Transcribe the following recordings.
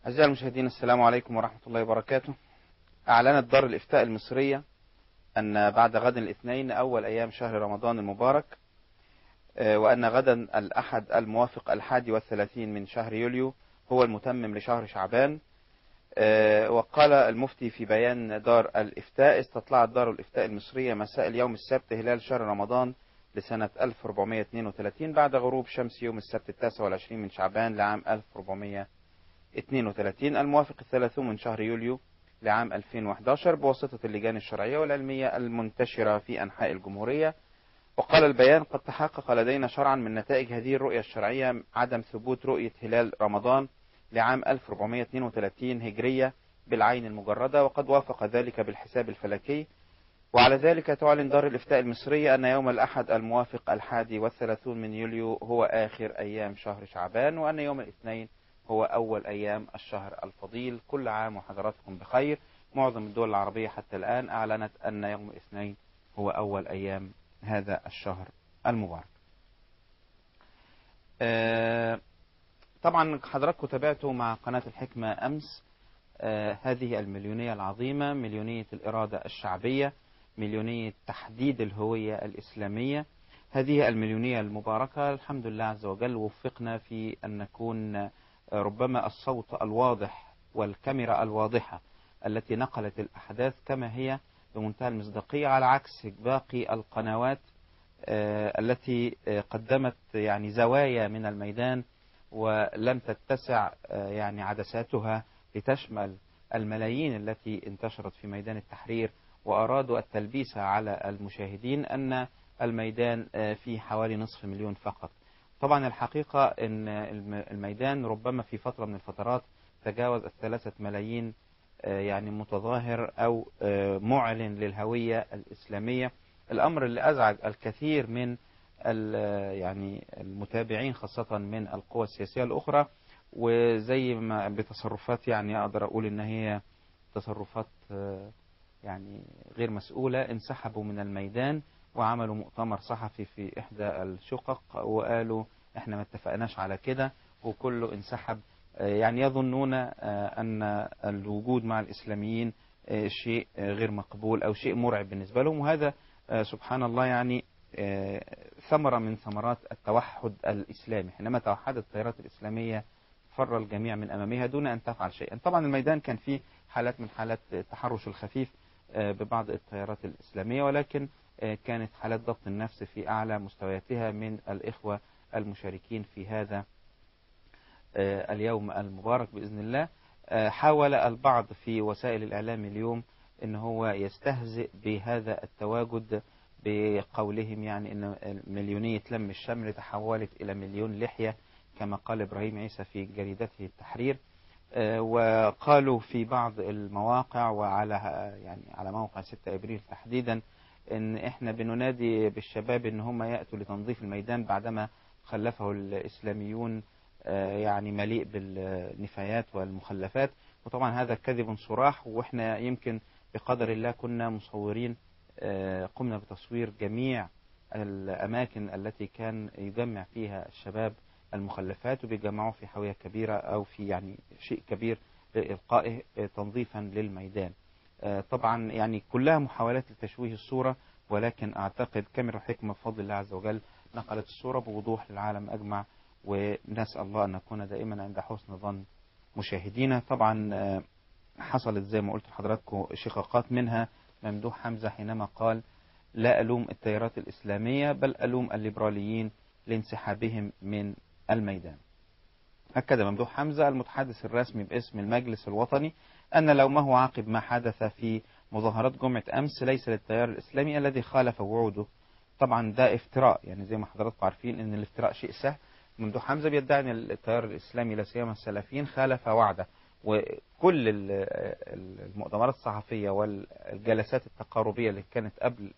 أعزائي المشاهدين السلام عليكم ورحمة الله وبركاته أعلنت دار الإفتاء المصرية أن بعد غد الاثنين أول أيام شهر رمضان المبارك وأن غدا الأحد الموافق الحادي والثلاثين من شهر يوليو هو المتمم لشهر شعبان وقال المفتي في بيان دار الإفتاء استطلعت دار الإفتاء المصرية مساء اليوم السبت هلال شهر رمضان لسنة 1432 بعد غروب شمس يوم السبت التاسع والعشرين من شعبان لعام 1432 الموافق الثلاثون من شهر يوليو لعام 2011 بواسطة اللجان الشرعية والعلمية المنتشرة في أنحاء الجمهورية وقال البيان قد تحقق لدينا شرعا من نتائج هذه الرؤية الشرعية عدم ثبوت رؤية هلال رمضان لعام 1432 هجرية بالعين المجردة وقد وافق ذلك بالحساب الفلكي وعلى ذلك تعلن دار الإفتاء المصرية أن يوم الأحد الموافق الحادي والثلاثون من يوليو هو آخر أيام شهر شعبان وأن يوم الاثنين هو أول أيام الشهر الفضيل كل عام وحضراتكم بخير معظم الدول العربية حتى الآن أعلنت أن يوم الاثنين هو أول أيام هذا الشهر المبارك طبعا حضراتكم تابعتوا مع قناة الحكمة أمس هذه المليونية العظيمة مليونية الإرادة الشعبية مليونية تحديد الهوية الإسلامية هذه المليونية المباركة الحمد لله عز وجل وفقنا في أن نكون ربما الصوت الواضح والكاميرا الواضحة التي نقلت الأحداث كما هي بمنتهى المصداقية على عكس باقي القنوات التي قدمت يعني زوايا من الميدان ولم تتسع يعني عدساتها لتشمل الملايين التي انتشرت في ميدان التحرير وأرادوا التلبيس على المشاهدين أن الميدان فيه حوالي نصف مليون فقط طبعا الحقيقة أن الميدان ربما في فترة من الفترات تجاوز الثلاثة ملايين يعني متظاهر أو معلن للهوية الإسلامية الأمر اللي أزعج الكثير من يعني المتابعين خاصة من القوى السياسية الأخرى وزي ما بتصرفات يعني أقدر أقول إن هي تصرفات يعني غير مسؤولة انسحبوا من الميدان وعملوا مؤتمر صحفي في إحدى الشقق وقالوا إحنا ما اتفقناش على كده وكله انسحب يعني يظنون أن الوجود مع الإسلاميين شيء غير مقبول أو شيء مرعب بالنسبة لهم وهذا سبحان الله يعني ثمرة من ثمرات التوحد الإسلامي حينما توحدت التيارات الإسلامية فر الجميع من أمامها دون أن تفعل شيئا طبعا الميدان كان فيه حالات من حالات التحرش الخفيف ببعض التيارات الإسلامية ولكن كانت حالات ضبط النفس في أعلى مستوياتها من الإخوة المشاركين في هذا اليوم المبارك بإذن الله حاول البعض في وسائل الإعلام اليوم أن هو يستهزئ بهذا التواجد بقولهم يعني أن مليونية لم الشمل تحولت إلى مليون لحية كما قال إبراهيم عيسى في جريدته التحرير وقالوا في بعض المواقع وعلى يعني على موقع 6 ابريل تحديدا ان احنا بننادي بالشباب ان هم ياتوا لتنظيف الميدان بعدما خلفه الاسلاميون يعني مليء بالنفايات والمخلفات وطبعا هذا كذب صراح واحنا يمكن بقدر الله كنا مصورين قمنا بتصوير جميع الاماكن التي كان يجمع فيها الشباب المخلفات وبيجمعوه في حاوية كبيرة أو في يعني شيء كبير لإلقائه تنظيفا للميدان طبعا يعني كلها محاولات لتشويه الصورة ولكن أعتقد كاميرا الحكمة بفضل الله عز وجل نقلت الصورة بوضوح للعالم أجمع ونسأل الله أن نكون دائما عند حسن ظن مشاهدينا طبعا حصلت زي ما قلت لحضراتكم شقاقات منها ممدوح حمزة حينما قال لا ألوم التيارات الإسلامية بل ألوم الليبراليين لانسحابهم من الميدان أكد ممدوح حمزة المتحدث الرسمي باسم المجلس الوطني أن لومه عقب ما حدث في مظاهرات جمعة أمس ليس للتيار الإسلامي الذي خالف وعوده طبعا ده افتراء يعني زي ما حضراتكم عارفين أن الافتراء شيء سهل ممدوح حمزة بيدعي أن التيار الإسلامي لا سيما السلفيين خالف وعده وكل المؤتمرات الصحفية والجلسات التقاربية اللي كانت قبل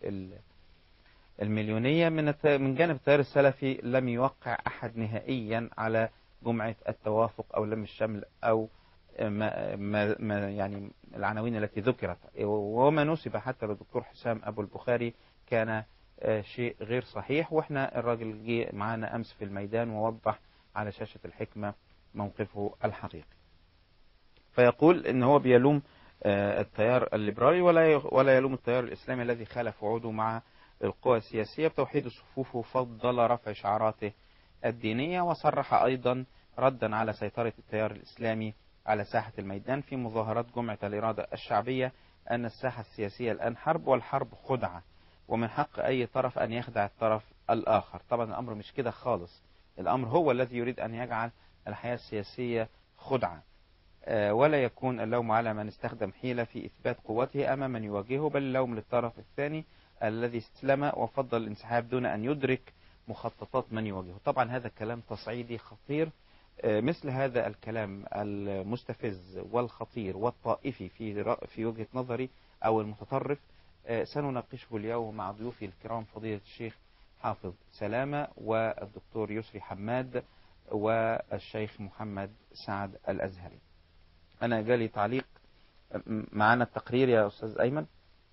المليونية من من جانب التيار السلفي لم يوقع أحد نهائيا على جمعة التوافق أو لم الشمل أو ما, ما, ما يعني العناوين التي ذكرت وما نسب حتى للدكتور حسام أبو البخاري كان شيء غير صحيح واحنا الراجل جه معانا أمس في الميدان ووضح على شاشة الحكمة موقفه الحقيقي فيقول ان هو بيلوم آه، التيار الليبرالي ولا ولا يلوم التيار الاسلامي الذي خالف وعوده مع القوى السياسيه بتوحيد صفوفه وفضل رفع شعاراته الدينيه وصرح ايضا ردا على سيطره التيار الاسلامي على ساحه الميدان في مظاهرات جمعه الاراده الشعبيه ان الساحه السياسيه الان حرب والحرب خدعه ومن حق اي طرف ان يخدع الطرف الاخر طبعا الامر مش كده خالص الامر هو الذي يريد ان يجعل الحياه السياسيه خدعه آه، ولا يكون اللوم على من استخدم حيلة في إثبات قوته أمام من يواجهه بل اللوم للطرف الثاني الذي استسلم وفضل الانسحاب دون أن يدرك مخططات من يواجهه طبعا هذا الكلام تصعيدي خطير آه، مثل هذا الكلام المستفز والخطير والطائفي في رأ- في وجهة نظري أو المتطرف آه، سنناقشه اليوم مع ضيوفي الكرام فضيلة الشيخ حافظ سلامة والدكتور يسري حماد والشيخ محمد سعد الأزهري أنا جالي تعليق م- معانا التقرير يا أستاذ أيمن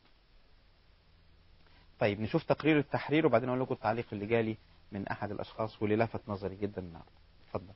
طيب نشوف تقرير التحرير وبعدين أقول لكم التعليق اللي جالي من أحد الأشخاص واللي لفت نظري جدا النهارده اتفضل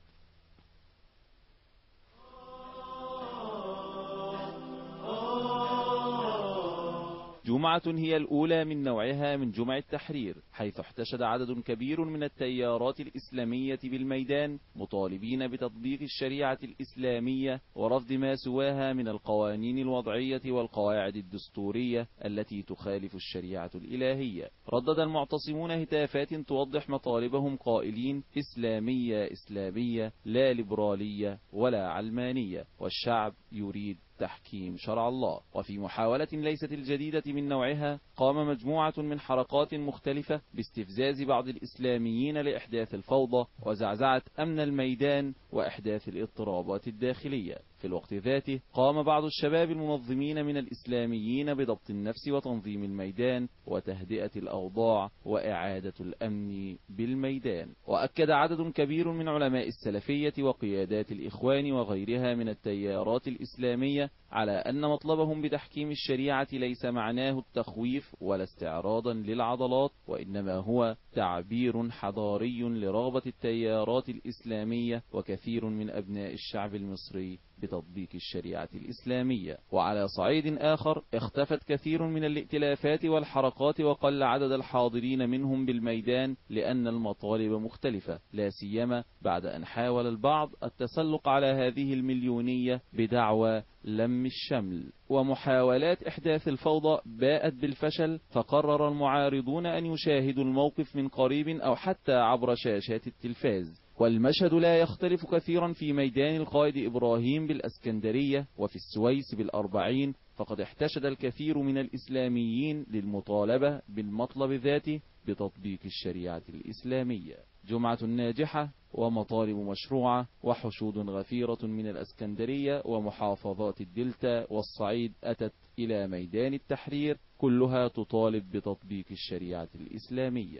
جمعة هي الأولى من نوعها من جمع التحرير حيث احتشد عدد كبير من التيارات الإسلامية بالميدان مطالبين بتطبيق الشريعة الإسلامية ورفض ما سواها من القوانين الوضعية والقواعد الدستورية التي تخالف الشريعة الإلهية ردد المعتصمون هتافات توضح مطالبهم قائلين إسلامية إسلامية لا ليبرالية ولا علمانية والشعب يريد تحكيم شرع الله وفي محاولة ليست الجديدة من نوعها قام مجموعة من حركات مختلفة باستفزاز بعض الإسلاميين لإحداث الفوضى وزعزعة أمن الميدان وإحداث الاضطرابات الداخلية في الوقت ذاته قام بعض الشباب المنظمين من الإسلاميين بضبط النفس وتنظيم الميدان وتهدئة الأوضاع وإعادة الأمن بالميدان وأكد عدد كبير من علماء السلفية وقيادات الإخوان وغيرها من التيارات الإسلامية على أن مطلبهم بتحكيم الشريعة ليس معناه التخويف ولا استعراضا للعضلات وإنما هو تعبير حضاري لرغبة التيارات الإسلامية وكثير من أبناء الشعب المصري بتطبيق الشريعة الإسلامية وعلى صعيد آخر اختفت كثير من الائتلافات والحركات وقل عدد الحاضرين منهم بالميدان لأن المطالب مختلفة لا سيما بعد أن حاول البعض التسلق على هذه المليونية بدعوى لم الشمل ومحاولات إحداث الفوضى باءت بالفشل فقرر المعارضون أن يشاهدوا الموقف من قريب أو حتى عبر شاشات التلفاز والمشهد لا يختلف كثيرا في ميدان القائد إبراهيم بالأسكندرية وفي السويس بالأربعين فقد احتشد الكثير من الإسلاميين للمطالبة بالمطلب ذاته بتطبيق الشريعة الإسلامية جمعة ناجحة ومطالب مشروعة وحشود غفيرة من الأسكندرية ومحافظات الدلتا والصعيد أتت إلى ميدان التحرير كلها تطالب بتطبيق الشريعة الإسلامية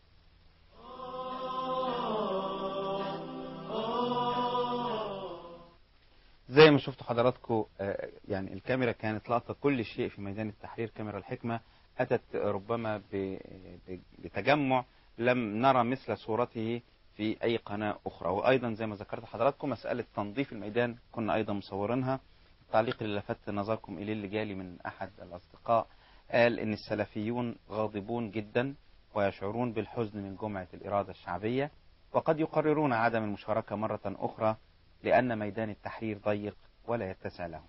زي ما شفتوا حضراتكم آه، يعني الكاميرا كانت لاقطة كل شيء في ميدان التحرير كاميرا الحكمة أتت ربما ب- ب- بتجمع لم نرى مثل صورته في أي قناة أخرى وأيضا زي ما ذكرت حضراتكم مسألة تنظيف الميدان كنا أيضا مصورينها التعليق اللي لفت نظركم إليه اللي جالي من أحد الأصدقاء قال إن السلفيون غاضبون جدا ويشعرون بالحزن من جمعة الإرادة الشعبية وقد يقررون عدم المشاركة مرة أخرى لأن ميدان التحرير ضيق ولا يتسع لهم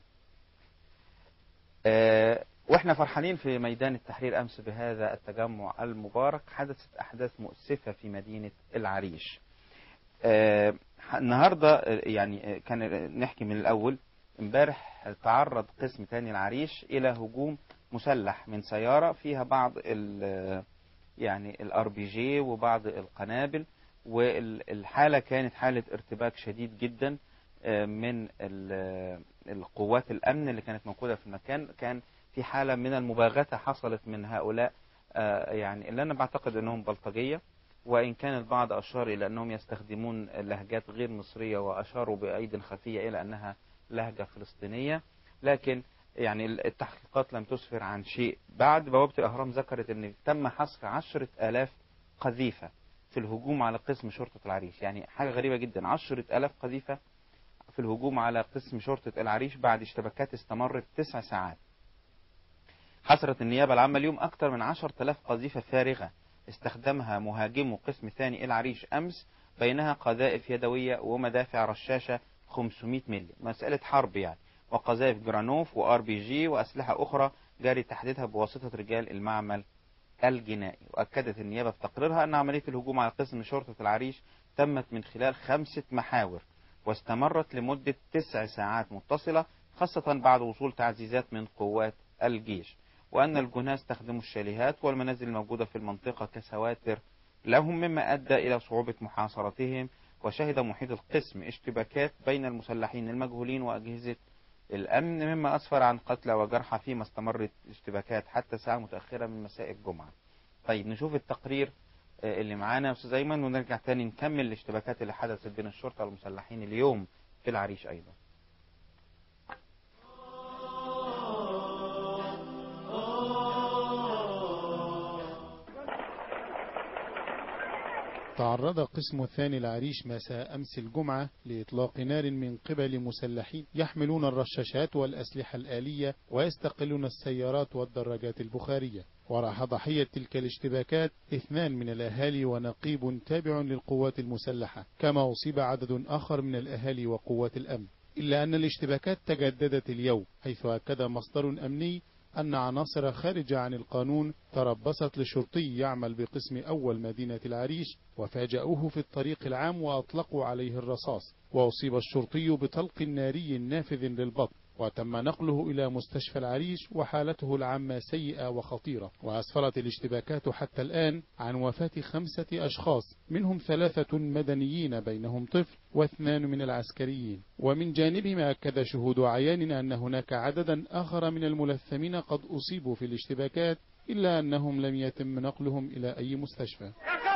آه، واحنا فرحانين في ميدان التحرير امس بهذا التجمع المبارك حدثت احداث مؤسفه في مدينه العريش. آه، النهارده آه، يعني آه، كان آه، نحكي من الاول امبارح تعرض قسم تاني العريش الى هجوم مسلح من سياره فيها بعض ال يعني الار بي جي وبعض القنابل والحاله كانت حاله ارتباك شديد جدا آه، من ال- القوات الامن اللي كانت موجوده في المكان كان في حاله من المباغته حصلت من هؤلاء آه، يعني اللي انا بعتقد انهم بلطجيه وان كان البعض اشار الى انهم يستخدمون لهجات غير مصريه واشاروا بايد خفيه الى انها لهجه فلسطينيه لكن يعني التحقيقات لم تسفر عن شيء بعد بوابه الاهرام ذكرت ان تم حصر عشرة الاف قذيفه في الهجوم على قسم شرطه العريش يعني حاجه غريبه جدا عشرة الاف قذيفه في الهجوم على قسم شرطة العريش بعد اشتباكات استمرت تسع ساعات حصرت النيابة العامة اليوم أكثر من 10,000 قذيفة فارغة استخدمها مهاجمو قسم ثاني العريش أمس بينها قذائف يدوية ومدافع رشاشة 500 ملي مسألة حرب يعني وقذائف جرانوف وار بي جي وأسلحة أخرى جاري تحديدها بواسطة رجال المعمل الجنائي وأكدت النيابة في تقريرها أن عملية الهجوم على قسم شرطة العريش تمت من خلال خمسة محاور واستمرت لمدة تسع ساعات متصلة خاصة بعد وصول تعزيزات من قوات الجيش وأن الجناة استخدموا الشاليهات والمنازل الموجودة في المنطقة كسواتر لهم مما أدى إلى صعوبة محاصرتهم وشهد محيط القسم اشتباكات بين المسلحين المجهولين وأجهزة الأمن مما أسفر عن قتلى وجرحى فيما استمرت الاشتباكات حتى ساعة متأخرة من مساء الجمعة طيب نشوف التقرير آه، اللي معانا يا أستاذ أيمن ونرجع تاني نكمل الاشتباكات اللي حدثت بين الشرطة والمسلحين اليوم في العريش أيضا تعرض قسم الثاني العريش مساء أمس الجمعة لإطلاق نار من قبل مسلحين يحملون الرشاشات والأسلحة الآلية ويستقلون السيارات والدراجات البخارية وراح ضحية تلك الاشتباكات اثنان من الأهالي ونقيب تابع للقوات المسلحة كما أصيب عدد آخر من الأهالي وقوات الأمن إلا أن الاشتباكات تجددت اليوم حيث أكد مصدر أمني أن عناصر خارجة عن القانون تربصت لشرطي يعمل بقسم أول مدينة العريش وفاجأوه في الطريق العام وأطلقوا عليه الرصاص وأصيب الشرطي بطلق ناري نافذ للبطن وتم نقله إلى مستشفى العريش وحالته العامة سيئة وخطيرة وأسفرت الاشتباكات حتى الآن عن وفاة خمسة أشخاص منهم ثلاثة مدنيين بينهم طفل واثنان من العسكريين ومن جانبهم أكد شهود عيان أن هناك عددا آخر من الملثمين قد أصيبوا في الاشتباكات إلا أنهم لم يتم نقلهم إلى أي مستشفى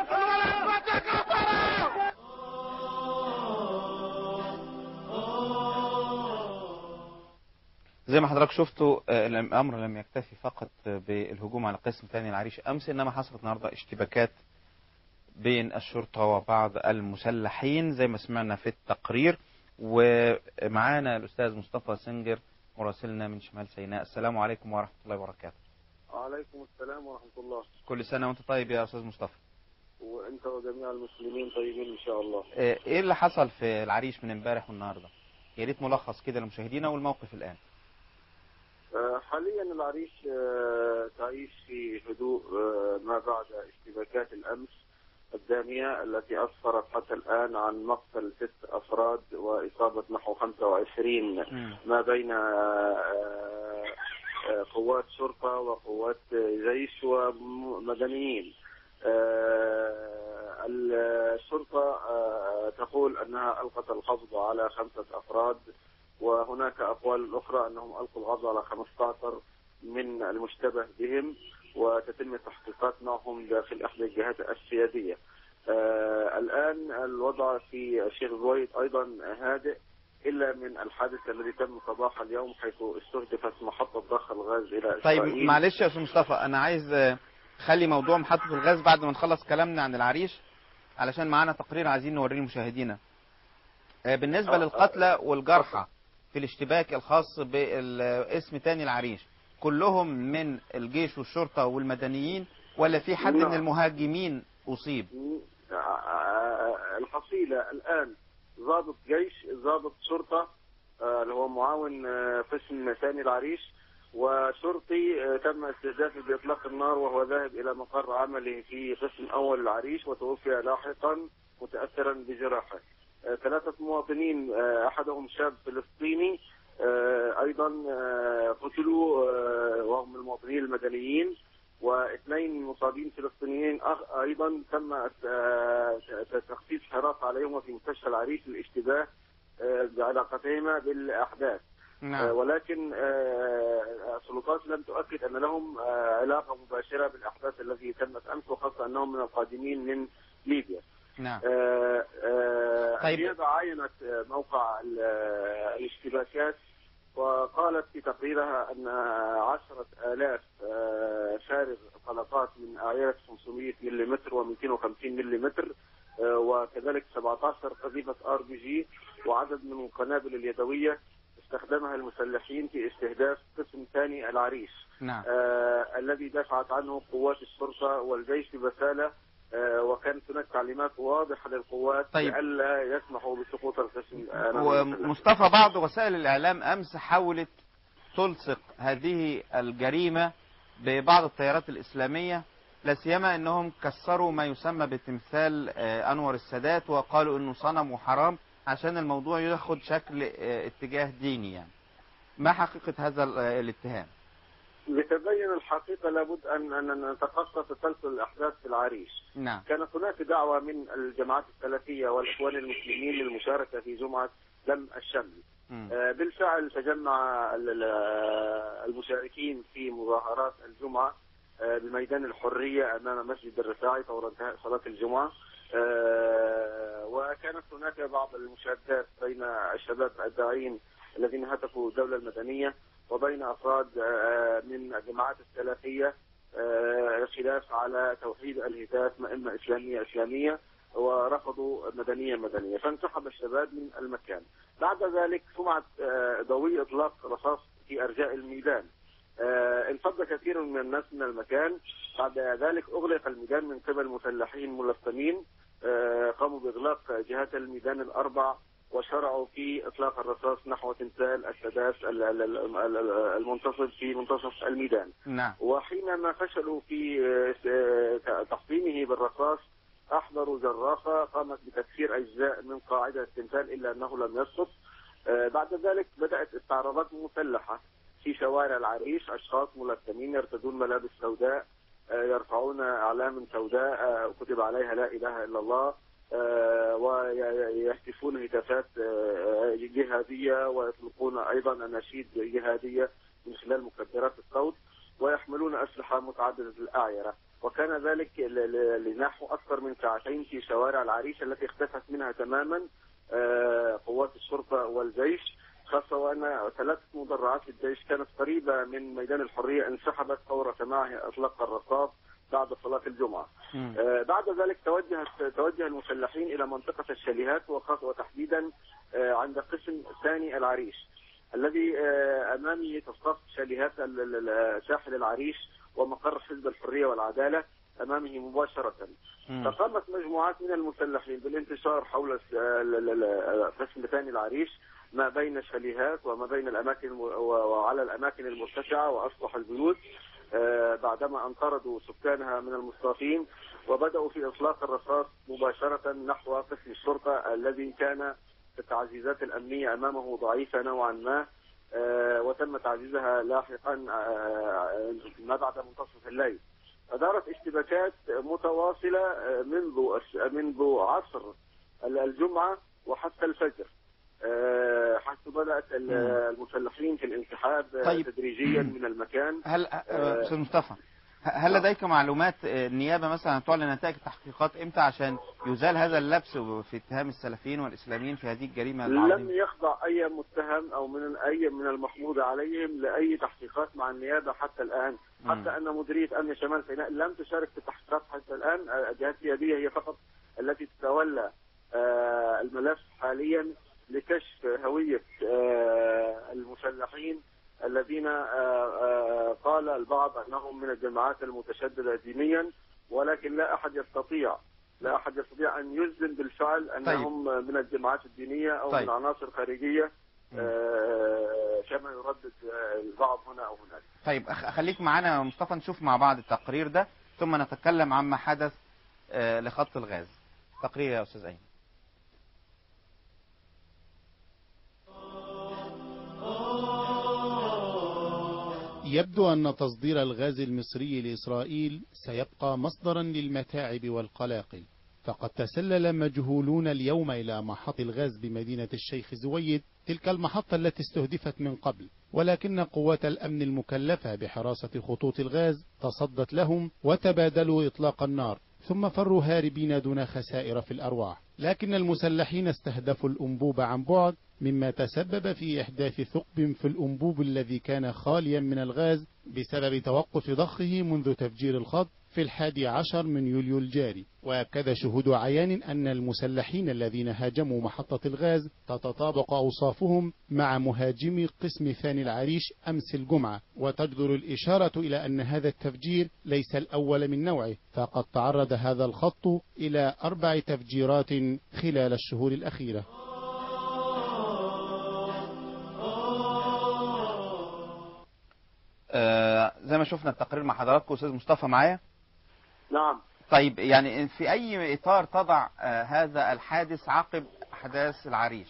زي ما حضرتك شفتوا آه، الأمر لم يكتفي فقط بالهجوم على قسم ثاني العريش أمس إنما حصلت النهاردة اشتباكات بين الشرطة وبعض المسلحين زي ما سمعنا في التقرير ومعانا الأستاذ مصطفى سنجر مراسلنا من شمال سيناء السلام عليكم ورحمة الله وبركاته وعليكم السلام ورحمة الله كل سنة وانت طيب يا أستاذ مصطفى وانت وجميع المسلمين طيبين ان شاء الله آه، ايه اللي حصل في العريش من امبارح والنهارده يا ريت ملخص كده لمشاهدينا والموقف الآن آه، حاليا العريش آه، تعيش في هدوء آه، ما بعد اشتباكات الامس الدامية التي اسفرت حتى الان عن مقتل ست افراد واصابة نحو 25 مم. ما بين آه، آه، قوات شرطة وقوات جيش ومدنيين آه، الشرطة آه، تقول أنها ألقت القبض على خمسة أفراد وهناك أقوال أخرى أنهم ألقوا القبض على 15 من المشتبه بهم وتتم التحقيقات معهم داخل إحدى الجهات السيادية آه، الآن الوضع في الشيخ زويد أيضا هادئ إلا من الحادث الذي تم صباح اليوم حيث استهدفت محطة ضخ الغاز إلى طيب إسرائيل معلش يا أستاذ مصطفى أنا عايز آه، خلي موضوع محطة الغاز بعد ما نخلص كلامنا عن العريش علشان معانا تقرير عايزين نوريه لمشاهدينا آه، بالنسبة آه، للقتلى والجرحى في الاشتباك الخاص باسم تاني العريش كلهم من الجيش والشرطة والمدنيين ولا في حد نعم. من المهاجمين أصيب آه، الحصيلة الآن ضابط جيش ضابط شرطة آه، اللي هو معاون آه، قسم ثاني العريش وشرطي آه، تم استهدافه بإطلاق النار وهو ذاهب إلى مقر عمله في قسم أول العريش وتوفي لاحقا متأثرا بجراحه آه، ثلاثة مواطنين آه، أحدهم شاب فلسطيني آه، أيضا آه، قتلوا آه، وهم المواطنين المدنيين واثنين مصابين فلسطينيين أخ- ايضا تم آه، تخفيف حراسه عليهما في مستشفى العريش للاشتباه آه، بعلاقتهما بالاحداث آه، نعم ولكن آه، السلطات لم تؤكد ان لهم آه، علاقه مباشره بالاحداث التي تمت امس وخاصه انهم من القادمين من ليبيا. نعم آه، آه، طيب. النيابه عاينت آه، موقع ال- آه، الاشتباكات وقالت في تقريرها أن عشرة آلاف آه، فارغ طلقات من أعيار 500 ملم و250 ملم آه، وكذلك 17 قذيفة ار بي جي وعدد من القنابل اليدوية استخدمها المسلحين في استهداف قسم ثاني العريش نعم آه الذي دافعت عنه قوات الشرطة والجيش ببسالة آه وكانت هناك تعليمات واضحة للقوات طيب. بألا يسمحوا بسقوط القسم أمام المسلحين. ومصطفى بعض وسائل الإعلام أمس حاولت تلصق هذه الجريمة ببعض التيارات الإسلامية لا سيما أنهم كسروا ما يسمى بتمثال آه، أنور السادات وقالوا أنه صنم وحرام عشان الموضوع ياخد شكل آه، اتجاه ديني يعني ما حقيقة هذا ال- آه، الاتهام لتبين الحقيقة لابد أن أن نتخصص تسلسل الأحداث في العريش نعم كانت هناك دعوة من الجماعات السلفية والإخوان المسلمين للمشاركة في جمعة دم الشمل مم. آه، بالفعل تجمع ال- ال- آه، المشاركين في مظاهرات الجمعة آه، بميدان الحرية أمام مسجد الرفاعي فور انتهاء صلاة الجمعة آه، وكانت هناك بعض المشادات بين الشباب الداعين الذين هتفوا الدولة المدنية وبين أفراد آه، من الجماعات السلفية آه، خلاف على توحيد الهتاف إما إسلامية إسلامية ورفضوا مدنية مدنية فانسحب الشباب من المكان بعد ذلك سمعت آه، ضوي إطلاق رصاص في أرجاء الميدان آه، انفض كثير من الناس من المكان بعد ذلك أغلق الميدان من قبل مسلحين ملثمين آه، قاموا بإغلاق جهات الميدان الأربع وشرعوا في إطلاق الرصاص نحو تمثال السادات ال- ال- ال- ال- المنتصف في منتصف الميدان نعم وحينما فشلوا في آه، تحطيمه بالرصاص احضروا جرافه قامت بتكسير اجزاء من قاعده التمثال الا انه لم يسقط آه، بعد ذلك بدات استعراضات مسلحه في شوارع العريش اشخاص ملثمين يرتدون ملابس سوداء آه، يرفعون اعلام سوداء آه، كتب عليها لا اله الا الله آه، ويهتفون هتافات آه، جهاديه ويطلقون ايضا اناشيد جهاديه من خلال مكبرات الصوت ويحملون أسلحة متعددة الأعيرة وكان ذلك ل- ل- لنحو أكثر من ساعتين في شوارع العريش التي اختفت منها تماما آه، قوات الشرطة والجيش خاصة وأن ثلاثة مدرعات الجيش كانت قريبة من ميدان الحرية انسحبت فور سماعها إطلاق الرصاص بعد صلاة الجمعة مم. آه، بعد ذلك توجه توجه المسلحين الى منطقه الشاليهات وخاصه وتحديدا آه، عند قسم ثاني العريش الذي آه، امامي تصطف شاليهات ال- ال- ال- ساحل العريش ومقر حزب الحريه والعداله امامه مباشره مم. فقامت مجموعات من المسلحين بالانتشار حول الس- ال- ال- ال- قسم ثاني العريش ما بين الشاليهات وما بين الاماكن الم- و- وعلى الاماكن المرتفعه واسطح البيوت آه، بعدما ان طردوا سكانها من المصطافين وبداوا في اطلاق الرصاص مباشره نحو قسم الشرطه الذي كان التعزيزات الامنيه امامه ضعيفه نوعا ما آه، وتم تعزيزها لاحقا آه، ما بعد منتصف الليل فدارت اشتباكات متواصله آه، منذ الس- منذ عصر ال- الجمعه وحتى الفجر آه، حيث بدات ال- مم. المسلحين في الانسحاب آه، طيب. تدريجيا من المكان هل آه، استاذ مصطفى ه- هل لديك معلومات آه، النيابه مثلا تعلن نتائج التحقيقات امتى عشان يزال هذا اللبس في اتهام السلفيين والاسلاميين في هذه الجريمه لم العظيمه؟ يخضع اي متهم او من اي من المحمود عليهم لاي تحقيقات مع النيابه حتى الان مم. حتى ان مديريه امن شمال سيناء لم تشارك في التحقيقات حتى الان آه، الجهات السياديه هي فقط التي تتولى آه، الملف حاليا لكشف هويه آه، المسلحين الذين آه، آه، قال البعض انهم من الجماعات المتشدده دينيا ولكن لا احد يستطيع لا احد يستطيع ان يجزم بالفعل انهم من الجماعات الدينيه او طيب. من عناصر خارجيه آه، كما يردد آه، البعض هنا او هناك. طيب أخ- خليك معانا يا مصطفى نشوف مع بعض التقرير ده ثم نتكلم عما حدث آه، لخط الغاز تقرير يا استاذ ايمن يبدو أن تصدير الغاز المصري لإسرائيل سيبقى مصدرا للمتاعب والقلاقل فقد تسلل مجهولون اليوم إلى محط الغاز بمدينة الشيخ زويد تلك المحطة التي استهدفت من قبل ولكن قوات الأمن المكلفة بحراسة خطوط الغاز تصدت لهم وتبادلوا إطلاق النار ثم فروا هاربين دون خسائر في الأرواح لكن المسلحين استهدفوا الأنبوب عن بعد مما تسبب في إحداث ثقب في الأنبوب الذي كان خاليا من الغاز بسبب توقف ضخه منذ تفجير الخط في الحادي عشر من يوليو الجاري وأكد شهود عيان أن المسلحين الذين هاجموا محطة الغاز تتطابق أوصافهم مع مهاجمي قسم ثاني العريش أمس الجمعة وتجدر الإشارة إلى أن هذا التفجير ليس الأول من نوعه فقد تعرض هذا الخط إلى أربع تفجيرات خلال الشهور الأخيرة آه زي ما شفنا التقرير مع حضراتكم استاذ مصطفى معايا نعم طيب يعني في اي اطار تضع آه هذا الحادث عقب احداث العريش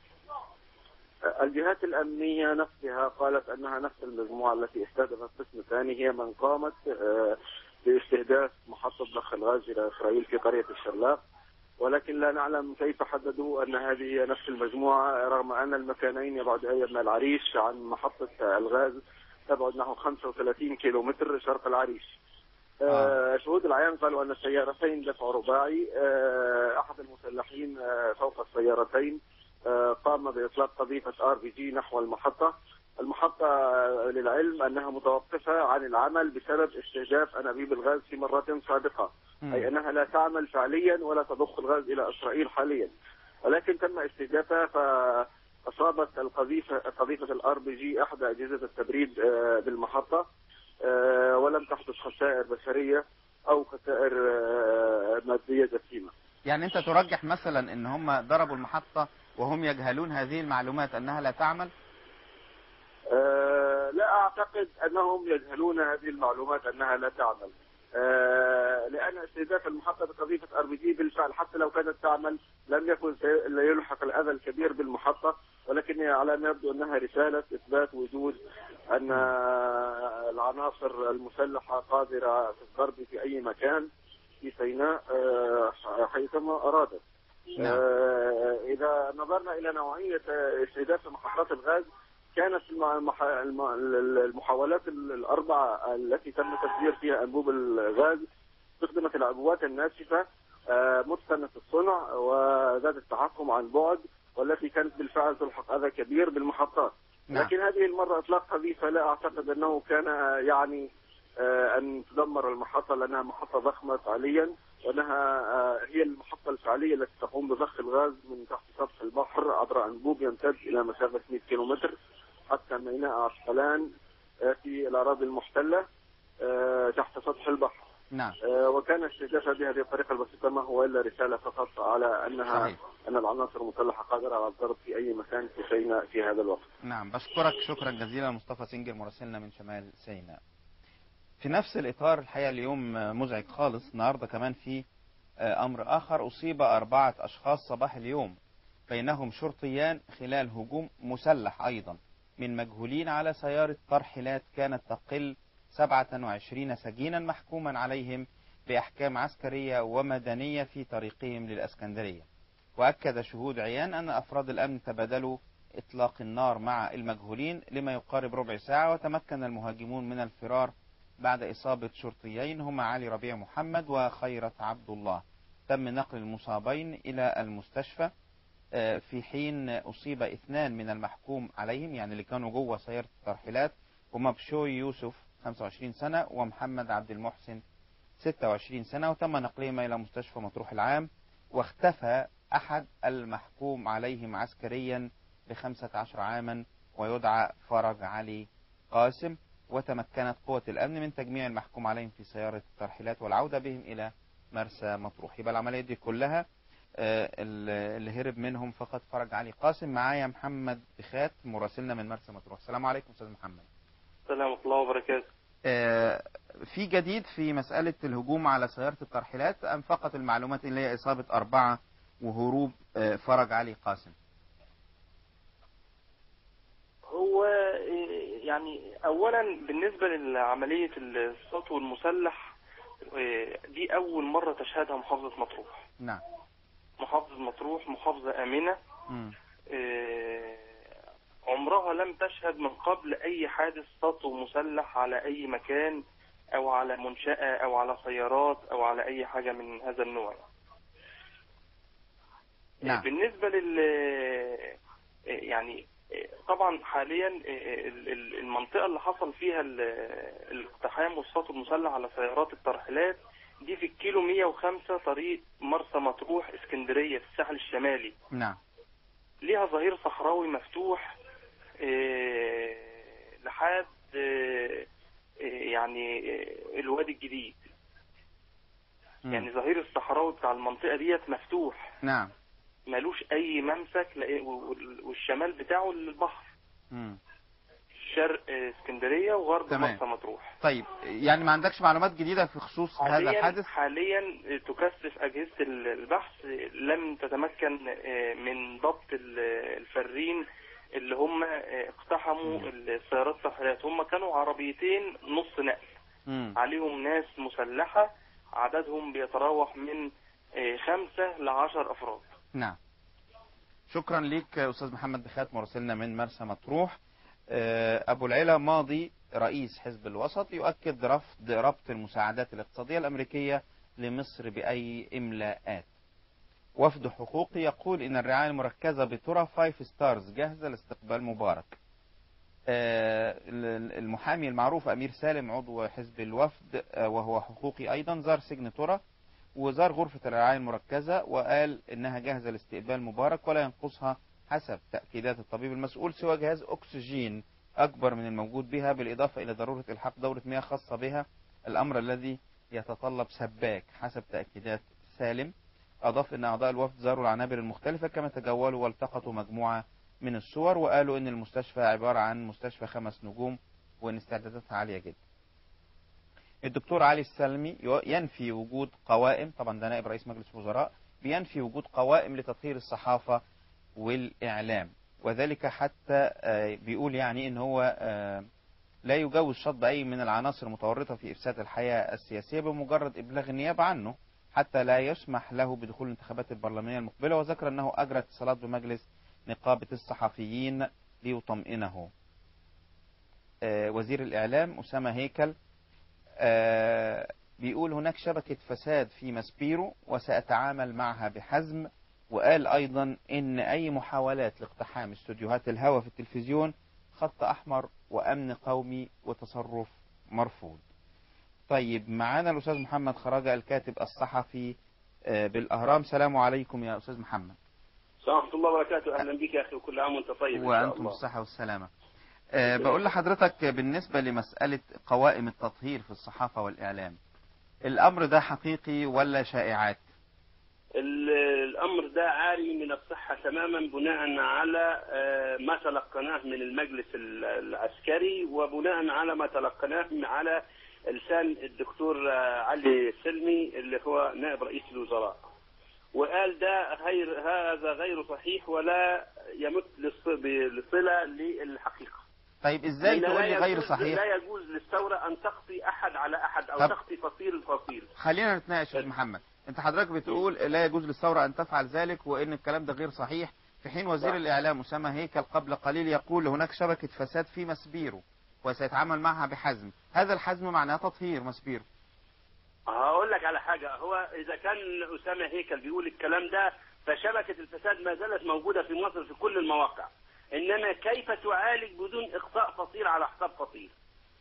الجهات الأمنية نفسها قالت أنها نفس المجموعة التي استهدفت قسم ثاني هي من قامت آه، باستهداف محطة ضخ الغاز إلى إسرائيل في قرية الشلاق ولكن لا نعلم كيف حددوا أن هذه هي نفس المجموعة رغم أن المكانين يبعدان العريش عن محطة الغاز تبعد نحو 35 كيلو متر شرق العريش آه. شهود العيان قالوا أن السيارتين دفع رباعي آه، أحد المسلحين آه، فوق السيارتين آه، قام بإطلاق قذيفة ار بي جي نحو المحطة المحطة آه، للعلم أنها متوقفة عن العمل بسبب استهداف أنابيب الغاز في مرات سابقة مم. أي أنها لا تعمل فعليا ولا تضخ الغاز إلى إسرائيل حاليا ولكن تم استهدافها فأصابت القذيفة قذيفة الار بي جي أحد أجهزة التبريد آه، بالمحطة آه، ولم تحدث خسائر بشرية أو خسائر آه، مادية جسيمة يعني انت ترجح مثلا ان هم ضربوا المحطة وهم يجهلون هذه المعلومات انها لا تعمل آه، لا اعتقد انهم يجهلون هذه المعلومات انها لا تعمل آه، لان استهداف المحطه بقذيفه ار بي جي بالفعل حتى لو كانت تعمل لم يكن سي- لا يلحق الاذى الكبير بالمحطه ولكن هي على ما يبدو انها رساله اثبات وجود ان آه، العناصر المسلحه قادره في الضرب في اي مكان في سيناء آه، حيثما ارادت نعم. آه، إذا نظرنا إلى نوعية آه، استهداف محطات الغاز كانت الم- المح- الم- المحاولات ال- الأربعة التي تم تفجير فيها أنبوب الغاز استخدمت العبوات الناسفة آه، متقنة الصنع وذات التحكم عن بعد والتي كانت بالفعل تلحق أذى كبير بالمحطات نعم. لكن هذه المرة إطلاق قذيفة لا أعتقد أنه كان آه، يعني آه، أن تدمر المحطة لأنها محطة ضخمة فعليا وأنها آه، هي المحطة الفعلية التي تقوم بضخ الغاز من تحت سطح البحر عبر أنبوب يمتد إلى مسافة 100 كيلومتر حتى ميناء عسقلان آه، في الأراضي المحتلة آه، تحت سطح البحر نعم آه، وكان استهدافها بهذه الطريقة البسيطة ما هو إلا رسالة فقط على أنها صحيح. أن العناصر المسلحة قادرة على الضرب في أي مكان في سيناء في هذا الوقت نعم بشكرك شكرا جزيلا مصطفى سنجر مراسلنا من شمال سيناء في نفس الإطار الحقيقة اليوم مزعج خالص النهاردة كمان في آه، أمر آخر أصيب أربعة أشخاص صباح اليوم بينهم شرطيان خلال هجوم مسلح أيضا من مجهولين على سيارة ترحيلات كانت تقل 27 سجينا محكوما عليهم بأحكام عسكرية ومدنية في طريقهم للأسكندرية وأكد شهود عيان أن أفراد الأمن تبادلوا إطلاق النار مع المجهولين لما يقارب ربع ساعة وتمكن المهاجمون من الفرار بعد إصابة شرطيين هما علي ربيع محمد وخيرة عبد الله تم نقل المصابين إلى المستشفى آه، في حين أصيب اثنان من المحكوم عليهم يعني اللي كانوا جوه سيارة الترحيلات هما بشوي يوسف 25 سنة ومحمد عبد المحسن 26 سنة وتم نقلهما إلى مستشفى مطروح العام واختفى أحد المحكوم عليهم عسكريا بخمسة عشر عاما ويدعى فرج علي قاسم وتمكنت قوة الأمن من تجميع المحكوم عليهم في سيارة الترحيلات والعودة بهم إلى مرسى مطروح يبقى العملية دي كلها آه، اللي هرب منهم فقط فرج علي قاسم معايا محمد بخات مراسلنا من مرسى مطروح السلام عليكم أستاذ محمد السلام ورحمة الله وبركاته آه، في جديد في مسألة الهجوم على سيارة الترحيلات أم فقط المعلومات اللي هي إصابة أربعة وهروب آه، فرج علي قاسم هو إيه، يعني أولا بالنسبة لعملية السطو المسلح إيه، دي أول مرة تشهدها محافظة مطروح نعم محافظة مطروح محافظة آمنة مم. إيه، عمرها لم تشهد من قبل أي حادث سطو مسلح على أي مكان أو على منشأة أو على سيارات أو على أي حاجة من هذا النوع نعم. بالنسبة لل يعني طبعا حاليا ال- ال- المنطقة اللي حصل فيها ال- الاقتحام والسطو المسلح على سيارات الترحيلات دي في الكيلو 105 طريق مرسى مطروح اسكندرية في الساحل الشمالي نعم ليها ظهير صحراوي مفتوح آه، لحد آه، آه، يعني آه، الوادي الجديد مم. يعني ظهير الصحراوي بتاع المنطقة ديت مفتوح نعم ملوش أي ممسك لأ- وال- والشمال بتاعه البحر مم. شرق آه، اسكندرية وغرب تمام. مرسى مطروح طيب يعني ما عندكش معلومات جديدة في خصوص هذا حاليا الحادث حاليا تكثف أجهزة ال- البحث لم تتمكن آه، من ضبط ال- الفرين اللي هم آه، اقتحموا السيارات التحريات هم كانوا عربيتين نص نقل مم. عليهم ناس مسلحة عددهم بيتراوح من آه، خمسة لعشر أفراد نعم شكرا ليك أستاذ محمد بخات مراسلنا من مرسى مطروح آه، أبو العلا ماضي رئيس حزب الوسط يؤكد رفض ربط المساعدات الاقتصادية الأمريكية لمصر بأي إملاءات وفد حقوقي يقول إن الرعاية المركزة بترى فايف ستارز جاهزة لاستقبال مبارك آه، ال- المحامي المعروف أمير سالم عضو حزب الوفد آه، وهو حقوقي أيضا زار سجن ترى وزار غرفة الرعاية المركزة وقال إنها جاهزة لاستقبال مبارك ولا ينقصها حسب تأكيدات الطبيب المسؤول سوى جهاز أكسجين أكبر من الموجود بها بالإضافة إلى ضرورة إلحاق دورة مياه خاصة بها الأمر الذي يتطلب سباك حسب تأكيدات سالم أضاف أن أعضاء الوفد زاروا العنابر المختلفة كما تجولوا والتقطوا مجموعة من الصور وقالوا أن المستشفى عبارة عن مستشفى خمس نجوم وأن استعداداتها عالية جدا الدكتور علي السلمي يو- ينفي وجود قوائم طبعا ده نائب رئيس مجلس الوزراء بينفي وجود قوائم لتطهير الصحافة والإعلام وذلك حتى آه، بيقول يعني ان هو آه، لا يجوز شطب أي من العناصر المتورطة في إفساد الحياة السياسية بمجرد إبلاغ النيابة عنه حتى لا يسمح له بدخول الانتخابات البرلمانية المقبلة وذكر أنه أجرى اتصالات بمجلس نقابة الصحفيين ليطمئنه آه، وزير الإعلام أسامة هيكل آه، بيقول هناك شبكة فساد في ماسبيرو وسأتعامل معها بحزم وقال أيضا إن أي محاولات لاقتحام استوديوهات الهوا في التلفزيون خط أحمر وأمن قومي وتصرف مرفوض طيب معانا الأستاذ محمد خراجة الكاتب الصحفي آه، بالأهرام سلام عليكم يا أستاذ محمد ورحمة الله وبركاته أهلا بك يا أخي وكل عام وأنت طيب إن شاء وأنتم الله. الصحة والسلامة آه، بقول لحضرتك بالنسبة لمسألة قوائم التطهير في الصحافة والإعلام الأمر ده حقيقي ولا شائعات ال- الأمر ده عاري من الصحة تماما بناء على آه، ما تلقناه من المجلس ال- العسكري وبناء على ما تلقناه على لسان الدكتور آه، علي السلمي اللي هو نائب رئيس الوزراء وقال ده غير هذا غير صحيح ولا يمت للص- بصلة للحقيقة طيب ازاي لأن تقول لا لي غير يجوز- صحيح لا يجوز للثورة أن تخطي أحد على أحد أو طب- تخطي فصيل فصيل خلينا نتناقش يا أستاذ محمد انت حضرتك بتقول لا يجوز للثورة ان تفعل ذلك وان الكلام ده غير صحيح في حين وزير صح. الاعلام اسامة هيكل قبل قليل يقول هناك شبكة فساد في مسبيرو وسيتعامل معها بحزم هذا الحزم معناه تطهير مسبيرو هقول لك على حاجة هو إذا كان أسامة هيكل بيقول الكلام ده فشبكة الفساد ما زالت موجودة في مصر في كل المواقع إنما كيف تعالج بدون إخطاء فصيل على حساب فصيل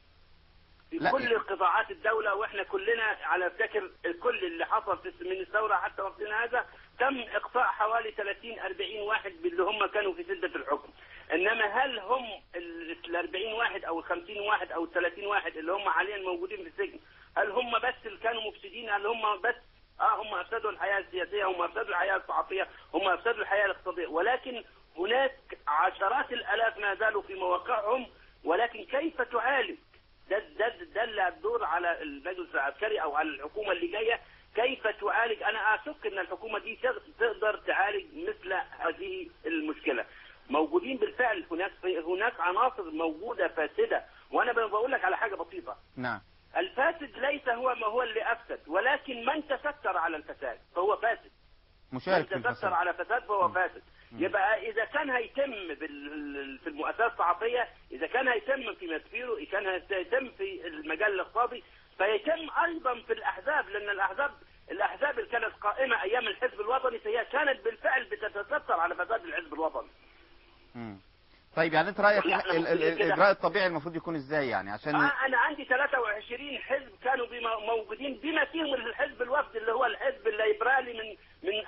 في لا. كل قطاعات الدولة وإحنا كلنا على فكر كل اللي حصل في من الثورة حتى وقتنا هذا تم إقصاء حوالي 30 40 واحد باللي هم كانوا في سدة الحكم إنما هل هم ال 40 واحد أو ال 50 واحد أو ال 30 واحد اللي هم حاليا موجودين في السجن هل هم بس اللي كانوا مفسدين هل هم بس اه هم افسدوا الحياه السياسيه هم افسدوا الحياه الصحفيه هم افسدوا الحياه الاقتصاديه ولكن هناك عشرات الالاف ما زالوا في مواقعهم ولكن كيف تعالج ده ده ده اللي الدور على المجلس العسكري او على الحكومه اللي جايه كيف تعالج انا اشك ان الحكومه دي تق- تقدر تعالج مثل هذه المشكله موجودين بالفعل هناك هناك عناصر موجوده فاسده وانا بقول لك على حاجه بسيطه نعم الفاسد ليس هو ما هو اللي افسد ولكن من تستر على الفساد فهو فاسد مشارك في من تستر الفساد على فساد فهو فاسد مم. يبقى اذا كان هيتم بال- في المؤسسات الصحفيه اذا كان هيتم في مسفيرو اذا كان هيتم في المجال الاقتصادي فيتم ايضا في الاحزاب لان الاحزاب الاحزاب اللي كانت قائمه ايام الحزب الوطني فهي كانت بالفعل بتت على فساد الحزب الوطني مم. طيب يعني انت رايك لا، أنا ال- ال- كده. الاجراء الطبيعي المفروض يكون ازاي يعني عشان آه، انا عندي 23 حزب كانوا بما- موجودين بما فيهم الحزب الوفد اللي هو الحزب الليبرالي من من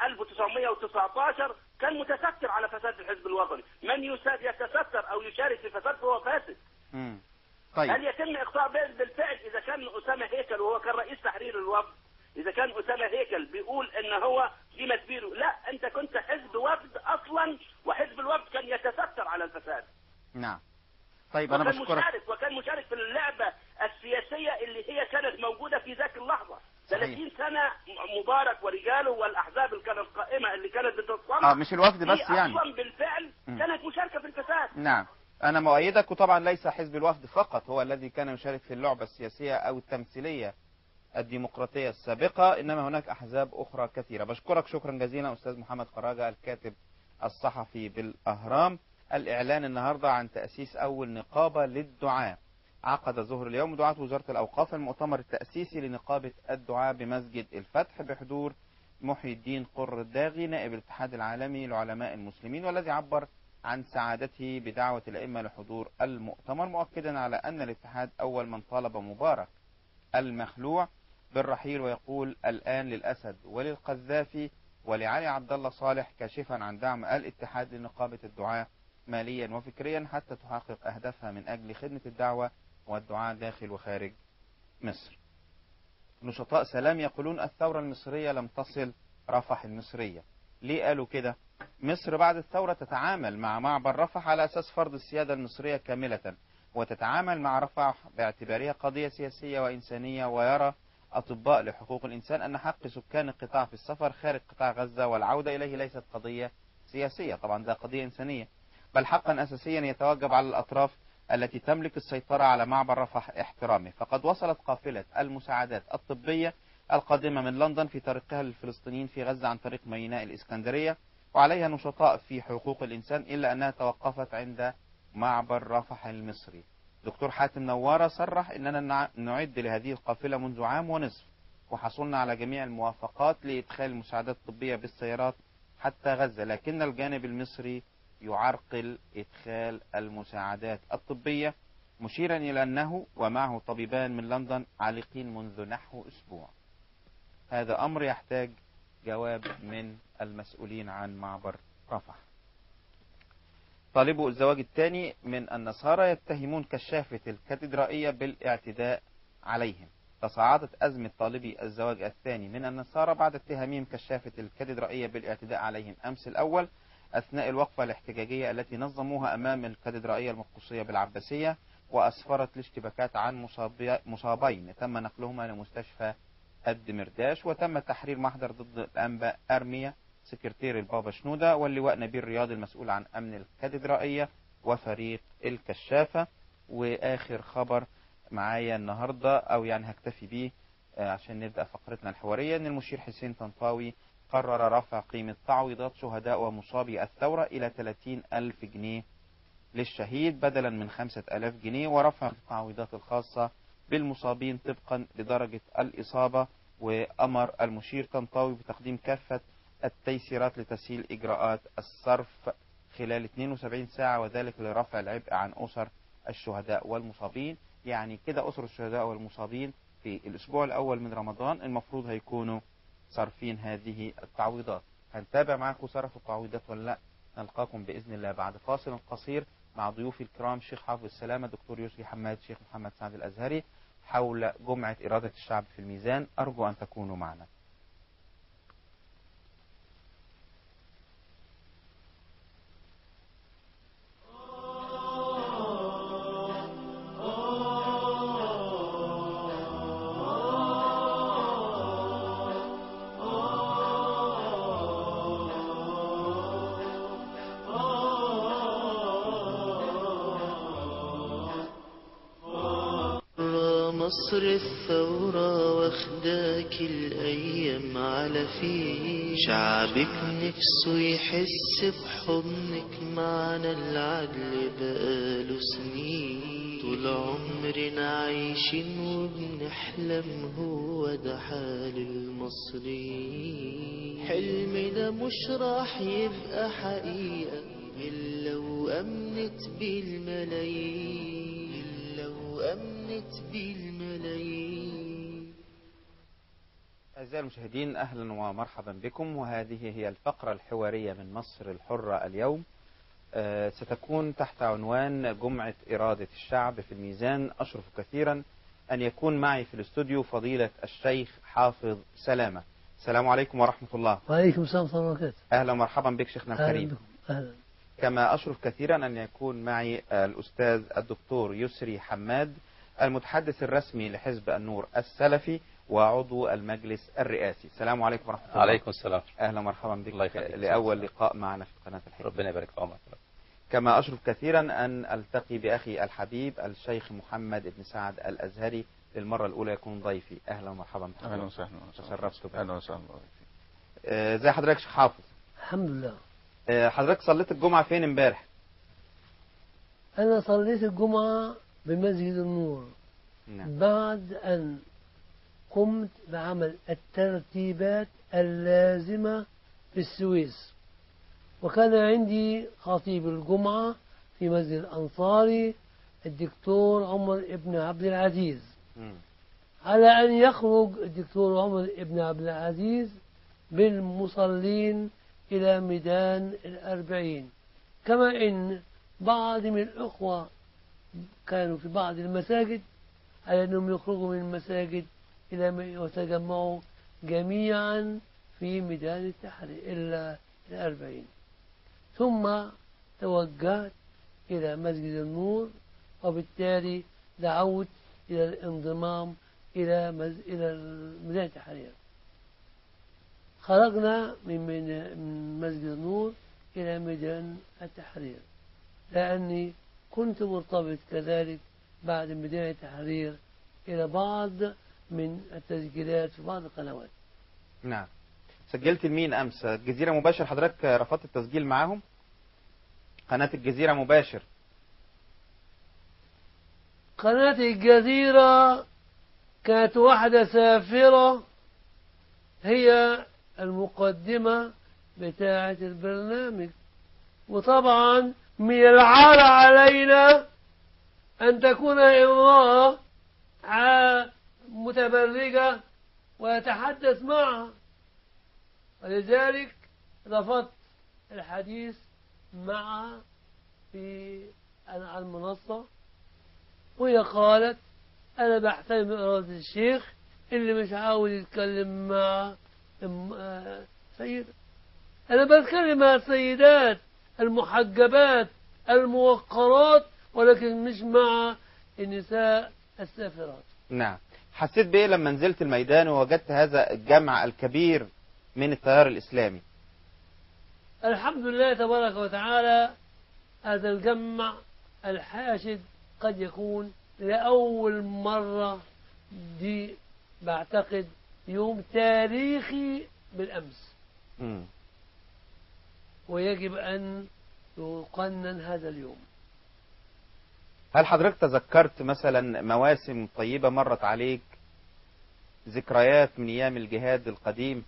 1919 كان متستر على فساد الحزب الوطني من يسا- يتستر او يشارك في فساد فهو فاسد مم. طيب هل يتم اقطاع بال- بالفعل اذا كان اسامه هيكل وهو كان رئيس تحرير الوفد اذا كان اسامه هيكل بيقول ان هو في مسبيره لا انت كنت حزب وفد اصلا وحزب الوفد كان يتستر على الفساد نعم طيب انا وكان بشكرك مشارك وكان مشارك في اللعبه السياسيه اللي هي كانت موجوده في ذاك اللحظه صحيح. 30 سنه م- مبارك ورجاله والاحزاب اللي كانت قائمه اللي كانت بتتصنع اه مش الوفد بس هي يعني اصلا بالفعل م. كانت مشاركه في الفساد نعم أنا مؤيدك وطبعا ليس حزب الوفد فقط هو الذي كان يشارك في اللعبة السياسية أو التمثيلية الديمقراطية السابقة إنما هناك أحزاب أخرى كثيرة بشكرك شكرا جزيلا أستاذ محمد خراجة الكاتب الصحفي بالأهرام الإعلان النهاردة عن تأسيس أول نقابة للدعاء عقد ظهر اليوم دعاة وزارة الأوقاف المؤتمر التأسيسي لنقابة الدعاء بمسجد الفتح بحضور محي الدين قر الداغي نائب الاتحاد العالمي لعلماء المسلمين والذي عبر عن سعادته بدعوة الأئمة لحضور المؤتمر مؤكدا على أن الاتحاد أول من طالب مبارك المخلوع بالرحيل ويقول الآن للأسد وللقذافي ولعلي عبد الله صالح كاشفا عن دعم الاتحاد لنقابة الدعاة ماليا وفكريا حتى تحقق أهدافها من أجل خدمة الدعوة والدعاء داخل وخارج مصر نشطاء سلام يقولون الثورة المصرية لم تصل رفح المصرية ليه قالوا كده مصر بعد الثورة تتعامل مع معبر رفح على أساس فرض السيادة المصرية كاملة وتتعامل مع رفح باعتبارها قضية سياسية وإنسانية ويرى أطباء لحقوق الإنسان أن حق سكان القطاع في السفر خارج قطاع غزة والعودة إليه ليست قضية سياسية طبعا ده قضية إنسانية بل حقا أساسيا يتوجب على الأطراف التي تملك السيطرة على معبر رفح احترامه فقد وصلت قافلة المساعدات الطبية القادمة من لندن في طريقها للفلسطينيين في غزة عن طريق ميناء الإسكندرية وعليها نشطاء في حقوق الإنسان إلا أنها توقفت عند معبر رفح المصري دكتور حاتم نوارة صرح أننا نع- نعد لهذه القافلة منذ عام ونصف وحصلنا على جميع الموافقات لإدخال المساعدات الطبية بالسيارات حتى غزة لكن الجانب المصري يعرقل إدخال المساعدات الطبية مشيرا إلى أنه ومعه طبيبان من لندن عالقين منذ نحو أسبوع هذا أمر يحتاج جواب من المسؤولين عن معبر رفح طالبو الزواج الثاني من النصارى يتهمون كشافة الكاتدرائية بالاعتداء عليهم تصاعدت أزمة طالبي الزواج الثاني من النصارى بعد اتهامهم كشافة الكاتدرائية بالاعتداء عليهم أمس الأول أثناء الوقفة الاحتجاجية التي نظموها أمام الكاتدرائية المقدسية بالعباسية وأسفرت الاشتباكات عن مصابي- مصابين تم نقلهما لمستشفى الدمرداش وتم تحرير محضر ضد الأنبا أرميا سكرتير البابا شنودة واللواء نبيل رياض المسؤول عن أمن الكاتدرائية وفريق الكشافة وآخر خبر معايا النهاردة أو يعني هكتفي بيه آه، عشان نبدأ فقرتنا الحوارية أن المشير حسين طنطاوي قرر رفع قيمة تعويضات شهداء ومصابي الثورة إلى 30 ألف جنيه للشهيد بدلا من 5000 جنيه ورفع التعويضات الخاصة بالمصابين طبقا لدرجة الإصابة وأمر المشير طنطاوي بتقديم كافة التيسيرات لتسهيل إجراءات الصرف خلال 72 ساعة وذلك لرفع العبء عن أسر الشهداء والمصابين يعني كده أسر الشهداء والمصابين في الأسبوع الأول من رمضان المفروض هيكونوا صارفين هذه التعويضات هنتابع معاكم صرف التعويضات ولا لا نلقاكم بإذن الله بعد فاصل قصير مع ضيوفي الكرام شيخ حافظ السلامة دكتور يسري حماد شيخ محمد سعد الأزهري حول جمعة إرادة الشعب في الميزان أرجو أن تكونوا معنا مصر الثورة واخداك الأيام على فيه شعبك نفسه يحس بحضنك معنا العدل بقاله سنين طول عمرنا عايشين وبنحلم هو ده حال المصريين حلم ده مش راح يبقى حقيقة إلا وأمنت بالملايين إلا وأمنت بالملايين أعزائي المشاهدين أهلا ومرحبا بكم وهذه هي الفقرة الحوارية من مصر الحرة اليوم آه، ستكون تحت عنوان جمعة إرادة الشعب في الميزان أشرف كثيرا أن يكون معي في الاستوديو فضيلة الشيخ حافظ سلامة السلام عليكم ورحمة الله وعليكم السلام ورحمة الله وبركاته أهلا ومرحبا بك شيخنا أهلا الكريم بكم أهلا كما أشرف كثيرا أن يكون معي الأستاذ الدكتور يسري حماد المتحدث الرسمي لحزب النور السلفي وعضو المجلس الرئاسي السلام عليكم ورحمة الله عليكم السلام أهلا ومرحبا بك الله يخليك. لأول لقاء معنا في قناة الحكمة ربنا يبارك في عمرك كما أشرف كثيرا أن ألتقي بأخي الحبيب الشيخ محمد بن سعد الأزهري للمرة الأولى يكون ضيفي أهلا ومرحبا بك اهلا وسهلا تشرفت بك. اهلا وسهلا آه، زي حضرتك شيخ حافظ الحمد لله آه، حضرتك صليت الجمعة فين امبارح أنا صليت الجمعة بمسجد النور نعم بعد أن قمت بعمل الترتيبات اللازمة في السويس وكان عندي خطيب الجمعة في مسجد الأنصاري الدكتور عمر ابن عبد العزيز مم. على أن يخرج الدكتور عمر ابن عبد العزيز بالمصلين إلى ميدان الأربعين كما إن بعض من الأخوة كانوا في بعض المساجد على أنهم يخرجوا من المساجد إلى م- وتجمعوا جميعا في ميدان التحرير إلا الأربعين ثم توجهت إلى مسجد النور وبالتالي دعوت إلى الانضمام إلى مز... إلى ميدان التحرير خرجنا من من من مسجد النور إلى ميدان التحرير لأني كنت مرتبط كذلك بعد ميدان التحرير إلى بعض من التسجيلات في بعض القنوات نعم سجلت لمين أمس الجزيرة مباشر حضرتك رفضت التسجيل معاهم قناة الجزيرة مباشر قناة الجزيرة كانت واحدة سافرة هي المقدمة بتاعة البرنامج وطبعا من العار علينا أن تكون امرأة ع- متبرجة ويتحدث معها ولذلك رفضت الحديث معها في على المنصة وهي قالت أنا بحترم إرادة الشيخ اللي مش عاوز يتكلم مع ام- آه، سيدة أنا بتكلم مع السيدات المحجبات الموقرات ولكن مش مع النساء السافرات نعم حسيت بإيه لما نزلت الميدان ووجدت هذا الجمع الكبير من التيار الإسلامي الحمد لله تبارك وتعالى هذا الجمع الحاشد قد يكون لأول مرة دي بعتقد يوم تاريخي بالأمس مم. ويجب أن يقنن هذا اليوم هل حضرتك تذكرت مثلا مواسم طيبة مرت عليك ذكريات من أيام الجهاد القديم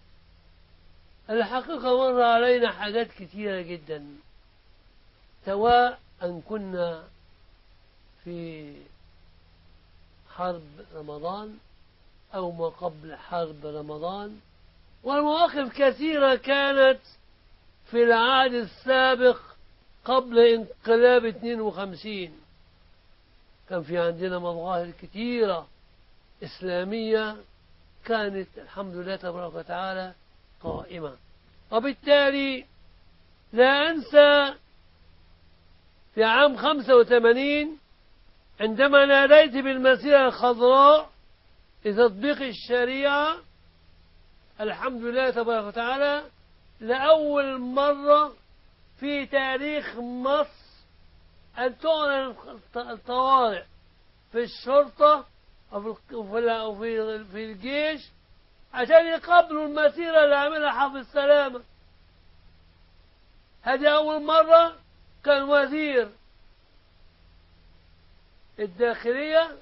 الحقيقة مر علينا حاجات كثيرة جدا سواء أن كنا في حرب رمضان أو ما قبل حرب رمضان والمواقف كثيرة كانت في العهد السابق قبل انقلاب 52 كان في عندنا مظاهر كثيرة إسلامية كانت الحمد لله تبارك وتعالى قائمة وبالتالي لا أنسى في عام 85 عندما ناديت بالمسيرة الخضراء لتطبيق الشريعة الحمد لله تبارك وتعالى لأول مرة في تاريخ مصر أن تعلن الطوارئ في الشرطة وفي الق- وفي ال- وفي في الجيش عشان يقابلوا المسيرة اللي عملها حافظ سلامة هذه أول مرة كان وزير الداخلية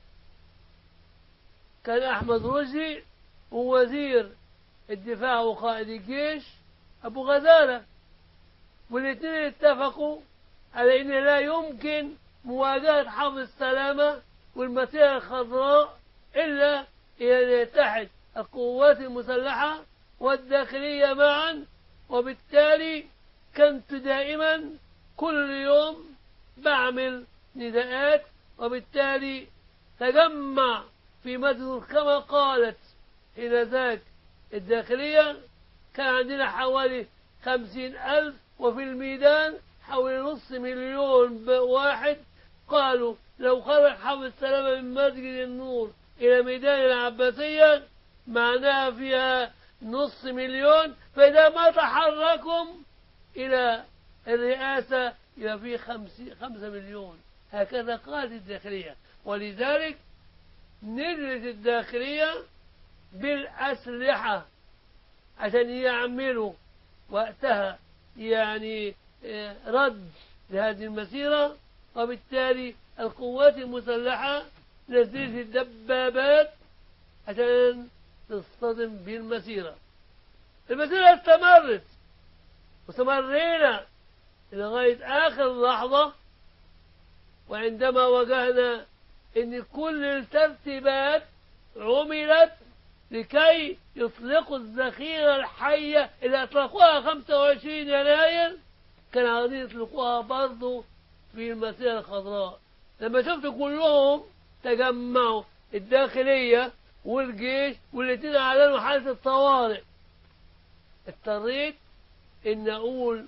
كان أحمد رشدي ووزير الدفاع وقائد الجيش أبو غزالة والاثنين اتفقوا على أن لا يمكن مواجهة حافظ السلامة والمسيرة الخضراء إلا أن يتحد القوات المسلحة والداخلية معا وبالتالي كنت دائما كل يوم بعمل نداءات وبالتالي تجمع في مسجد كما قالت حين ذاك الداخلية كان عندنا حوالي خمسين ألف وفي الميدان حوالي نص مليون ب- واحد قالوا لو خرج حافظ السلامة من مسجد النور إلى ميدان العباسية معناها فيها نص مليون فإذا ما تحركم إلى الرئاسة يبقى في خمسة, خمسة مليون هكذا قالت الداخلية ولذلك نزلت الداخلية بالأسلحة عشان يعملوا وقتها يعني آه، رد لهذه المسيرة وبالتالي القوات المسلحة نزلت الدبابات عشان تصطدم بالمسيرة المسيرة استمرت واستمرينا لغاية آخر لحظة وعندما وجدنا أن كل الترتيبات عملت لكي يطلقوا الذخيرة الحية اللي أطلقوها 25 يناير كان عايزين يطلقوها برضه في المسيرة الخضراء لما شفت كلهم تجمعوا الداخلية والجيش والاثنين أعلنوا حالة الطوارئ اضطريت إن أقول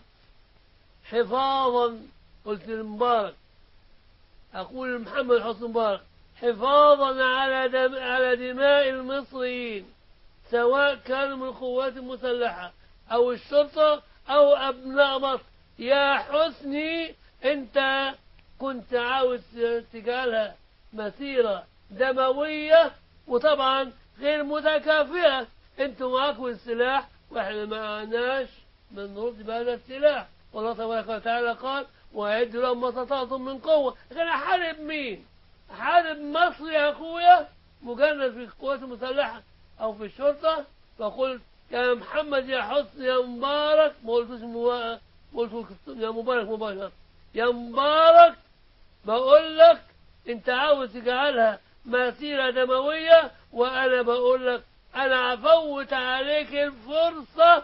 حفاظا قلت لمبارك أقول لمحمد حسن مبارك حفاظا على دم على دماء المصريين سواء كانوا من القوات المسلحة أو الشرطة أو أبناء مصر يا حسني أنت كنت عاوز تجعلها مسيرة دموية وطبعا غير متكافئة انتوا معاكم السلاح واحنا ما معناش من نرد بهذا السلاح والله تبارك وتعالى قال وأعدوا لهم ما استطعتم من قوة لكن أحارب مين؟ أحارب مصر يا أخويا مجرد في القوات المسلحة أو في الشرطة فقلت يا محمد يا حسن يا مبارك ما قلتوش مبارك ما قلتوش يا مبارك مباشرة يا مبارك بقول لك انت عاوز تجعلها مسيرة دموية وانا بقول لك انا هفوت عليك الفرصة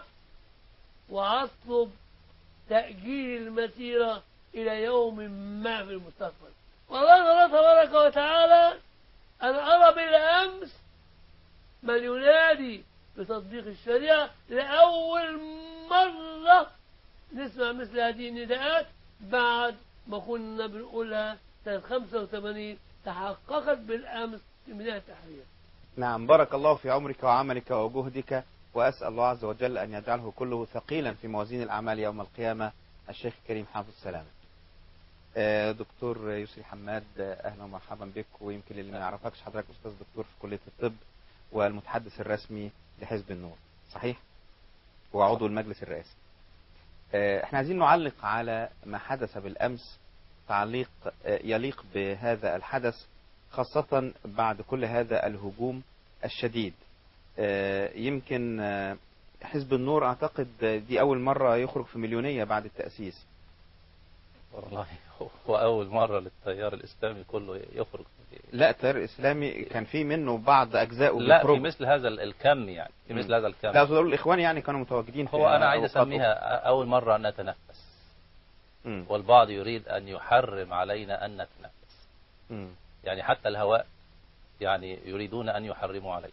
وهطلب تأجيل المسيرة إلى يوم ما في المستقبل والله الله تبارك وتعالى أنا أرى بالأمس من ينادي بتطبيق الشريعة لأول مرة نسمع مثل هذه النداءات بعد ما كنا بنقولها سنة 85 تحققت بالأمس في ميدان التحرير نعم بارك الله في عمرك وعملك وجهدك وأسأل الله عز وجل أن يجعله كله ثقيلا في موازين الأعمال يوم القيامة الشيخ الكريم حافظ سلامة آه، دكتور يسري حماد آه، أهلا ومرحبا بك ويمكن اللي ما يعرفكش حضرتك أستاذ دكتور في كلية الطب والمتحدث الرسمي لحزب النور صحيح؟ وعضو المجلس الرئاسي آه، احنا عايزين نعلق على ما حدث بالأمس تعليق آه، يليق بهذا الحدث خاصة بعد كل هذا الهجوم الشديد آه، يمكن آه، حزب النور أعتقد دي أول مرة يخرج في مليونية بعد التأسيس والله هو أول مرة للتيار الإسلامي كله يخرج لا التيار الإسلامي كان في منه بعض أجزائه لا في بيخرجوا. مثل هذا ال- الكم يعني في مثل مم. هذا الكم لا أقصد أقول الإخوان يعني كانوا متواجدين في هو أنا عايز أوقاتهم. أسميها أول مرة أن نتنفس مم. والبعض يريد أن يحرم علينا أن نتنفس مم. يعني حتى الهواء يعني يريدون أن يحرموا علينا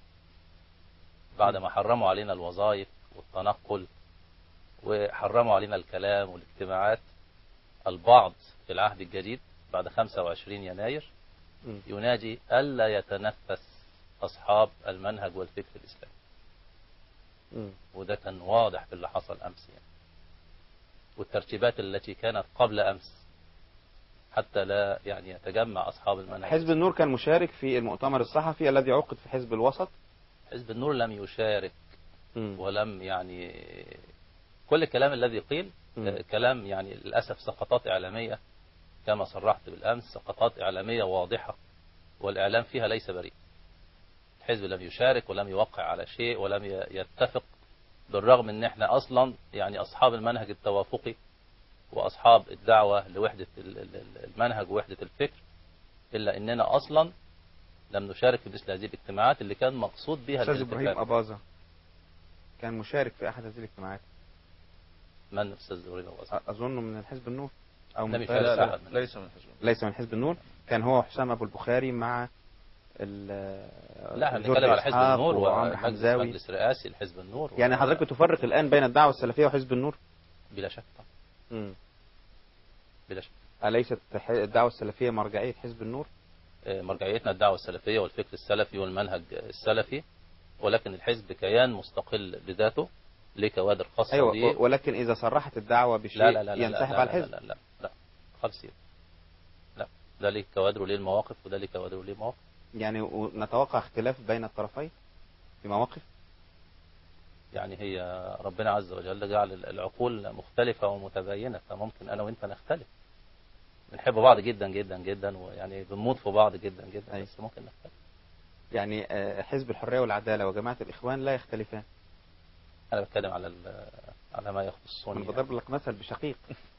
بعد ما حرموا علينا الوظائف والتنقل وحرموا علينا الكلام والاجتماعات البعض في العهد الجديد بعد 25 يناير مم. يناجي ألا يتنفس أصحاب المنهج والفكر الإسلامي مم. وده كان واضح في اللي حصل أمس يعني والترتيبات التي كانت قبل أمس حتى لا يعني يتجمع أصحاب المنهج حزب النور كان مشارك في المؤتمر الصحفي الذي عقد في حزب الوسط حزب النور لم يشارك مم. ولم يعني كل الكلام الذي قيل مم. آه، كلام يعني للأسف سقطات إعلامية كما صرحت بالأمس سقطات إعلامية واضحة والإعلام فيها ليس بريء الحزب لم يشارك ولم يوقع على شيء ولم ي- يتفق بالرغم ان احنا اصلا يعني اصحاب المنهج التوافقي واصحاب الدعوة لوحدة ال- ال- ال- المنهج ووحدة الفكر الا اننا اصلا لم نشارك في مثل هذه الاجتماعات اللي كان مقصود بها استاذ الالتفات. ابراهيم اباظه كان مشارك في احد هذه الاجتماعات من الاستاذ ابراهيم أبو أسد؟ اظن من الحزب النور او لم من يشارك لا, لا، لا, لا. ليس من حزب ليس من حزب النور كان هو وحسام ابو البخاري مع ال- لا احنا جورج بنتكلم على حزب إسحاق النور وعمرو ومجلس حمزاوي مجلس رئاسي لحزب النور يعني و- حضرتك تفرق الان بين الدعوه السلفيه وحزب النور بلا شك طبعا مم. بلا شك اليست ح- الدعوه السلفيه مرجعيه حزب النور آه، مرجعيتنا الدعوة السلفية والفكر السلفي والمنهج السلفي ولكن الحزب كيان مستقل بذاته ليه كوادر خاصة ايوه بيه. و- ولكن اذا صرحت الدعوه بشيء لا لا لا لا ينسحب لا على لا الحزب لا لا لا, لا. خالص كده. لا ده ليه كوادر وليه المواقف وده ليه كوادر وليه مواقف يعني و- نتوقع اختلاف بين الطرفين في مواقف يعني هي ربنا عز وجل جعل العقول مختلفة ومتباينة فممكن أنا وأنت نختلف بنحب بعض جدا جدا جدا ويعني بنموت في بعض جدا جدا أيوة. بس ممكن نختلف يعني آه، حزب الحريه والعداله وجماعه الاخوان لا يختلفان أنا بتكلم على ال- على ما يخصني انا يعني. بضرب لك مثل بشقيق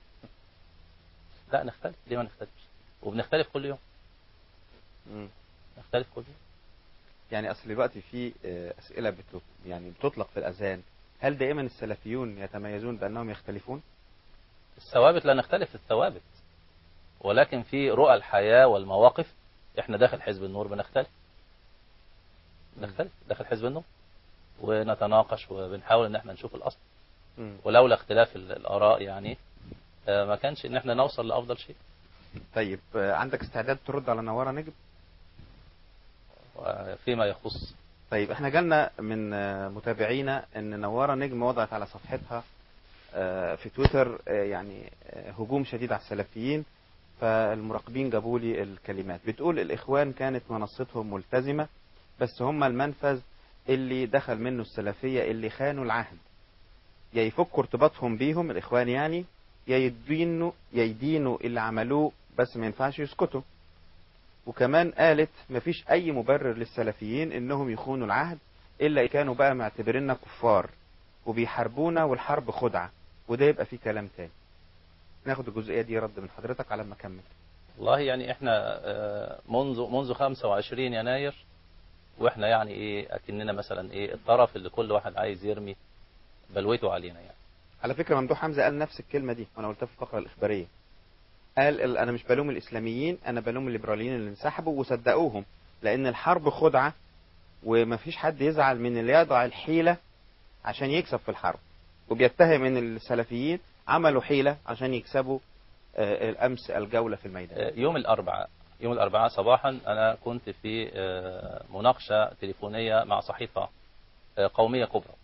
لا نختلف ليه ما نختلفش وبنختلف كل يوم مم. نختلف كل يوم يعني اصل دلوقتي في آه، اسئله بت... يعني بتطلق في الاذهان هل دائما السلفيون يتميزون بانهم يختلفون الثوابت لا نختلف في الثوابت ولكن في رؤى الحياة والمواقف احنا داخل حزب النور بنختلف نختلف داخل حزب النور ونتناقش وبنحاول ان احنا نشوف الاصل مم. ولولا اختلاف ال- الاراء يعني آه، ما كانش ان احنا نوصل لافضل شيء طيب آه، عندك استعداد ترد على نواره نجم فيما يخص طيب احنا جالنا من آه، متابعينا ان نواره نجم وضعت على صفحتها آه، في تويتر آه، يعني آه، هجوم شديد على السلفيين فالمراقبين جابوا لي الكلمات بتقول الاخوان كانت منصتهم ملتزمه بس هم المنفذ اللي دخل منه السلفيه اللي خانوا العهد يا يفكوا ارتباطهم بيهم الاخوان يعني يا يدينوا يا يدينوا اللي عملوه بس ما ينفعش يسكتوا وكمان قالت مفيش اي مبرر للسلفيين انهم يخونوا العهد الا إن كانوا بقى معتبريننا كفار وبيحاربونا والحرب خدعة وده يبقى فيه كلام تاني ناخد الجزئية دي رد من حضرتك على ما اكمل والله يعني احنا آه، منذ منذ 25 يناير واحنا يعني ايه اكننا مثلا ايه الطرف اللي كل واحد عايز يرمي بلوته علينا يعني على فكرة ممدوح حمزة قال نفس الكلمة دي وانا قلتها في الفقرة الاخبارية قال ال- انا مش بلوم الاسلاميين انا بلوم الليبراليين اللي انسحبوا وصدقوهم لان الحرب خدعة ومفيش حد يزعل من اللي يضع الحيلة عشان يكسب في الحرب وبيتهم ان السلفيين عملوا حيلة عشان يكسبوا آه، الامس الجولة في الميدان آه، يوم الاربعاء يوم الاربعاء صباحا انا كنت في آه، مناقشه تليفونيه مع صحيفه آه، قوميه كبرى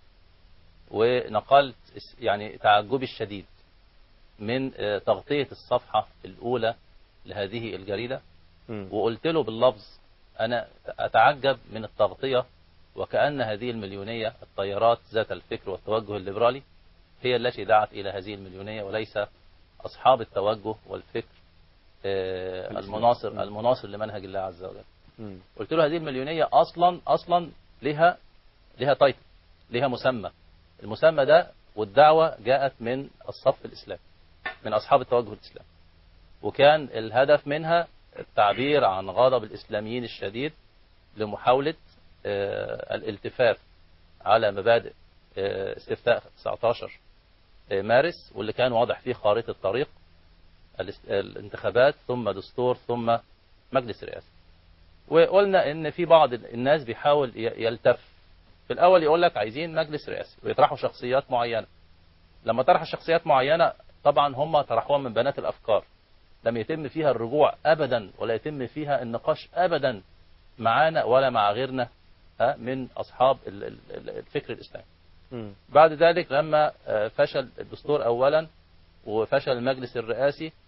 ونقلت اس- يعني تعجبي الشديد من آه، تغطيه الصفحه الاولى لهذه الجريده مم. وقلت له باللفظ أنا أتعجب من التغطية وكأن هذه المليونية الطيارات ذات الفكر والتوجه الليبرالي هي التي دعت إلى هذه المليونية وليس أصحاب التوجه والفكر آه، الإسلام. المناصر مم. المناصر لمنهج الله عز وجل مم. قلت له هذه المليونية أصلا أصلا لها لها تايتل لها مسمى المسمى ده والدعوة جاءت من الصف الإسلامي من أصحاب التوجه الإسلامي وكان الهدف منها التعبير عن غضب الإسلاميين الشديد لمحاولة آه، الالتفاف على مبادئ آه، استفتاء 19 آه، مارس واللي كان واضح فيه خارطة الطريق الاس- الانتخابات ثم دستور ثم مجلس رئاسي وقلنا ان في بعض الناس بيحاول ي- يلتف في الاول يقول لك عايزين مجلس رئاسي ويطرحوا شخصيات معينه لما طرح شخصيات معينه طبعا هم طرحوها من بنات الافكار لم يتم فيها الرجوع ابدا ولا يتم فيها النقاش ابدا معانا ولا مع غيرنا ها، من اصحاب ال- ال- ال- الفكر الاسلامي مم. بعد ذلك لما آه، فشل الدستور اولا وفشل المجلس الرئاسي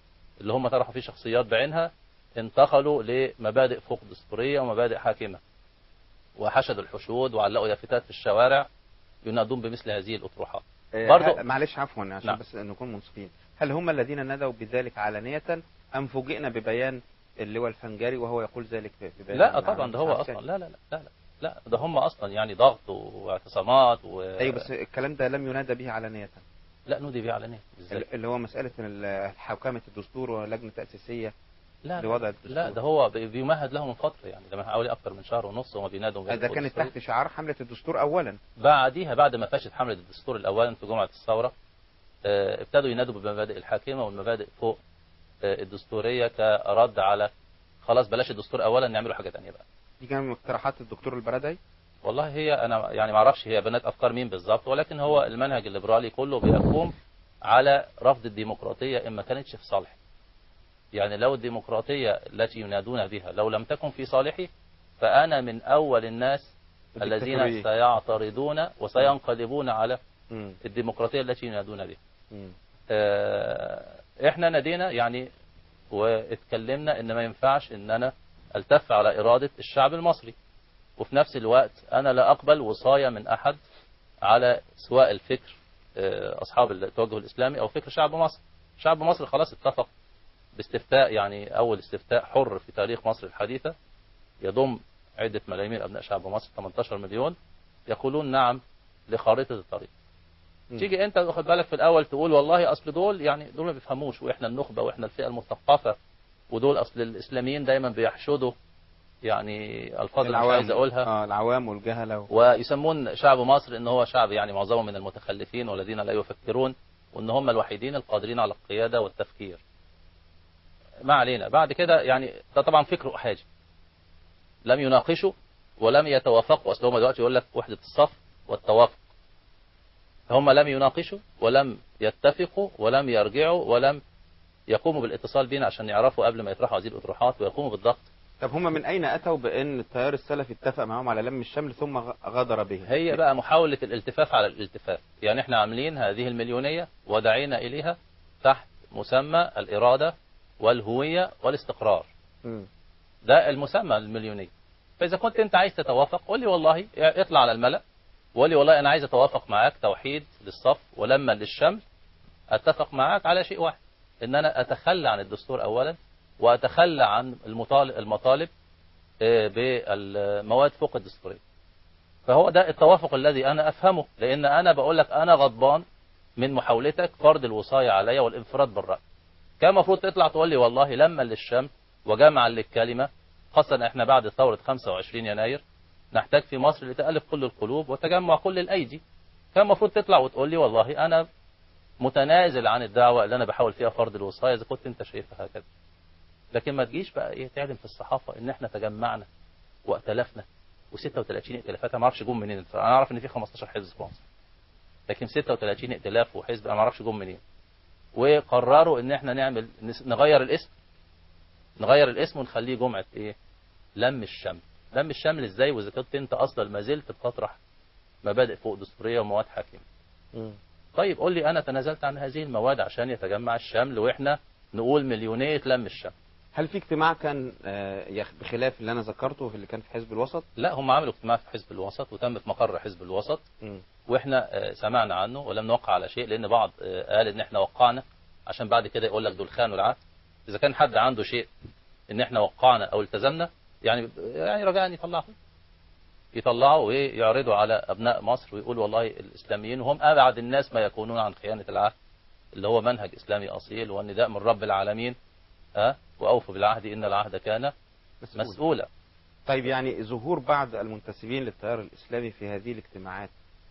اللي هم طرحوا فيه شخصيات بعينها انتقلوا لمبادئ فوق دستورية ومبادئ حاكمة وحشدوا الحشود وعلقوا يافتات في الشوارع ينادون بمثل هذه الأطروحات آه، برضو- ه- معلش عفوا عشان نعم. بس نكون منصفين هل هم الذين ندوا بذلك علانية أم فوجئنا ببيان اللواء الفنجاري وهو يقول ذلك في في بيان لا مع طبعا ده هو العسكري؟ أصلا لا لا لا لا لا, لا ده هم أصلا يعني ضغط واعتصامات و... أيوة بس الكلام ده لم ينادى به علانية لا نودي بيه علانية ازاي اللي هو مسألة ال- حوكمة الدستور ولجنة تأسيسية لا لوضع لا, الدستور. لا ده هو بي- بيمهد له من فترة يعني ده من حوالي أكتر من شهر ونص وما بينادوا ده بينادوا كانت بالدستور. تحت شعار حملة الدستور أولا بعديها بعد ما فشت حملة الدستور الأولا في جمعة الثورة آه، ابتدوا ينادوا بالمبادئ الحاكمة والمبادئ فوق آه، الدستورية كرد على خلاص بلاش الدستور أولا نعمله حاجة تانية بقى دي كانت من اقتراحات الدكتور البرادعي والله هي أنا يعني ما أعرفش هي بنات أفكار مين بالظبط ولكن هو المنهج الليبرالي كله بيقوم على رفض الديمقراطية إن ما كانتش في صالحي يعني لو الديمقراطية التي ينادون بها لو لم تكن في صالحي فأنا من أول الناس الذين الدكتاتورية. سيعترضون وسينقلبون على مم. الديمقراطية التي ينادون بها مم. آه، احنا نادينا يعني واتكلمنا ان ما ينفعش ان انا التف على ارادة الشعب المصري وفي نفس الوقت انا لا اقبل وصاية من احد على سواء الفكر آه، اصحاب التوجه الاسلامي او فكر شعب مصر شعب مصر خلاص اتفق باستفتاء يعني اول استفتاء حر في تاريخ مصر الحديثة يضم عدة ملايين من ابناء شعب مصر 18 مليون يقولون نعم لخارطة الطريق مم. تيجي انت واخد بالك في الاول تقول والله اصل دول يعني دول ما بيفهموش واحنا النخبه واحنا الفئه المثقفه ودول اصل الاسلاميين دايما بيحشدوا يعني الفاظ اللي مش عايز اقولها اه العوام والجهلة و... ويسمون شعب مصر ان هو شعب يعني معظمه من المتخلفين والذين لا يفكرون وان هم الوحيدين القادرين على القياده والتفكير ما علينا بعد كده يعني ده طبعا فكر احاجي لم يناقشوا ولم يتوافقوا اصل هم دلوقتي يقول لك وحده الصف والتوافق هم لم يناقشوا ولم يتفقوا ولم يرجعوا ولم يقوموا بالاتصال بنا عشان يعرفوا قبل ما يطرحوا هذه الاطروحات ويقوموا بالضغط طب هم من أين أتوا بأن التيار السلفي اتفق معهم على لم الشمل ثم غ- غدر به هي بقى محاولة الالتفاف على الالتفاف يعني احنا عاملين هذه المليونية ودعينا إليها تحت مسمى الإرادة والهوية والاستقرار مم. ده المسمى المليونية فإذا كنت أنت عايز تتوافق قول لي والله اطلع على الملأ وقول لي والله أنا عايز أتوافق معاك توحيد للصف ولما للشمل أتفق معاك على شيء واحد إن أنا أتخلى عن الدستور أولا وأتخلى عن المطالب, المطالب آه، بالمواد فوق الدستورية فهو ده التوافق الذي أنا أفهمه لأن أنا بقول لك أنا غضبان من محاولتك فرض الوصاية عليا والانفراد بالرأي كان المفروض تطلع تقول لي والله لما للشمل وجمعا للكلمة خاصة احنا بعد ثورة 25 يناير نحتاج في مصر لتألف كل القلوب وتجمع كل الأيدي كان المفروض تطلع وتقول لي والله أنا متنازل عن الدعوة اللي أنا بحاول فيها فرض الوصاية إذا كنت أنت شايفها هكذا لكن ما تجيش بقى إيه تعلن في الصحافة إن إحنا تجمعنا وائتلفنا و36 ائتلافات أنا ما أعرفش جم منين أنا أعرف إن في 15 حزب في مصر لكن 36 ائتلاف وحزب أنا ما أعرفش جم منين وقرروا إن إحنا نعمل نس- نغير الاسم نغير الاسم ونخليه جمعة إيه لم الشمل لم الشمل إزاي وإذا كنت أنت أصلا ما زلت بتطرح مبادئ فوق دستورية ومواد حاكمة مم. طيب قول لي أنا تنازلت عن هذه المواد عشان يتجمع الشمل وإحنا نقول مليونية لم الشمل هل في اجتماع كان آه، يخ- بخلاف اللي أنا ذكرته في اللي كان في حزب الوسط لا هم عملوا اجتماع في حزب الوسط وتم في مقر حزب الوسط مم. واحنا آه، سمعنا عنه ولم نوقع على شيء لان بعض آه، قال ان احنا وقعنا عشان بعد كده يقول لك دول خانوا العهد اذا كان حد عنده شيء ان احنا وقعنا او التزمنا يعني يعني رجاء يطلعه يطلعوا ويعرضوا على ابناء مصر ويقولوا والله الاسلاميين وهم ابعد الناس ما يكونون عن خيانه العهد اللي هو منهج اسلامي اصيل والنداء من رب العالمين ها واوفوا بالعهد ان العهد كان مسؤول. مسؤولا طيب يعني ظهور بعض المنتسبين للتيار الإسلامي في هذه الاجتماعات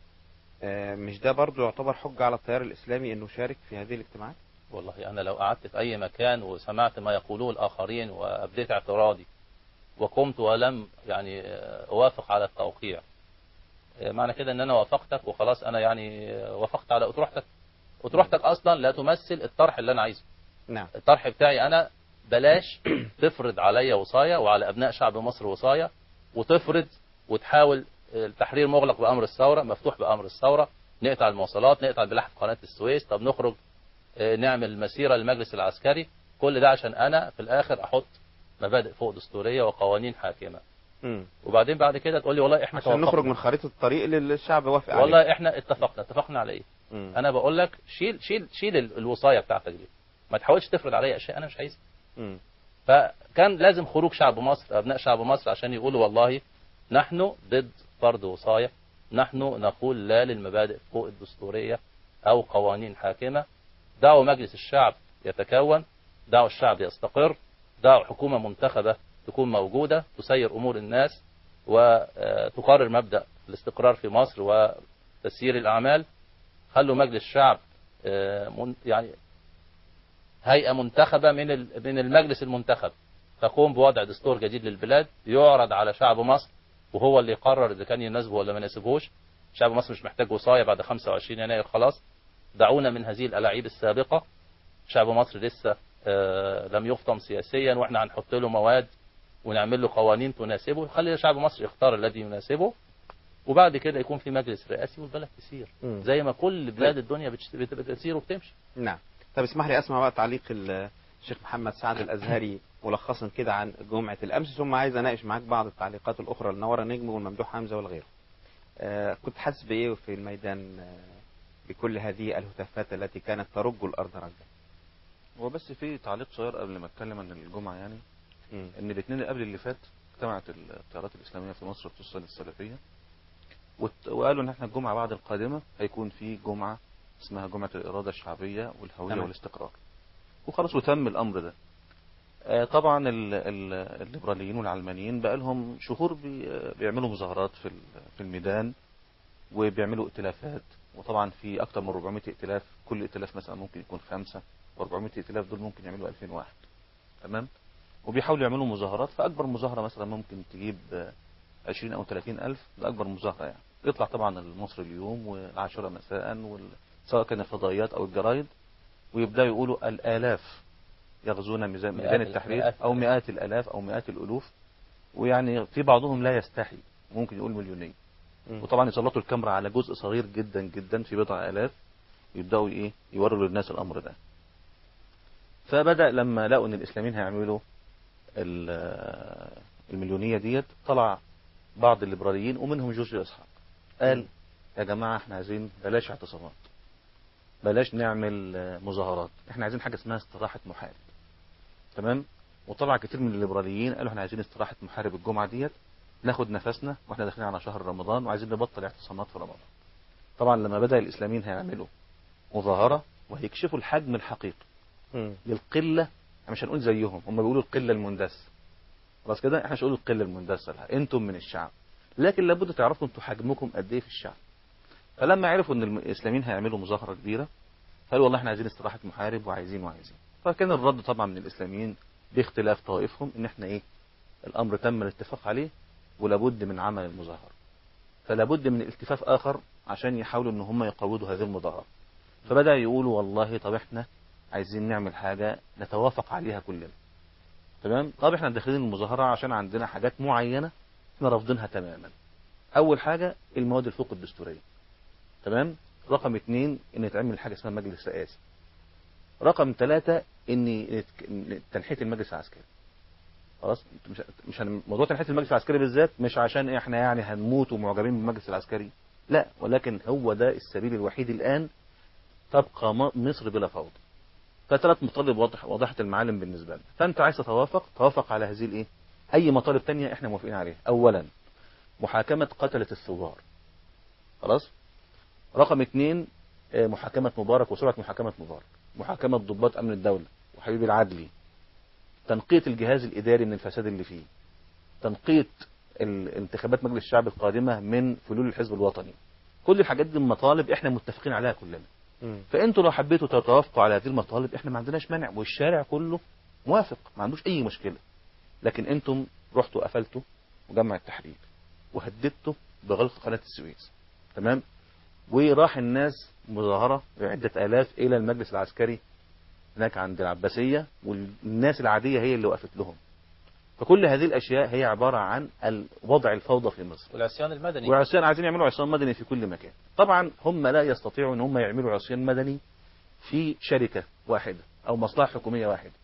آه، مش ده برضو يعتبر حجة على التيار الإسلامي أنه شارك في هذه الاجتماعات والله أنا لو قعدت في أي مكان وسمعت ما يقولوه الآخرين وأبديت اعتراضي وقمت ولم يعني آه، أوافق على التوقيع آه، معنى كده أن أنا وافقتك وخلاص أنا يعني آه، وافقت على أطروحتك أطروحتك أصلا لا تمثل الطرح اللي أنا عايزه نعم الطرح بتاعي أنا بلاش تفرض عليا وصاية وعلى أبناء شعب مصر وصاية وتفرض وتحاول آه، التحرير مغلق بأمر الثورة مفتوح بأمر الثورة نقطع المواصلات نقطع بلحف قناة السويس طب نخرج آه، نعمل مسيرة للمجلس العسكري كل ده عشان انا في الاخر احط مبادئ فوق دستوريه وقوانين حاكمه مم. وبعدين بعد كده تقول لي والله احنا عشان توافقنا. نخرج من خريطة الطريق اللي الشعب وافق عليه والله احنا اتفقنا اتفقنا على ايه مم. انا بقول لك شيل شيل شيل ال- الوصايه بتاعتك دي ما تحاولش تفرض عليا اشياء انا مش عايزها مم. فكان لازم خروج شعب مصر ابناء شعب مصر عشان يقولوا والله نحن ضد فرض وصايه نحن نقول لا للمبادئ فوق الدستوريه او قوانين حاكمه دعوا مجلس الشعب يتكون دعوا الشعب يستقر دعوا حكومه منتخبه تكون موجوده تسير امور الناس وتقرر مبدا الاستقرار في مصر وتسيير الاعمال خلوا مجلس الشعب آه، من- يعني هيئة منتخبة من ال- من المجلس المنتخب تقوم بوضع دستور جديد للبلاد يعرض على شعب مصر وهو اللي يقرر إذا كان يناسبه ولا ما يناسبهوش شعب مصر مش محتاج وصاية بعد 25 يناير خلاص دعونا من هذه الألاعيب السابقة شعب مصر لسه آه، لم يفطم سياسيا واحنا هنحط له مواد ونعمل له قوانين تناسبه خلي شعب مصر يختار الذي يناسبه وبعد كده يكون في مجلس رئاسي والبلد تسير مم. زي ما كل بلاد الدنيا بتش- بت- بتسير وبتمشي نعم طب اسمح لي اسمع بقى تعليق ال- الشيخ محمد سعد الازهري ملخصا كده عن جمعه الامس ثم عايز اناقش معاك بعض التعليقات الاخرى لنورة نجم والممدوح حمزه والغيره. آه كنت حاسس بايه في الميدان آه بكل هذه الهتافات التي كانت ترج الارض رجا؟ هو بس في تعليق صغير قبل ما اتكلم عن الجمعه يعني مم. ان الاثنين اللي قبل اللي فات اجتمعت التيارات الاسلاميه في مصر خصوصا السلفيه وت- وقالوا ان احنا الجمعه بعد القادمه هيكون في جمعه اسمها جمعه الاراده الشعبيه والهويه تمام. والاستقرار وخلاص وتم الامر ده آه، طبعا ال- ال- الليبراليين والعلمانيين بقى لهم شهور بي- آه، بيعملوا مظاهرات في ال- في الميدان وبيعملوا ائتلافات وطبعا في اكتر من 400 ائتلاف كل ائتلاف مثلا ممكن يكون خمسه و400 ائتلاف دول ممكن يعملوا 2000 واحد تمام وبيحاولوا يعملوا مظاهرات فاكبر مظاهره مثلا ممكن تجيب آه، 20 او 30 الف ده اكبر مظاهره يعني يطلع طبعا المصري اليوم والعاشره مساء وال... سواء كان الفضائيات او الجرايد ويبداوا يقولوا الالاف يغزون ميزان مئات ميدان ال- التحرير مئات او مئات الالاف او مئات الالوف ويعني في بعضهم لا يستحي ممكن يقول مليونيه مم. وطبعا يسلطوا الكاميرا على جزء صغير جدا جدا في بضع الاف ويبداوا ايه يوروا للناس الامر ده فبدا لما لقوا ان الاسلاميين هيعملوا ال- المليونيه ديت طلع بعض الليبراليين ومنهم جورج اسحاق قال يا جماعه احنا عايزين بلاش اعتصامات بلاش نعمل آه، مظاهرات احنا عايزين حاجه اسمها استراحه محارب تمام وطلع كتير من الليبراليين قالوا احنا عايزين استراحه محارب الجمعه ديت ناخد نفسنا واحنا داخلين على شهر رمضان وعايزين نبطل اعتصامات في رمضان طبعا لما بدا الاسلاميين هيعملوا مظاهره وهيكشفوا الحجم الحقيقي مم. للقله إحنا مش هنقول زيهم هم بيقولوا القله المندسه خلاص كده احنا مش هنقول القله المندسه لا انتم من الشعب لكن لابد تعرفوا انتوا حجمكم قد ايه في الشعب فلما عرفوا ان الاسلاميين هيعملوا مظاهره كبيره قالوا والله احنا عايزين استراحه محارب وعايزين وعايزين فكان الرد طبعا من الاسلاميين باختلاف طوائفهم ان احنا ايه الامر تم الاتفاق عليه ولابد من عمل المظاهره فلابد من التفاف اخر عشان يحاولوا ان هم يقودوا هذه المظاهره فبدا يقولوا والله طب احنا عايزين نعمل حاجه نتوافق عليها كلنا تمام طب احنا داخلين المظاهره عشان عندنا حاجات معينه احنا رافضينها تماما اول حاجه المواد الفوق الدستوريه تمام رقم اثنين ان يتعمل حاجه اسمها مجلس رئاسي رقم ثلاثة ان يتك- إن تنحية المجلس العسكري خلاص مش مش هن- موضوع تنحية المجلس العسكري بالذات مش عشان احنا يعني هنموت ومعجبين بالمجلس العسكري لا ولكن هو ده السبيل الوحيد الان تبقى م- مصر بلا فوضى فثلاث مطالب واضح واضحة المعالم بالنسبة لنا فانت عايز تتوافق توافق على هذه الايه اي مطالب تانية احنا موافقين عليها اولا محاكمة قتلة الثوار خلاص رقم اثنين آه، محاكمة مبارك وسرعة محاكمة مبارك محاكمة ضباط أمن الدولة وحبيب العدلي تنقية الجهاز الإداري من الفساد اللي فيه تنقية ال- انتخابات مجلس الشعب القادمة من فلول الحزب الوطني كل الحاجات دي مطالب احنا متفقين عليها كلنا مم. فانتوا لو حبيتوا تتوافقوا على هذه المطالب احنا ما عندناش مانع والشارع كله موافق ما عندوش اي مشكله لكن انتم رحتوا قفلتوا مجمع التحرير وهددتوا بغلق قناه السويس تمام وراح الناس مظاهره بعده الاف الى المجلس العسكري هناك عند العباسيه والناس العاديه هي اللي وقفت لهم فكل هذه الاشياء هي عباره عن ال- وضع الفوضى في مصر والعصيان المدني وعصيان عايزين يعملوا عصيان مدني في كل مكان طبعا هم لا يستطيعوا ان هم يعملوا عصيان مدني في شركة واحدة او مصلحة حكومية واحدة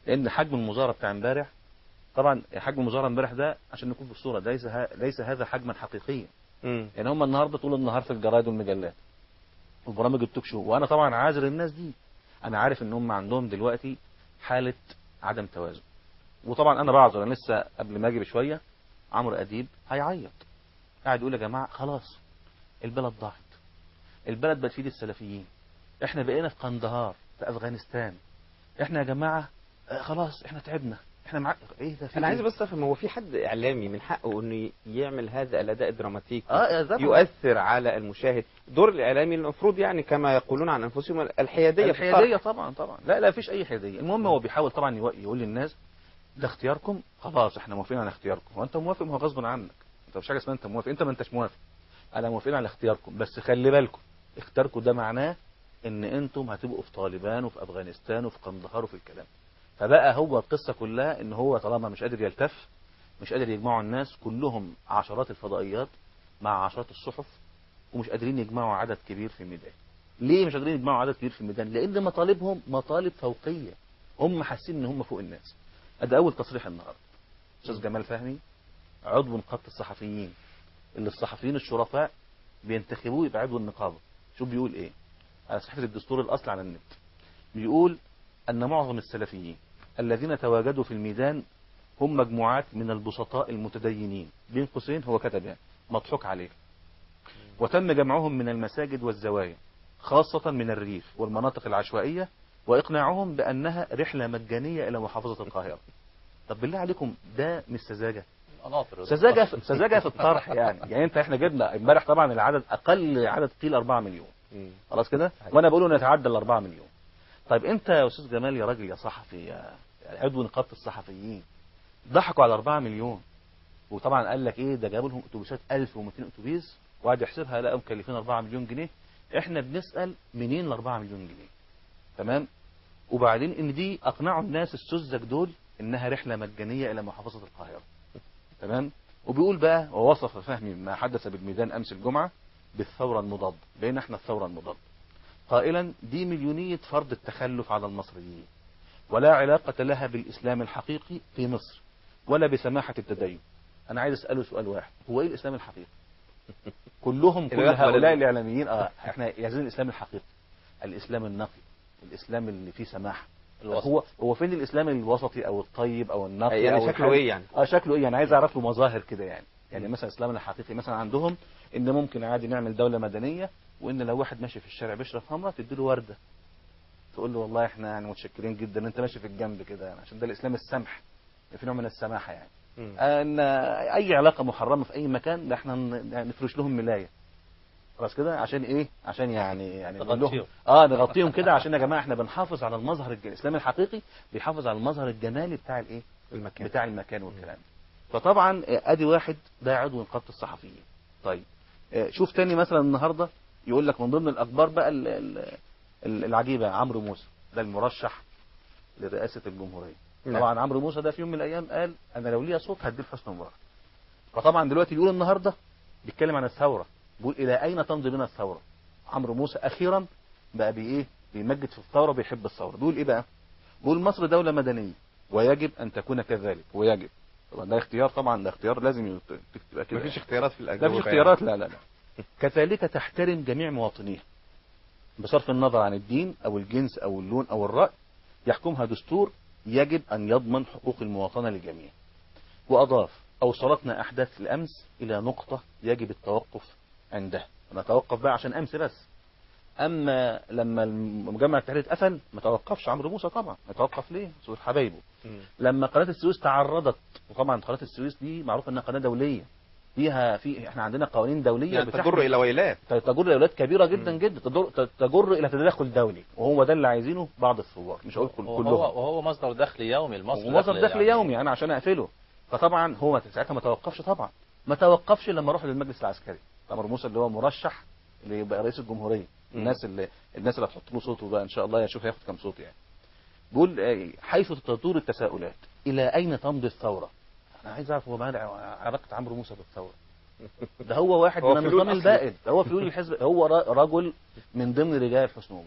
لان حجم المظاهره بتاع امبارح طبعا حجم المظاهره امبارح ده عشان نكون في الصوره ليس ه- ليس هذا حجما حقيقيا مم. يعني هم النهارده طول النهار في الجرايد والمجلات وبرامج التوك شو وانا طبعا عاذر الناس دي انا عارف ان هم عندهم دلوقتي حاله عدم توازن وطبعا انا بعذر انا لسه قبل ما اجي بشويه عمرو اديب هيعيط قاعد يقول يا جماعه خلاص البلد ضاعت البلد بقت في ايد السلفيين احنا بقينا في قندهار في افغانستان احنا يا جماعه آه، خلاص احنا تعبنا احنا مع... ايه ده في انا إيه؟ عايز بس افهم هو في حد اعلامي من حقه انه يعمل هذا الاداء الدراماتيكي اه طبعاً. يؤثر على المشاهد دور الاعلامي المفروض يعني كما يقولون عن انفسهم الحياديه في الحياديه الطرح. طبعا طبعا لا لا فيش اي حياديه المهم هو بيحاول طبعا يو- يقول للناس ده اختياركم خلاص احنا موافقين على اختياركم وانت موافق ما هو غصب عنك انت مش حاجه اسمها انت موافق انت ما انتش موافق انا موافقين على اختياركم بس خلي بالكم اختياركم ده معناه ان انتم هتبقوا في طالبان وفي افغانستان وفي قندهار وفي الكلام فبقى هو القصه كلها ان هو طالما مش قادر يلتف مش قادر يجمعوا الناس كلهم عشرات الفضائيات مع عشرات الصحف ومش قادرين يجمعوا عدد كبير في الميدان ليه مش قادرين يجمعوا عدد كبير في الميدان لان مطالبهم مطالب فوقيه هم حاسين ان هم فوق الناس ادي اول تصريح النهارده استاذ جمال فهمي عضو نقابه الصحفيين اللي الصحفيين الشرفاء بينتخبوه يبقى عضو النقابه شوف بيقول ايه على صحيفه الدستور الاصل على النت بيقول ان معظم السلفيين الذين تواجدوا في الميدان هم مجموعات من البسطاء المتدينين بين قوسين هو كتب يعني مضحوك عليه وتم جمعهم من المساجد والزوايا خاصة من الريف والمناطق العشوائية وإقناعهم بأنها رحلة مجانية إلى محافظة القاهرة طب بالله عليكم ده مش سذاجة قناطر سذاجة في سذاجة في الطرح يعني يعني انت احنا جبنا امبارح طبعا العدد اقل عدد قيل 4 مليون مم. خلاص كده وانا بقول نتعدى ال 4 مليون طيب انت يا استاذ جمال يا راجل يا صحفي يا يا عضو نقابه الصحفيين ضحكوا على 4 مليون وطبعا قال لك ايه ده جابوا لهم اتوبيسات 1200 اتوبيس وقعد يحسبها لقوا مكلفين 4 مليون جنيه احنا بنسال منين ال 4 مليون جنيه تمام وبعدين ان دي اقنعوا الناس السذج دول انها رحله مجانيه الى محافظه القاهره تمام وبيقول بقى ووصف فهمي ما حدث بالميدان امس الجمعه بالثوره المضاده بين احنا الثوره المضاده قائلا دي مليونيه فرض التخلف على المصريين ولا علاقه لها بالاسلام الحقيقي في مصر ولا بسماحه التدين انا عايز اساله سؤال واحد هو ايه الاسلام الحقيقي كلهم كل اللي يقبل هؤلاء ال- الاعلاميين اه احنا عايزين الاسلام الحقيقي الاسلام النقي الاسلام اللي فيه سماحه الوسط. هو هو فين الاسلام الوسطي او الطيب او النقي يعني او شكله الحلو؟ ايه يعني اه شكله ايه يعني عايز اعرف له مظاهر كده يعني يعني مثلا الاسلام الحقيقي مثلا عندهم ان ممكن عادي نعمل دوله مدنيه وان لو واحد ماشي في الشارع بيشرب خمره تديله ورده تقول له والله احنا يعني متشكرين جدا انت ماشي في الجنب كده يعني عشان ده الاسلام السمح في نوع من السماحه يعني مم. ان اي علاقه محرمه في اي مكان ده احنا ن- نفرش لهم ملايه خلاص كده عشان ايه عشان يعني يعني نقول لهم تغطيهم. اه نغطيهم كده عشان يا جماعه احنا بنحافظ على المظهر الج... الاسلام الحقيقي بيحافظ على المظهر الجمالي بتاع الايه المكان بتاع المكان والكلام فطبعا آه، ادي واحد ده عضو نقابه الصحفيين طيب آه، شوف تاني مثلا النهارده يقول لك من ضمن الاخبار بقى ال- ال- ال- العجيبه عمرو موسى ده المرشح لرئاسه الجمهوريه نعم. طبعا عمرو موسى ده في يوم من الايام قال انا لو ليا صوت هديه لحسني مبارك فطبعا دلوقتي بيقول النهارده بيتكلم عن الثوره بيقول الى اين تمضي بنا الثوره عمرو موسى اخيرا بقى بايه بيمجد في الثوره بيحب الثوره بيقول ايه بقى بيقول مصر دوله مدنيه ويجب ان تكون كذلك ويجب طبعا ده اختيار طبعا ده اختيار لازم يت- تبقى كده مفيش اختيارات في لا الاجوبه مفيش اختيارات لا لا لا كذلك تحترم جميع مواطنيها بصرف النظر عن الدين او الجنس او اللون او الرأي يحكمها دستور يجب ان يضمن حقوق المواطنة للجميع واضاف اوصلتنا احداث الامس الى نقطة يجب التوقف عندها نتوقف بقى عشان امس بس اما لما مجمع التحرير اتقفل ما توقفش عمرو موسى طبعا يتوقف ليه سوء حبايبه مم. لما قناه السويس تعرضت وطبعا قناه السويس دي معروف انها قناه دوليه فيها في احنا عندنا قوانين دوليه يعني بتحمي- تجر الى ويلات تجر لأولاد كبيرة جدا جدا تجر, تجر إلى تدخل دولي وهو ده اللي عايزينه بعض الثوار مش هقول كل- وهو كلهم وهو مصدر دخل يومي لمصر ومصدر دخل يعني يومي أنا عشان أقفله فطبعا هو ساعتها ما توقفش طبعا ما توقفش لما راح للمجلس العسكري عمرو موسى اللي هو مرشح اللي يبقى رئيس الجمهورية الناس اللي الناس اللي هتحط له صوته بقى إن شاء الله يشوف هياخد كام صوت يعني بيقول آه، حيث تدور التساؤلات إلى أين تمضي الثورة أنا عايز أعرف هو مالع علاقة عمرو موسى بالثورة ده هو واحد هو من فلول النظام أصلي. البائد ده هو فلول الحزب هو را- رجل من ضمن رجال حسني مبارك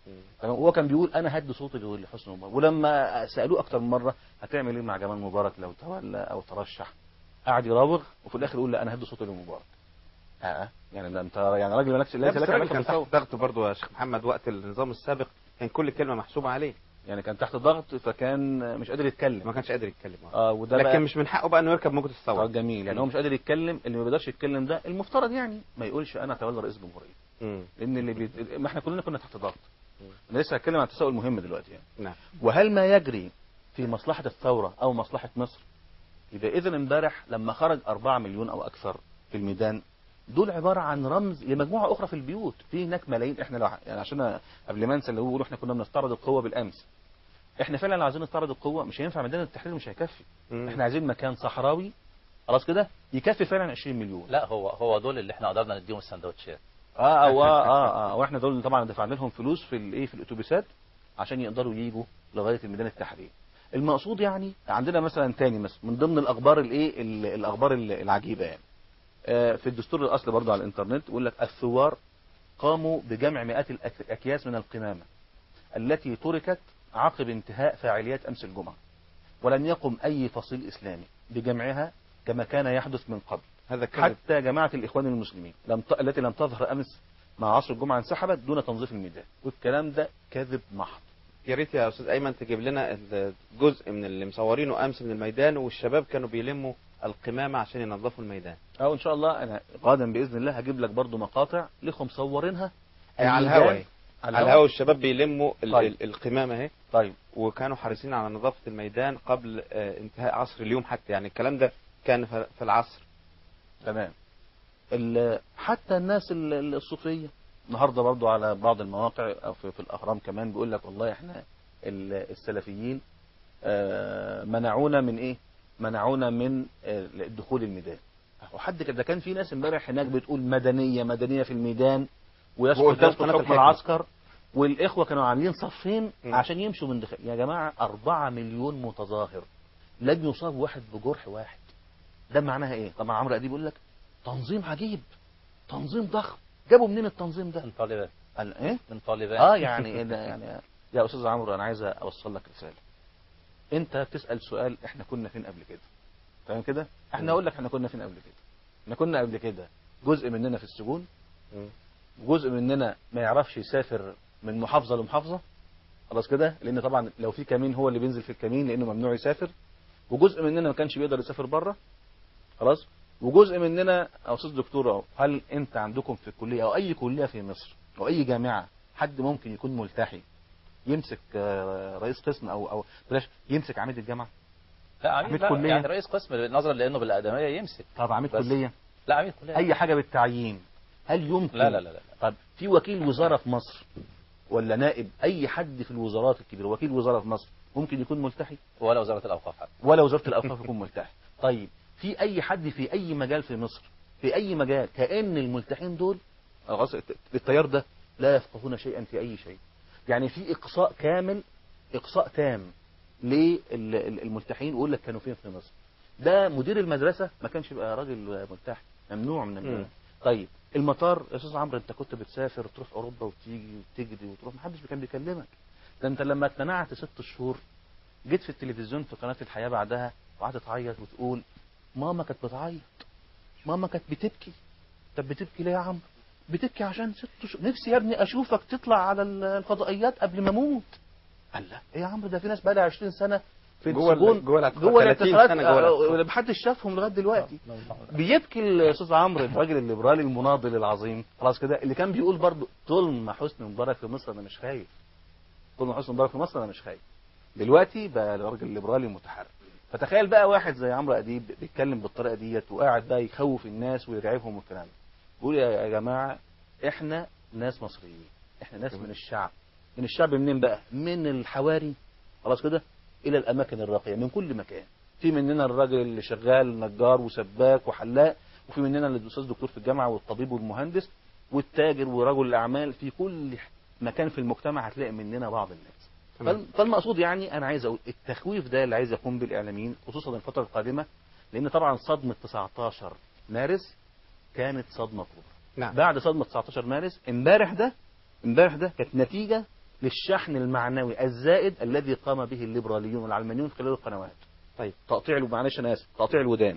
تمام هو كان بيقول انا هدي صوتي لحسني مبارك ولما سالوه اكتر من مره هتعمل ايه مع جمال مبارك لو تولى او ترشح قعد يراوغ وفي الاخر يقول لا انا هدي صوتي لمبارك اه يعني ده انت يعني راجل مالكش لا ليس بس لك الراجل علاقه كان بالثوره تحت ضغط برضه يا شيخ محمد وقت النظام السابق كان كل كلمه محسوبه عليه يعني كان تحت ضغط فكان مش قادر يتكلم ما كانش قادر يتكلم اه وده لكن بقى مش من حقه بقى انه يركب موجة اه الثوره جميل يعني هو مش قادر يتكلم اللي ما بيقدرش يتكلم ده المفترض يعني ما يقولش انا اتولى رئيس جمهوريه مم. لان اللي بي... ما احنا كلنا كنا تحت ضغط انا لسه هتكلم عن التساؤل المهم دلوقتي يعني نعم وهل ما يجري في مصلحة الثورة أو مصلحة مصر يبقى إذا امبارح لما خرج 4 مليون أو أكثر في الميدان دول عبارة عن رمز لمجموعة أخرى في البيوت في هناك ملايين إحنا لو يعني عشان قبل ما أنسى اللي هو بيقولوا إحنا كنا بنستعرض القوة بالأمس إحنا فعلا لو عايزين نستعرض القوة مش هينفع ميدان التحرير مش هيكفي مم. إحنا عايزين مكان صحراوي خلاص كده يكفي فعلا 20 مليون لا هو هو دول اللي احنا قدرنا نديهم السندوتشات اه او اه اه, آه واحنا دول طبعا دفعنا لهم فلوس في الايه في الاتوبيسات عشان يقدروا يجوا لغايه الميدان التحرير المقصود يعني عندنا مثلا تاني مثلا من ضمن الاخبار الايه ال- الاخبار ال- العجيبه يعني آه في الدستور الاصلي برضه على الانترنت يقول لك الثوار قاموا بجمع مئات الأك- الاكياس من القمامه التي تركت عقب انتهاء فاعليات امس الجمعه ولم يقم اي فصيل اسلامي بجمعها كما كان يحدث من قبل هذا كذب حتى جماعة الإخوان المسلمين لم ت... التي لم تظهر أمس مع عصر الجمعة انسحبت دون تنظيف الميدان والكلام ده كذب محض يا ريت يا استاذ ايمن تجيب لنا الجزء من اللي مصورينه امس من الميدان والشباب كانوا بيلموا القمامه عشان ينظفوا الميدان أو إن شاء الله أنا غدا بإذن الله هجيب لك برضو مقاطع لكم مصورينها أي على الميدان- الهوا أهي. على الهوا الشباب بيلموا ال- طيب. ال- القمامه اهي طيب وكانوا حريصين على نظافه الميدان قبل آه، انتهاء عصر اليوم حتى يعني الكلام ده كان في في العصر تمام ال- حتى الناس ال- ال- الصوفية النهاردة برضو على بعض المواقع أو في, في الأهرام كمان بيقول لك والله إحنا ال- السلفيين آه، منعونا من إيه منعونا من آه، دخول الميدان وحد كده كان في ناس امبارح هناك بتقول مدنية مدنية في الميدان ويسقط وقدام يسقط قناة حكم الحكمة. العسكر والإخوة كانوا عاملين صفين م. عشان يمشوا من داخل يا جماعة أربعة مليون متظاهر لم يصاب واحد بجرح واحد ده معناها إيه طبعا عمرو أديب بيقول لك تنظيم عجيب تنظيم ضخم جابوا منين التنظيم ده من طالبان قال ايه من طالبان اه يعني إيه ده يعني يا استاذ عمرو انا عايز اوصل لك رساله انت بتسال سؤال احنا كنا فين قبل كده فاهم كده احنا اقول لك احنا كنا فين قبل كده احنا كنا قبل كده جزء مننا في السجون مم. جزء مننا ما يعرفش يسافر من محافظه لمحافظه خلاص كده لان طبعا لو في كمين هو اللي بينزل في الكمين لانه ممنوع يسافر وجزء مننا ما كانش بيقدر يسافر بره خلاص وجزء مننا او استاذ دكتور أهو، هل انت عندكم في الكليه او اي كليه في مصر او اي جامعه حد ممكن يكون ملتحي يمسك آه، رئيس قسم او او بلاش يمسك عميد الجامعه لا عميد عميد لا كلية. يعني رئيس قسم نظرا لانه بالادميه يمسك طب عميد بس. كليه لا عميد كليه اي حاجه بالتعيين هل يمكن لا لا لا لا طب في وكيل وزاره في مصر ولا نائب اي حد في الوزارات الكبيره وكيل وزاره في مصر ممكن يكون ملتحي ولا وزاره الاوقاف حتى ولا وزاره الاوقاف يكون ملتحي طيب في اي حد في اي مجال في مصر في اي مجال كان الملتحين دول خلاص التيار ده لا يفقهون شيئا في اي شيء يعني في اقصاء كامل اقصاء تام للملتحين ويقول لك كانوا فين في مصر ده مدير المدرسه ما كانش يبقى راجل ملتحي ممنوع من مم. المدرسة. طيب المطار يا استاذ عمرو انت كنت بتسافر تروح اوروبا وتيجي وتجري وتروح محدش كان بيكلمك ده انت لما اتمنعت ست شهور جيت في التلفزيون في قناه الحياه بعدها وقعدت تعيط وتقول ماما كانت بتعيط ماما كانت بتبكي طب بتبكي ليه يا عمرو بتبكي عشان ست شهور نفسي يا ابني اشوفك تطلع على ال- الفضائيات قبل ما اموت قال لا ايه يا عمرو ده في ناس بقى لها 20 سنه في جوه ال- السجون جوه الاعتقال. جوه 30 الاعتقالات سنة جوه الاعتقال. آه، محدش شافهم لغايه دلوقتي بيبكي الاستاذ عمرو الراجل الليبرالي المناضل العظيم خلاص كده اللي كان بيقول برضه طول ما حسني مبارك في مصر انا مش خايف طول ما حسني مبارك في مصر انا مش خايف دلوقتي بقى الراجل الليبرالي متحرك فتخيل بقى واحد زي عمرو اديب بيتكلم بالطريقه ديت وقاعد بقى يخوف الناس ويرعبهم والكلام ده بيقول يا يا جماعه احنا ناس مصريين احنا ناس من الشعب من الشعب منين بقى من الحواري خلاص كده الى الاماكن الراقيه من كل مكان في مننا الراجل اللي شغال نجار وسباك وحلاق وفي مننا الاستاذ دكتور في الجامعه والطبيب والمهندس والتاجر ورجل الاعمال في كل مكان في المجتمع هتلاقي مننا بعض الناس تمام. فال- فالمقصود يعني انا عايز اقول التخويف ده اللي عايز يقوم بالاعلاميين خصوصا الفتره القادمه لان طبعا صدمه 19 مارس كانت صدمه كبرى نعم بعد صدمه 19 مارس امبارح ده امبارح ده كانت نتيجه للشحن المعنوي الزائد الذي قام به الليبراليون والعلمانيون خلال القنوات طيب تقطيع الو- معلش انا اسف تقطيع الودان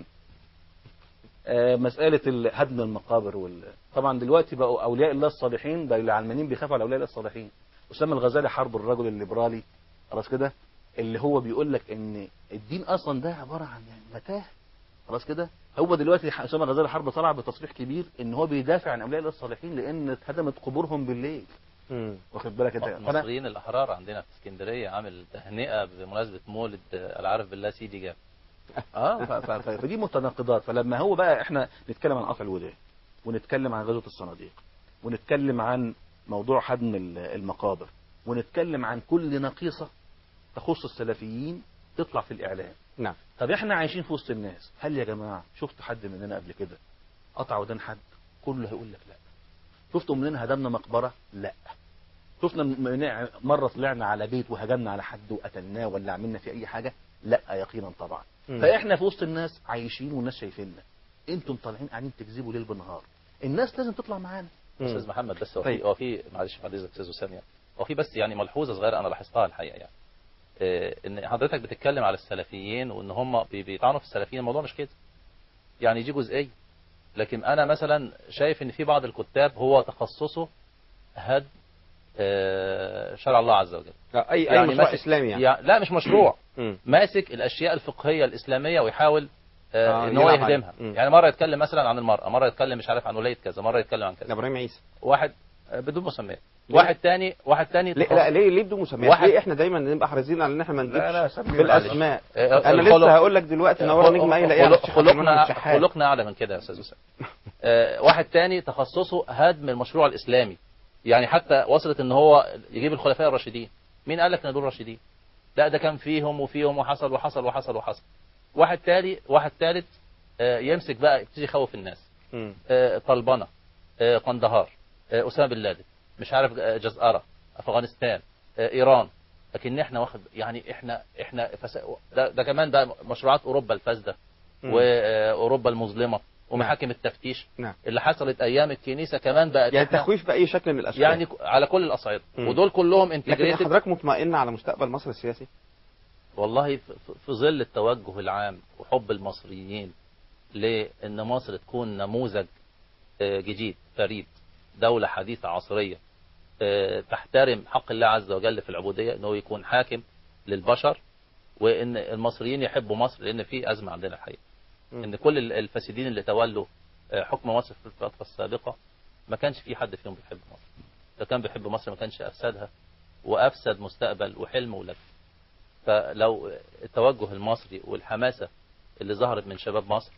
آه، مسألة ال- هدم المقابر وال... طبعا دلوقتي بقوا أولياء الله الصالحين بقى العلمانيين بيخافوا على أولياء الله الصالحين أسامة الغزالي حرب الرجل الليبرالي خلاص كده اللي هو بيقول لك إن الدين أصلا ده عبارة عن يعني متاهة خلاص كده هو دلوقتي ح- أسامة الغزالي حرب طلع بتصريح كبير إن هو بيدافع عن أولياء الله الصالحين لأن اتهدمت قبورهم بالليل واخد بالك أنت فأنا- المصريين الأحرار عندنا في اسكندرية عامل تهنئة بمناسبة مولد آه، العارف بالله سيدي جاب اه ف- ف- ف- فدي متناقضات فلما هو بقى احنا نتكلم عن قطع الودان ونتكلم عن غزوة الصناديق ونتكلم عن موضوع هدم ال- المقابر ونتكلم عن كل نقيصة تخص السلفيين تطلع في الإعلام نعم طب احنا عايشين في وسط الناس هل يا جماعة شفتوا حد مننا قبل كده قطع ودان حد كله هيقول لك لا شفتوا مننا هدمنا مقبرة لا شفنا من- مرة طلعنا على بيت وهجمنا على حد وقتلناه ولا عملنا فيه أي حاجة لا يقينا طبعا مم. فاحنا في وسط الناس عايشين والناس شايفيننا انتم طالعين قاعدين تكذبوا ليل بنهار الناس لازم تطلع معانا استاذ محمد بس هو طيب. في هو في معلش بعد اذنك استاذ وسام يعني هو في بس يعني ملحوظه صغيره انا لاحظتها الحقيقه يعني آه، ان حضرتك بتتكلم على السلفيين وان هم بي- بيطعنوا في السلفيين الموضوع مش كده يعني دي جزئيه لكن انا مثلا شايف ان في بعض الكتاب هو تخصصه هد آه، شرع الله عز وجل اي اي مشروع ماسك- اسلامي يعني يع- لا مش مشروع مم. ماسك الاشياء الفقهيه الاسلاميه ويحاول آه آه، ان هو يلعب عليها. يهدمها مم. يعني مره يتكلم مثلا عن المراه مره يتكلم مش عارف عن ولايه كذا مره يتكلم عن كذا ابراهيم عيسى واحد آه، بدون مسميات ليه؟ واحد تاني واحد تاني ليه تخص- لا ليه ليه بدون مسميات واحد- ليه احنا دايما نبقى حريصين على ان احنا ما لا، لا، نجيبش سمي بالاسماء آه، انا الخلق- لسه هقول لك دلوقتي نورا نجم اي لاقيها خلق- الشيخ عبد المنعم خلقنا الشحات. خلقنا اعلى من كده يا استاذ وسام آه، واحد تاني تخصصه هدم المشروع الاسلامي يعني حتى وصلت ان هو يجيب الخلفاء الراشدين مين قال لك ان دول راشدين لا ده كان فيهم وفيهم وحصل وحصل وحصل وحصل واحد تالي واحد تالت آه، يمسك بقى يبتدي يخوف الناس مم. آه، طلبنة آه، قندهار آه، أسامة بن لادن مش عارف آه، جزأرة أفغانستان آه، إيران لكن احنا واخد يعني احنا احنا فس... ده, ده كمان ده مشروعات أوروبا الفاسدة مم. وأوروبا المظلمة ومحاكم التفتيش نعم اللي حصلت أيام الكنيسة كمان بقت يعني إحنا- تخويف باي شكل من الاشكال يعني ك- على كل الأصعدة مم. ودول كلهم لكن انتجريتد حضرتك مطمئن على مستقبل مصر السياسي والله في- في- في ظل التوجه العام وحب المصريين لأن مصر تكون نموذج آه، جديد فريد دولة حديثة عصرية آه، تحترم حق الله عز وجل في العبودية أنه يكون حاكم للبشر وأن المصريين يحبوا مصر لأن في أزمة عندنا الحقيقة مم. أن كل ال- الفاسدين اللي تولوا آه، حكم مصر في الفترة السابقة ما كانش في حد فيهم بيحب مصر لو كان بيحب مصر ما كانش أفسدها وأفسد مستقبل وحلم ولاد فلو التوجه المصري والحماسة اللي ظهرت من شباب مصر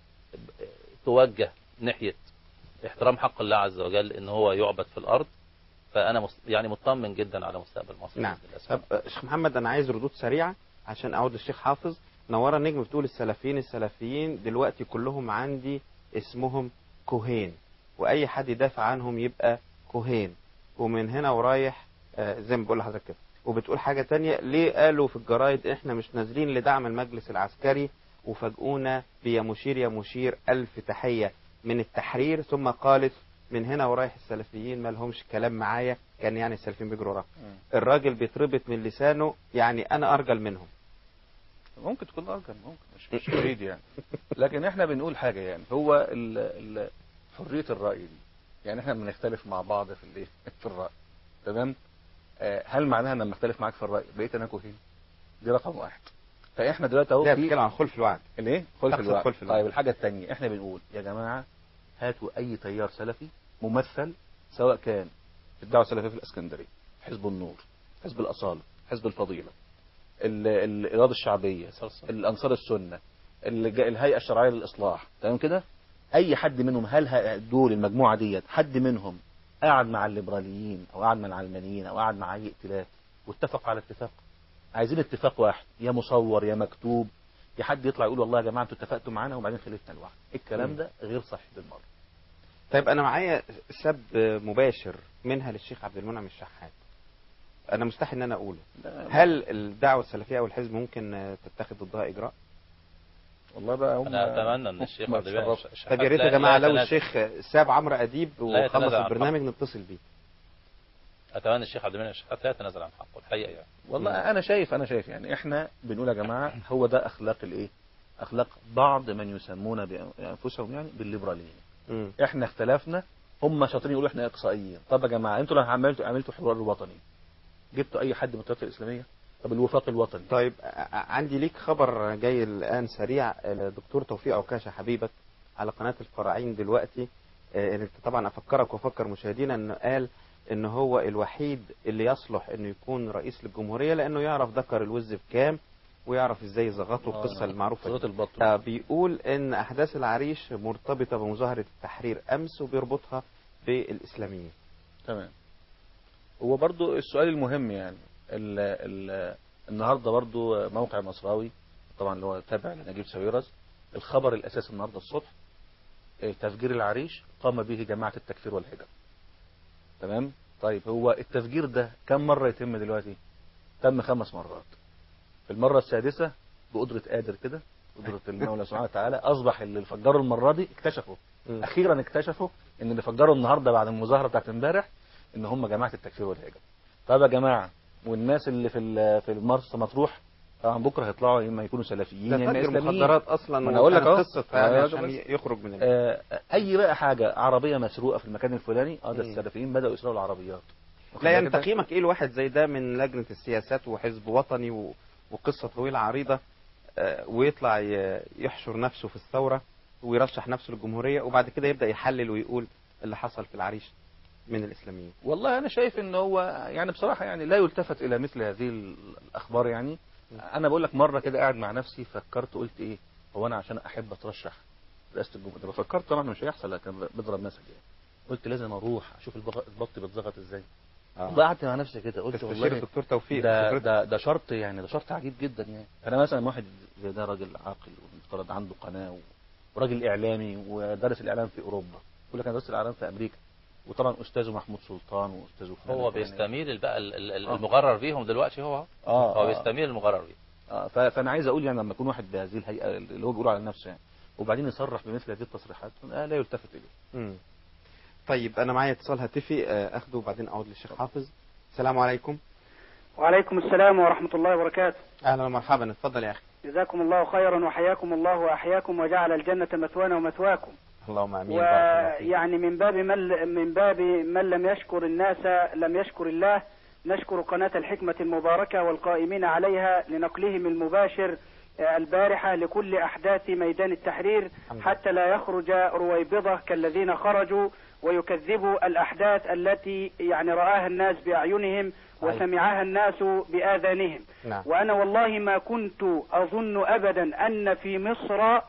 توجه ناحية احترام حق الله عز وجل ان هو يعبد في الارض فانا مس- يعني مطمن جدا على مستقبل مصر نعم بإذن الله طب آه، شيخ محمد انا عايز ردود سريعه عشان اعود للشيخ حافظ نورا النجم بتقول السلفيين السلفيين دلوقتي كلهم عندي اسمهم كهين واي حد يدافع عنهم يبقى كهين ومن هنا ورايح آه، زي ما بقول لحضرتك كده وبتقول حاجه تانية ليه قالوا في الجرايد احنا مش نازلين لدعم المجلس العسكري وفاجئونا بيا مشير يا مشير الف تحيه من التحرير ثم قالت من هنا ورايح السلفيين ما لهمش كلام معايا كان يعني السلفيين بيجروا وراه الراجل بيتربط من لسانه يعني انا ارجل منهم ممكن تكون ارجل ممكن مش مش بعيد يعني لكن احنا بنقول حاجه يعني هو ال ال حريه الراي دي يعني احنا بنختلف مع بعض في الايه في الراي تمام آه، هل معناها ان لما اختلف معاك في الراي بقيت انا كوهين دي رقم واحد فاحنا دلوقتي اهو ده في بيتكلم عن خلف الوعد الايه خلف تقصد الوعد خلف الوعد. طيب الحاجه الثانيه احنا بنقول يا جماعه هاتوا اي تيار سلفي ممثل سواء كان في الدعوه السلفيه في الاسكندريه حزب النور حزب الاصاله حزب الفضيله ال- ال- الاراده الشعبيه الانصار السنه الج- الهيئه الشرعيه للاصلاح تمام كده اي حد منهم هل ه- دول المجموعه ديت حد منهم قعد مع الليبراليين او قعد مع العلمانيين او قعد مع اي ائتلاف واتفق على اتفاق عايزين اتفاق واحد يا مصور يا مكتوب يا حد يطلع يقول والله يا جماعه انتوا اتفقتوا معانا وبعدين خلفنا الوعد الكلام مم. ده غير صحي بالمره طيب انا معايا سب مباشر منها للشيخ عبد المنعم الشحات انا مستحي ان انا اقوله هل الدعوه السلفيه او الحزب ممكن آه، تتخذ ضدها اجراء والله بقى هم انا اتمنى ان الشيخ هم عبد الباقي يتصرفوا. الشحات طب يا ريت لا- يا جماعه لا لو يتنازل. الشيخ ساب عمرو اديب لا وخلص يتنازل عن البرنامج نتصل بيه اتمنى الشيخ عبد المنعم الشحات لا يتنازل عن حقه الحقيقه يعني والله انا شايف انا شايف يعني احنا بنقول يا جماعه هو ده اخلاق الايه اخلاق بعض من يسمون بانفسهم يعني بالليبراليين مم. احنا اختلفنا هم شاطرين يقولوا احنا اقصائيين طب يا جماعه انتوا لو عملتوا عملتوا حوار وطني جبتوا اي حد من الطيارات الاسلاميه طب الوفاق الوطني طيب ع- عندي ليك خبر جاي الآن سريع الدكتور توفيق عكاشة حبيبك على قناة الفراعين دلوقتي آه، انت طبعا افكرك وافكر مشاهدينا انه قال ان هو الوحيد اللي يصلح انه يكون رئيس للجمهورية لانه يعرف ذكر الوز بكام ويعرف ازاي يزغطوا القصة المعروفة صوت دي. البط آه، بيقول ان احداث العريش مرتبطة بمظاهرة التحرير امس وبيربطها بالاسلاميين تمام هو برضو السؤال المهم يعني ال ال النهارده برضو موقع مصراوي طبعا اللي هو تابع لنجيب ساويرس الخبر الاساسي النهارده الصبح آه، تفجير العريش قام به جماعه التكفير والهجره تمام طيب هو التفجير ده كم مره يتم دلوقتي تم خمس مرات في المره السادسه بقدره قادر كده قدره المولى سبحانه وتعالى اصبح اللي فجروا المره دي اكتشفوا مم. اخيرا اكتشفوا ان اللي فجروا النهارده بعد المظاهره بتاعت امبارح ان هم جماعه التكفير والهجره طب يا جماعه والناس اللي في ال- في مرسى مطروح طبعا بكره هيطلعوا يا اما يكونوا سلفيين ده يا اما فجر اسلاميين مخدرات اصلا ما أنا أقول لك وكانت أهو. قصة يعني أنا عشان بس. يخرج من ال- آه، اي بقى حاجه عربيه مسروقه في المكان الفلاني اه ده مم. السلفيين بداوا يسرقوا العربيات واخد لا يعني بالك ده؟ تقييمك ايه الواحد زي ده من لجنة السياسات وحزب وطني و... وقصة طويلة عريضة آه، ويطلع ي- يحشر نفسه في الثورة ويرشح نفسه للجمهورية وبعد كده يبدأ يحلل ويقول اللي حصل في العريش من الإسلاميين والله انا شايف ان هو يعني بصراحه يعني لا يلتفت الى مثل هذه الاخبار يعني انا بقول لك مره كده قاعد مع نفسي فكرت قلت ايه هو انا عشان احب اترشح رئاسه الجمهوريه ده فكرت طبعا مش هيحصل لكن بضرب مثل يعني قلت لازم اروح اشوف البغ- البط بيتزغط ازاي والله قعدت مع نفسي كده قلت تستشير والله الدكتور توفيق ده خبرته. ده ده شرط يعني ده شرط عجيب جدا يعني انا مثلا واحد زي ده راجل عاقل ومفترض عنده قناه و- وراجل اعلامي ودرس الاعلام في اوروبا يقول لك انا درست الاعلام في امريكا وطبعا استاذه محمود سلطان واستاذه فلان هو الفلاني. بيستميل بقى ال- ال- آه. المغرر بيهم دلوقتي هو اه هو آه. بيستميل المغرر بيهم آه، ف- فانا عايز اقول يعني لما يكون واحد بهذه الهيئه اللي هو بيقول على نفسه يعني وبعدين يصرح بمثل هذه التصريحات آه لا يلتفت اليه مم. طيب أنا معايا اتصال هاتفي آه، أخده وبعدين أعود للشيخ حافظ السلام عليكم وعليكم السلام ورحمة الله وبركاته أهلا ومرحبا اتفضل يا أخي جزاكم الله خيرا وحياكم الله وأحياكم وجعل الجنة مثوانا ومثواكم اللهم آمين بارك الله فيك. ويعني من باب من من باب من لم يشكر الناس لم يشكر الله نشكر قناة الحكمة المباركة والقائمين عليها لنقلهم المباشر آه، البارحة لكل أحداث ميدان التحرير حتى لا يخرج رويبضة كالذين خرجوا ويكذبوا الأحداث التي يعني رآها الناس بأعينهم وسمعها الناس بآذانهم نعم وأنا والله ما كنت أظن أبدا أن في مصر آه،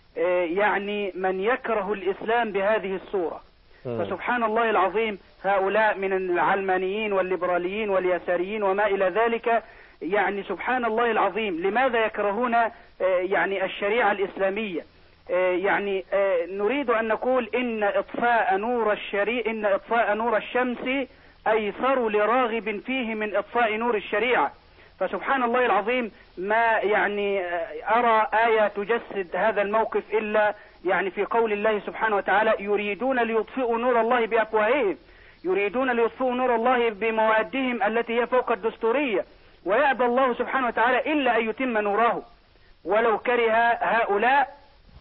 يعني من يكره الإسلام بهذه الصورة فسبحان الله العظيم هؤلاء من العلمانيين والليبراليين واليساريين وما إلى ذلك يعني سبحان الله العظيم لماذا يكرهون آه، يعني الشريعة الإسلامية آه، يعني آه، نريد أن نقول إن إطفاء نور الشريعة إن إطفاء نور الشمس أيسر لراغب فيه من إطفاء نور الشريعة فسبحان الله العظيم ما يعني آه، أرى آية تجسد هذا الموقف إلا يعني في قول الله سبحانه وتعالى يريدون ليطفئوا نور الله بأفواههم يريدون ليطفئوا نور الله بموادهم التي هي فوق الدستورية ويأبى الله سبحانه وتعالى إلا أن يتم نوره ولو كره هؤلاء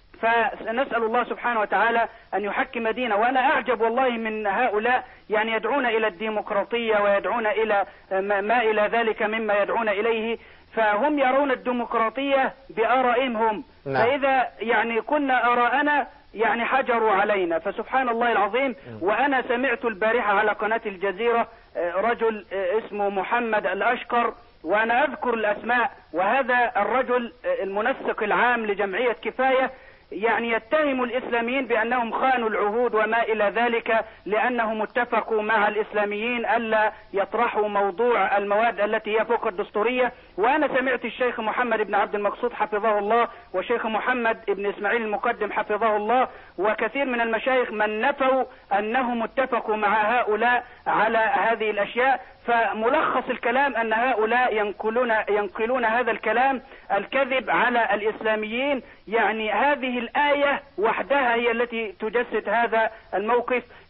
فنسأل الله سبحانه وتعالى أن يحكم دينه وأنا أعجب والله من هؤلاء يعني يدعون إلى الديمقراطية ويدعون إلى ما ما إلى ذلك مما يدعون إليه فهم يرون الديمقراطية بآرائهم هم نعم. فإذا يعني كنا آراءنا يعني حجروا علينا فسبحان الله العظيم وأنا سمعت البارحة على قناة الجزيرة آه، رجل آه، اسمه محمد الأشقر وأنا أذكر الأسماء وهذا الرجل آه، المنسق العام لجمعية كفاية يعني يتهم الإسلاميين بأنهم خانوا العهود وما إلى ذلك لأنهم اتفقوا مع الإسلاميين ألا يطرحوا موضوع المواد التي هي فوق الدستورية وأنا سمعت الشيخ محمد بن عبد المقصود حفظه الله وشيخ محمد بن إسماعيل المقدم حفظه الله وكثير من المشايخ من نفوا أنهم اتفقوا مع هؤلاء على هذه الأشياء فملخص الكلام أن هؤلاء ينقلون ينقلون هذا الكلام الكذب على الإسلاميين يعني هذه الآية وحدها هي التي تجسد هذا الموقف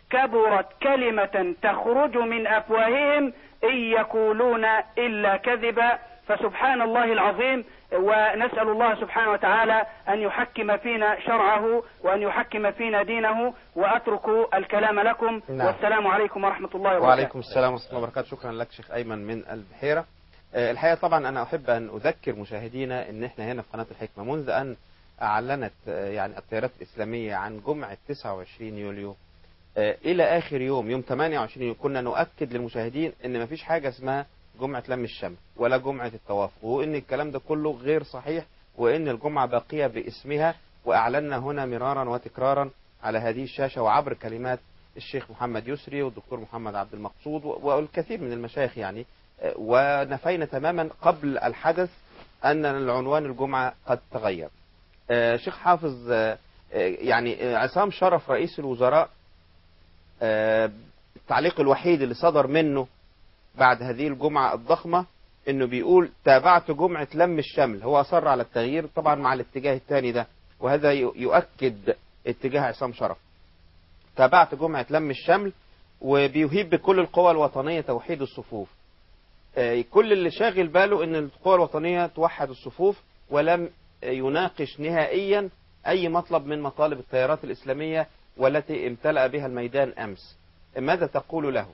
كبرت كلمة تخرج من أفواههم إن يقولون إلا كذبا فسبحان الله العظيم ونسأل الله سبحانه وتعالى أن يحكم فينا شرعه وأن يحكم فينا دينه وأترك الكلام لكم نعم. والسلام عليكم ورحمة الله وبركاته وعليكم السلام ورحمة الله وبركاته شكرا لك شيخ أيمن من البحيرة آه، الحقيقة طبعا أنا أحب أن أذكر مشاهدينا أن إحنا هنا في قناة الحكمة منذ أن أعلنت آه، يعني التيارات الإسلامية عن جمعة 29 يوليو آه، إلى آخر يوم يوم 28 يوليو كنا نؤكد للمشاهدين أن مفيش حاجة اسمها جمعة لم الشمل ولا جمعة التوافق وأن الكلام ده كله غير صحيح وأن الجمعة باقية باسمها وأعلنا هنا مرارا وتكرارا على هذه الشاشة وعبر كلمات الشيخ محمد يسري والدكتور محمد عبد المقصود و- والكثير من المشايخ يعني آه، ونفينا تماما قبل الحدث أن العنوان الجمعة قد تغير آه، شيخ حافظ آه، آه، يعني آه، عصام شرف رئيس الوزراء آه، التعليق الوحيد اللي صدر منه بعد هذه الجمعة الضخمة انه بيقول تابعت جمعة لم الشمل هو اصر على التغيير طبعا مع الاتجاه الثاني ده وهذا ي- يؤكد اتجاه عصام شرف تابعت جمعة لم الشمل وبيهيب بكل القوى الوطنية توحيد الصفوف آه، كل اللي شاغل باله ان القوى الوطنية توحد الصفوف ولم آه، يناقش نهائيا اي مطلب من مطالب التيارات الاسلامية والتي امتلأ بها الميدان امس ماذا تقول له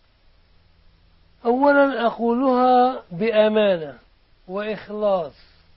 أولا أقولها بأمانة وإخلاص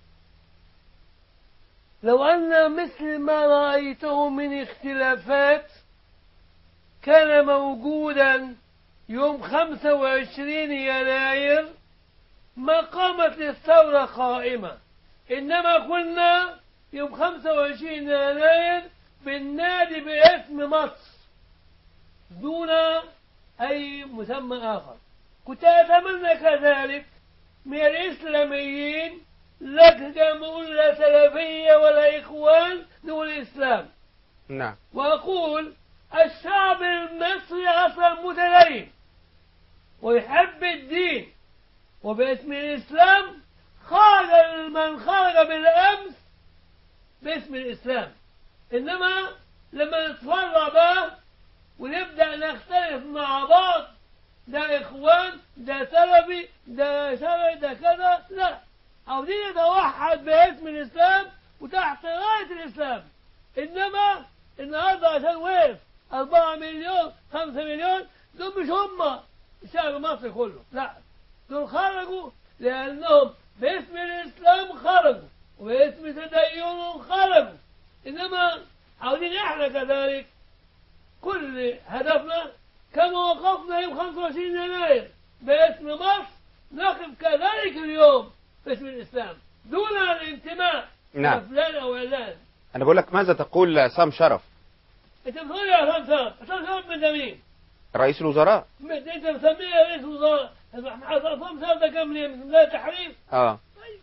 لو أن مثل ما رأيته من اختلافات كان موجودا يوم 25 يناير ما قامت الثورة قائمة إنما كنا يوم 25 يناير بالنادي باسم مصر دون أي مسمى آخر كنت أتمنى كذلك من الإسلاميين لك نقول لا سلفية ولا إخوان نقول إسلام نعم وأقول الشعب المصري أصلا متدين ويحب الدين وباسم الإسلام خرج من خرج بالأمس باسم الإسلام إنما لما نتفرع بقى ونبدأ نختلف مع بعض ده إخوان ده سلفي ده شرعي ده كذا لا عاوزين نتوحد باسم الإسلام وتحت راية الإسلام إنما النهارده عشان وقف 4 مليون 5 مليون دول مش هم الشعب المصري كله لا دول خرجوا لأنهم باسم الإسلام خرجوا وباسم تدينهم خرجوا إنما عاوزين إحنا كذلك كل هدفنا كما وقفنا يوم 25 يناير باسم مصر نقف كذلك اليوم باسم الإسلام دون الانتماء نعم. إلى فلان أو علان انا بقول لك ماذا تقول لعصام شرف أنت بتقول يا عصام شرف عصام شرف من ده مين؟ رئيس الوزراء من- أنت مسميه رئيس وزراء عصام شرف ده كان منين؟ من وزارة التحرير اه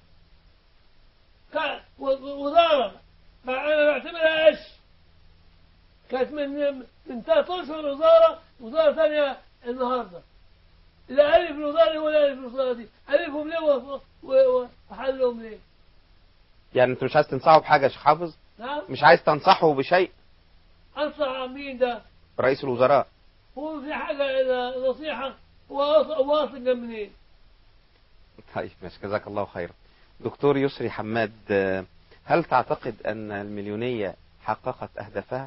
كان و- وزارة أنا بعتبرها إيش؟ كانت من من ثلاث أشهر وزارة وزارة ثانية النهاردة لا ألف الوزارة ولا ألف الوزارة دي ألفهم ليه و- و- وحلهم ليه؟ يعني انت مش عايز تنصحه بحاجه يا شيخ حافظ نعم مش عايز تنصحه بشيء أنصح مين ده؟ رئيس الوزراء هو في حاجة إلى نصيحة واصل واصل منين؟ طيب ماشي جزاك الله خيرا دكتور يسري حماد آه، هل تعتقد ان المليونيه حققت اهدافها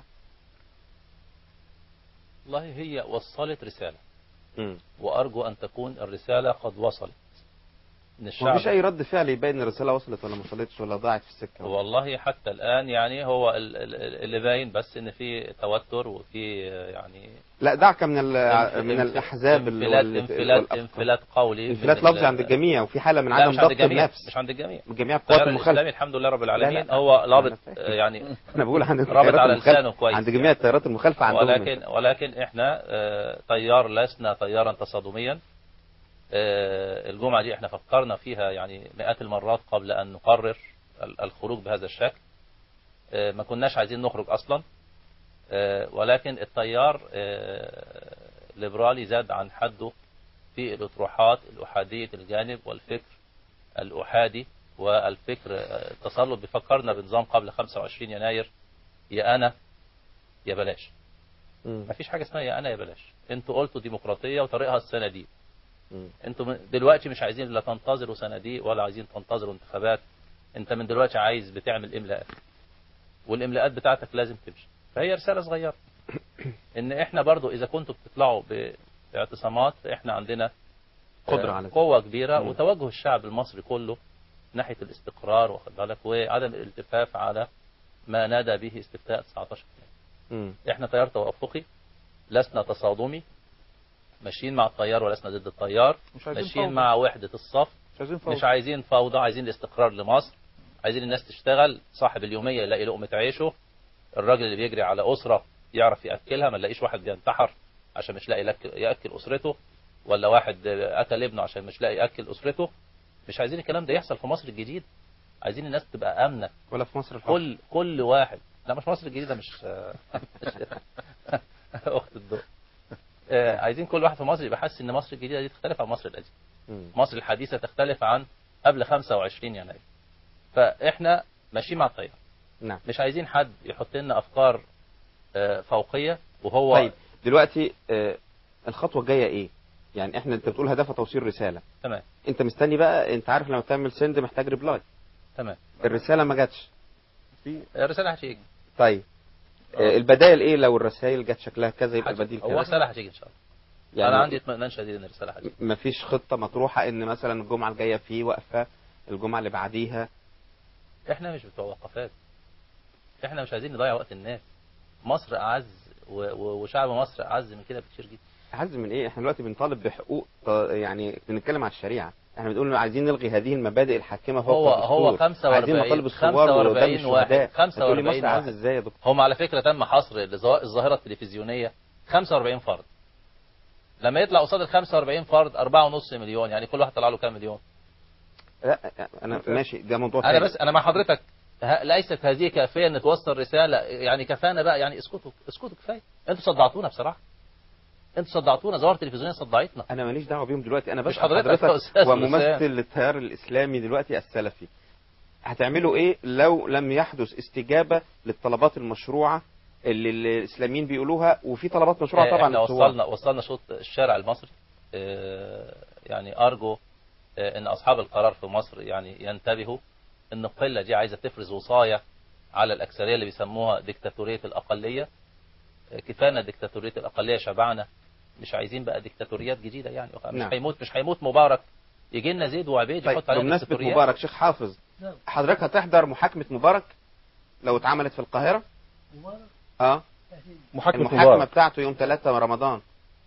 والله هي وصلت رسالة مم. وأرجو أن تكون الرسالة قد وصلت من الشعب مفيش اي رد فعل يبين الرساله وصلت ولا ما وصلتش ولا ضاعت في السكه والله حتى الآن يعني هو ال- ال- اللي باين بس إن في توتر وفي يعني لا دعك من ال- انف- من انف- الاحزاب ال- انفلات وال- انفلات والأفكار. انفلات قولي انفلات من ال- لفظي عند الجميع وفي حاله من لا عدم مش عند ضبط الجميع النفس مش عند الجميع من جميع قوات التيار المخالفه الإسلامي الحمد لله رب العالمين لا. هو لابط أنا فاهم. يعني انا بقول عن رابط التيارات على المخالفة. لسانه كويس عند جميع التيارات المخالفه عندهم ولكن ولكن احنا آه، تيار لسنا تيارا تصادميا آه، الجمعة دي احنا فكرنا فيها يعني مئات المرات قبل أن نقرر ال- الخروج بهذا الشكل آه، ما كناش عايزين نخرج أصلا آه، ولكن التيار آه، ليبرالي زاد عن حده في الأطروحات الأحادية الجانب والفكر الأحادي والفكر آه، التسلط بيفكرنا بنظام قبل 25 يناير يا أنا يا بلاش مم. مفيش حاجه اسمها يا انا يا بلاش انتوا قلتوا ديمقراطيه وطريقها الصناديق مم. انتوا من- دلوقتي مش عايزين لا تنتظروا صناديق ولا عايزين تنتظروا انتخابات انت من دلوقتي عايز بتعمل املاءات والاملاءات بتاعتك لازم تمشي فهي رساله صغيره ان احنا برضو اذا كنتوا بتطلعوا باعتصامات احنا عندنا قدرة آه، على ذلك. قوه كبيره مم. وتوجه الشعب المصري كله ناحيه الاستقرار واخد بالك وعدم الالتفاف على ما نادى به استفتاء 19 مم. احنا تيار توافقي لسنا تصادمي ماشيين مع التيار ولسنا ضد التيار مش عايزين ماشيين فوضى. مع وحدة الصف مش عايزين فوضى. مش عايزين فوضى عايزين الاستقرار لمصر عايزين الناس تشتغل صاحب اليومية يلاقي لقمة عيشه الراجل اللي بيجري على أسرة يعرف يأكلها ما نلاقيش واحد بينتحر عشان مش لاقي يأكل, يأكل أسرته ولا واحد قتل ابنه عشان مش لاقي يأكل أسرته مش عايزين الكلام ده يحصل في مصر الجديد عايزين الناس تبقى آمنة ولا في مصر الحر كل كل واحد لا مش مصر الجديدة مش أخت الضوء آه، عايزين كل واحد في مصر يبقى حاسس ان مصر الجديدة دي تختلف عن مصر القديمة مم. مصر الحديثة تختلف عن قبل 25 يناير فاحنا ماشيين مع التيار نعم مش عايزين حد يحط لنا افكار آه، فوقية وهو طيب دلوقتي آه، الخطوة الجاية ايه يعني احنا انت بتقول هدفها توصيل رسالة تمام انت مستني بقى انت عارف لما تعمل سند محتاج ريبلاي تمام الرسالة ما جاتش الرسالة هتيجي طيب آه، البدائل ايه لو الرسائل جت شكلها كذا يبقى هتيجي. البديل هو كذا الرسالة هتيجي ان شاء الله يعني انا عندي اطمئنان شديد ان الرسالة هتيجي مفيش خطة مطروحة ان مثلا الجمعة الجاية في وقفة الجمعة اللي بعديها احنا مش بتوع وقفات احنا مش عايزين نضيع وقت الناس مصر اعز و- و- وشعب مصر اعز من كده بكتير جدا عز من ايه احنا دلوقتي بنطالب بحقوق ط- يعني بنتكلم على الشريعة احنا بنقول عايزين نلغي هذه المبادئ الحاكمة فوق هو هو الدستور. 45 عايزين مطالب الثوار ودم 45 واحد الشهداء هتقولي 45 مصر عز واحد ازاي يا دكتور هم على فكرة تم حصر الظا- الظاهرة التلفزيونية 45 فرد لما يطلع قصاد ال 45 فرد 4.5 مليون يعني كل واحد طلع له كام مليون لا انا ماشي ده موضوع انا تاني. بس انا مع حضرتك ه- ليست هذه كافيه ان توصل رساله يعني كفانا بقى يعني اسكتوا اسكتوا كفايه انتوا صدعتونا بصراحه انتوا صدعتونا ظواهر تلفزيونيه صدعتنا انا ماليش دعوه بيهم دلوقتي انا بس مش حضرتك يا أستاذ حسام. وممثل للتيار الاسلامي دلوقتي السلفي هتعملوا ايه لو لم يحدث استجابه للطلبات المشروعه اللي الاسلاميين بيقولوها وفي طلبات مشروعه آه، طبعا احنا للثوار. وصلنا وصلنا شوط الشارع المصري آه، يعني ارجو آه، ان اصحاب القرار في مصر يعني ينتبهوا ان القله دي عايزه تفرز وصايه على الاكثريه اللي بيسموها ديكتاتوريه الاقليه آه، كفانا ديكتاتوريه الاقليه شبعنا مش عايزين بقى ديكتاتوريات جديده يعني مش نعم. هيموت مش هيموت مبارك يجي لنا زيد وعبيد طيب يحط علينا بمناسبه ديكتاتوريات مبارك شيخ حافظ نعم. حضرتك هتحضر محاكمه مبارك لو اتعملت في القاهره مبارك اه محاكمة المحاكمه مبارك بتاعته يوم 3 رمضان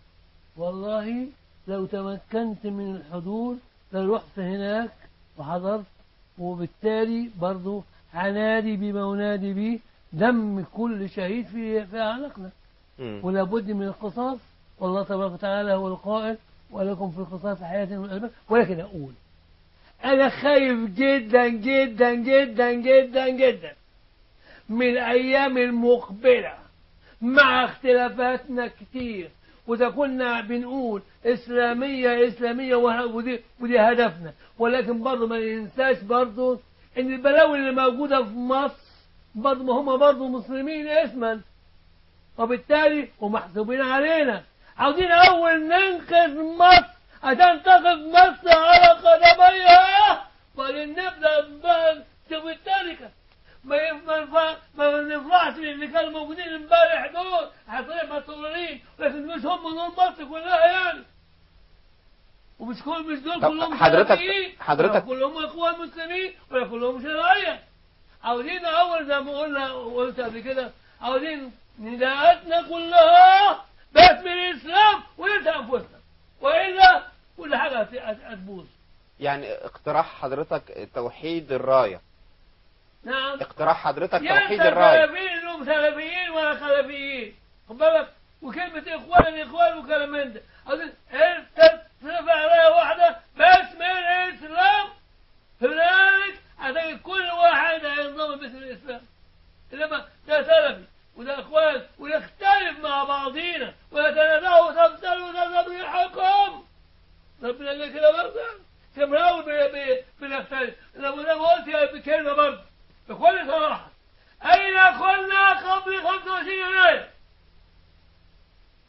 والله لو تمكنت من الحضور لرحت هناك وحضرت وبالتالي برضو عنادي بما أنادي به دم كل شهيد في في أعناقنا مم. ولا بد من القصاص والله تبارك وتعالى هو القائل ولكم في القصاص حياة والألباب ولكن أقول أنا خايف جدا جدا جدا جدا جدا من الأيام المقبلة مع اختلافاتنا كتير وإذا كنا بنقول إسلامية إسلامية وه- ودي, ودي هدفنا ولكن برضه ما ننساش برضه إن البلاوي اللي موجودة في مصر برضه ما هم برضه مسلمين اسما وبالتالي ومحسوبين علينا عاوزين أول ننقذ مصر عشان تقف مصر على قدميها ولنبدأ بقى شوف التركة ما ينفع ما نفرحش اللي كانوا موجودين امبارح دول هتلاقي مسؤولين لكن مش هم دول مصر كلها يعني ومش كل مش دول طب كلهم حضرتك- سلفيين حضرتك- ولا كلهم اخوان مسلمين ولا كلهم شرعيه عاوزين اول زي ما قلنا قلت قبل كده عاوزين نداءاتنا كلها باسم الاسلام وننسى انفسنا والا كل حاجه هت- هت- هتبوظ يعني اقتراح حضرتك توحيد الرايه نعم اقتراح حضرتك يا توحيد الرايه سلفيين انهم سلفيين ولا خلفيين خد بالك وكلمة إخوان الإخوان وكلام من ده عاوزين أنت ترفع راية واحدة باسم الإسلام هنالك هتجد كل واحد هينضم باسم الإسلام إنما ده سلفي وده إخوان ونختلف مع بعضينا ونتنازعوا وتبتلوا تذبيحكم ربنا قال كده برضه تمرأوا بنختلف لما أنا قلت بكلمة برضه بكل صراحة أين كنا قبل 25 يناير؟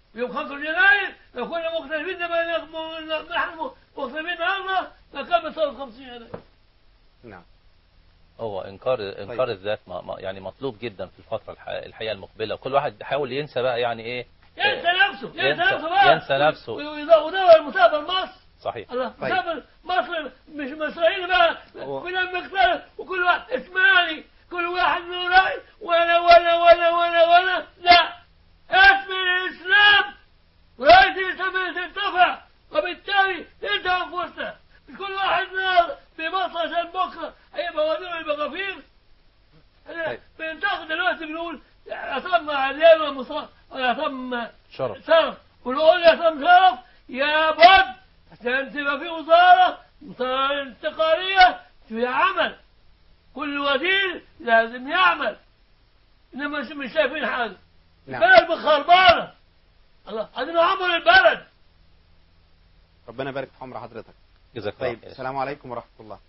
يوم 5 يناير لو كنا مختلفين لما نحن مختلفين النهارده لكان بيصير 50 يناير نعم هو انكار انكار الذات ما ما- يعني مطلوب جدا في الفتره الح- الحقيقه المقبله وكل واحد يحاول ينسى بقى يعني ايه ينسى نفسه ينسى ينسى- نفسه بقى ينسى نفسه. وده المستقبل مصر صحيح الله طيب. مسافر مصر مش مصريين بقى هو- كلنا مختلف وكل واحد اسمعني كل واحد له رأي وانا وانا وانا وانا وانا لا اسم الاسلام وراية الاسلام ترتفع وبالتالي انت انفسنا مش كل واحد نار في مصر عشان بكره هيبقى وزير البغافير طيب. بننتقد دلوقتي بنقول عصام عديان ولا مصطفى ولا عصام شرف شرف ونقول يا عصام شرف يا بد عشان تبقى في وزارة وزارة انتقالية في عمل كل وزير لازم يعمل انما مش مش شايفين حاجة نعم البلد مخربانة الله عايزين نعمر البلد ربنا يبارك في عمر حضرتك جزاك الله طيب خير. السلام عليكم ورحمة الله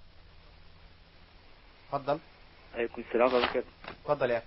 اتفضل عليكم السلام ورحمة الله وبركاته اتفضل يا أخي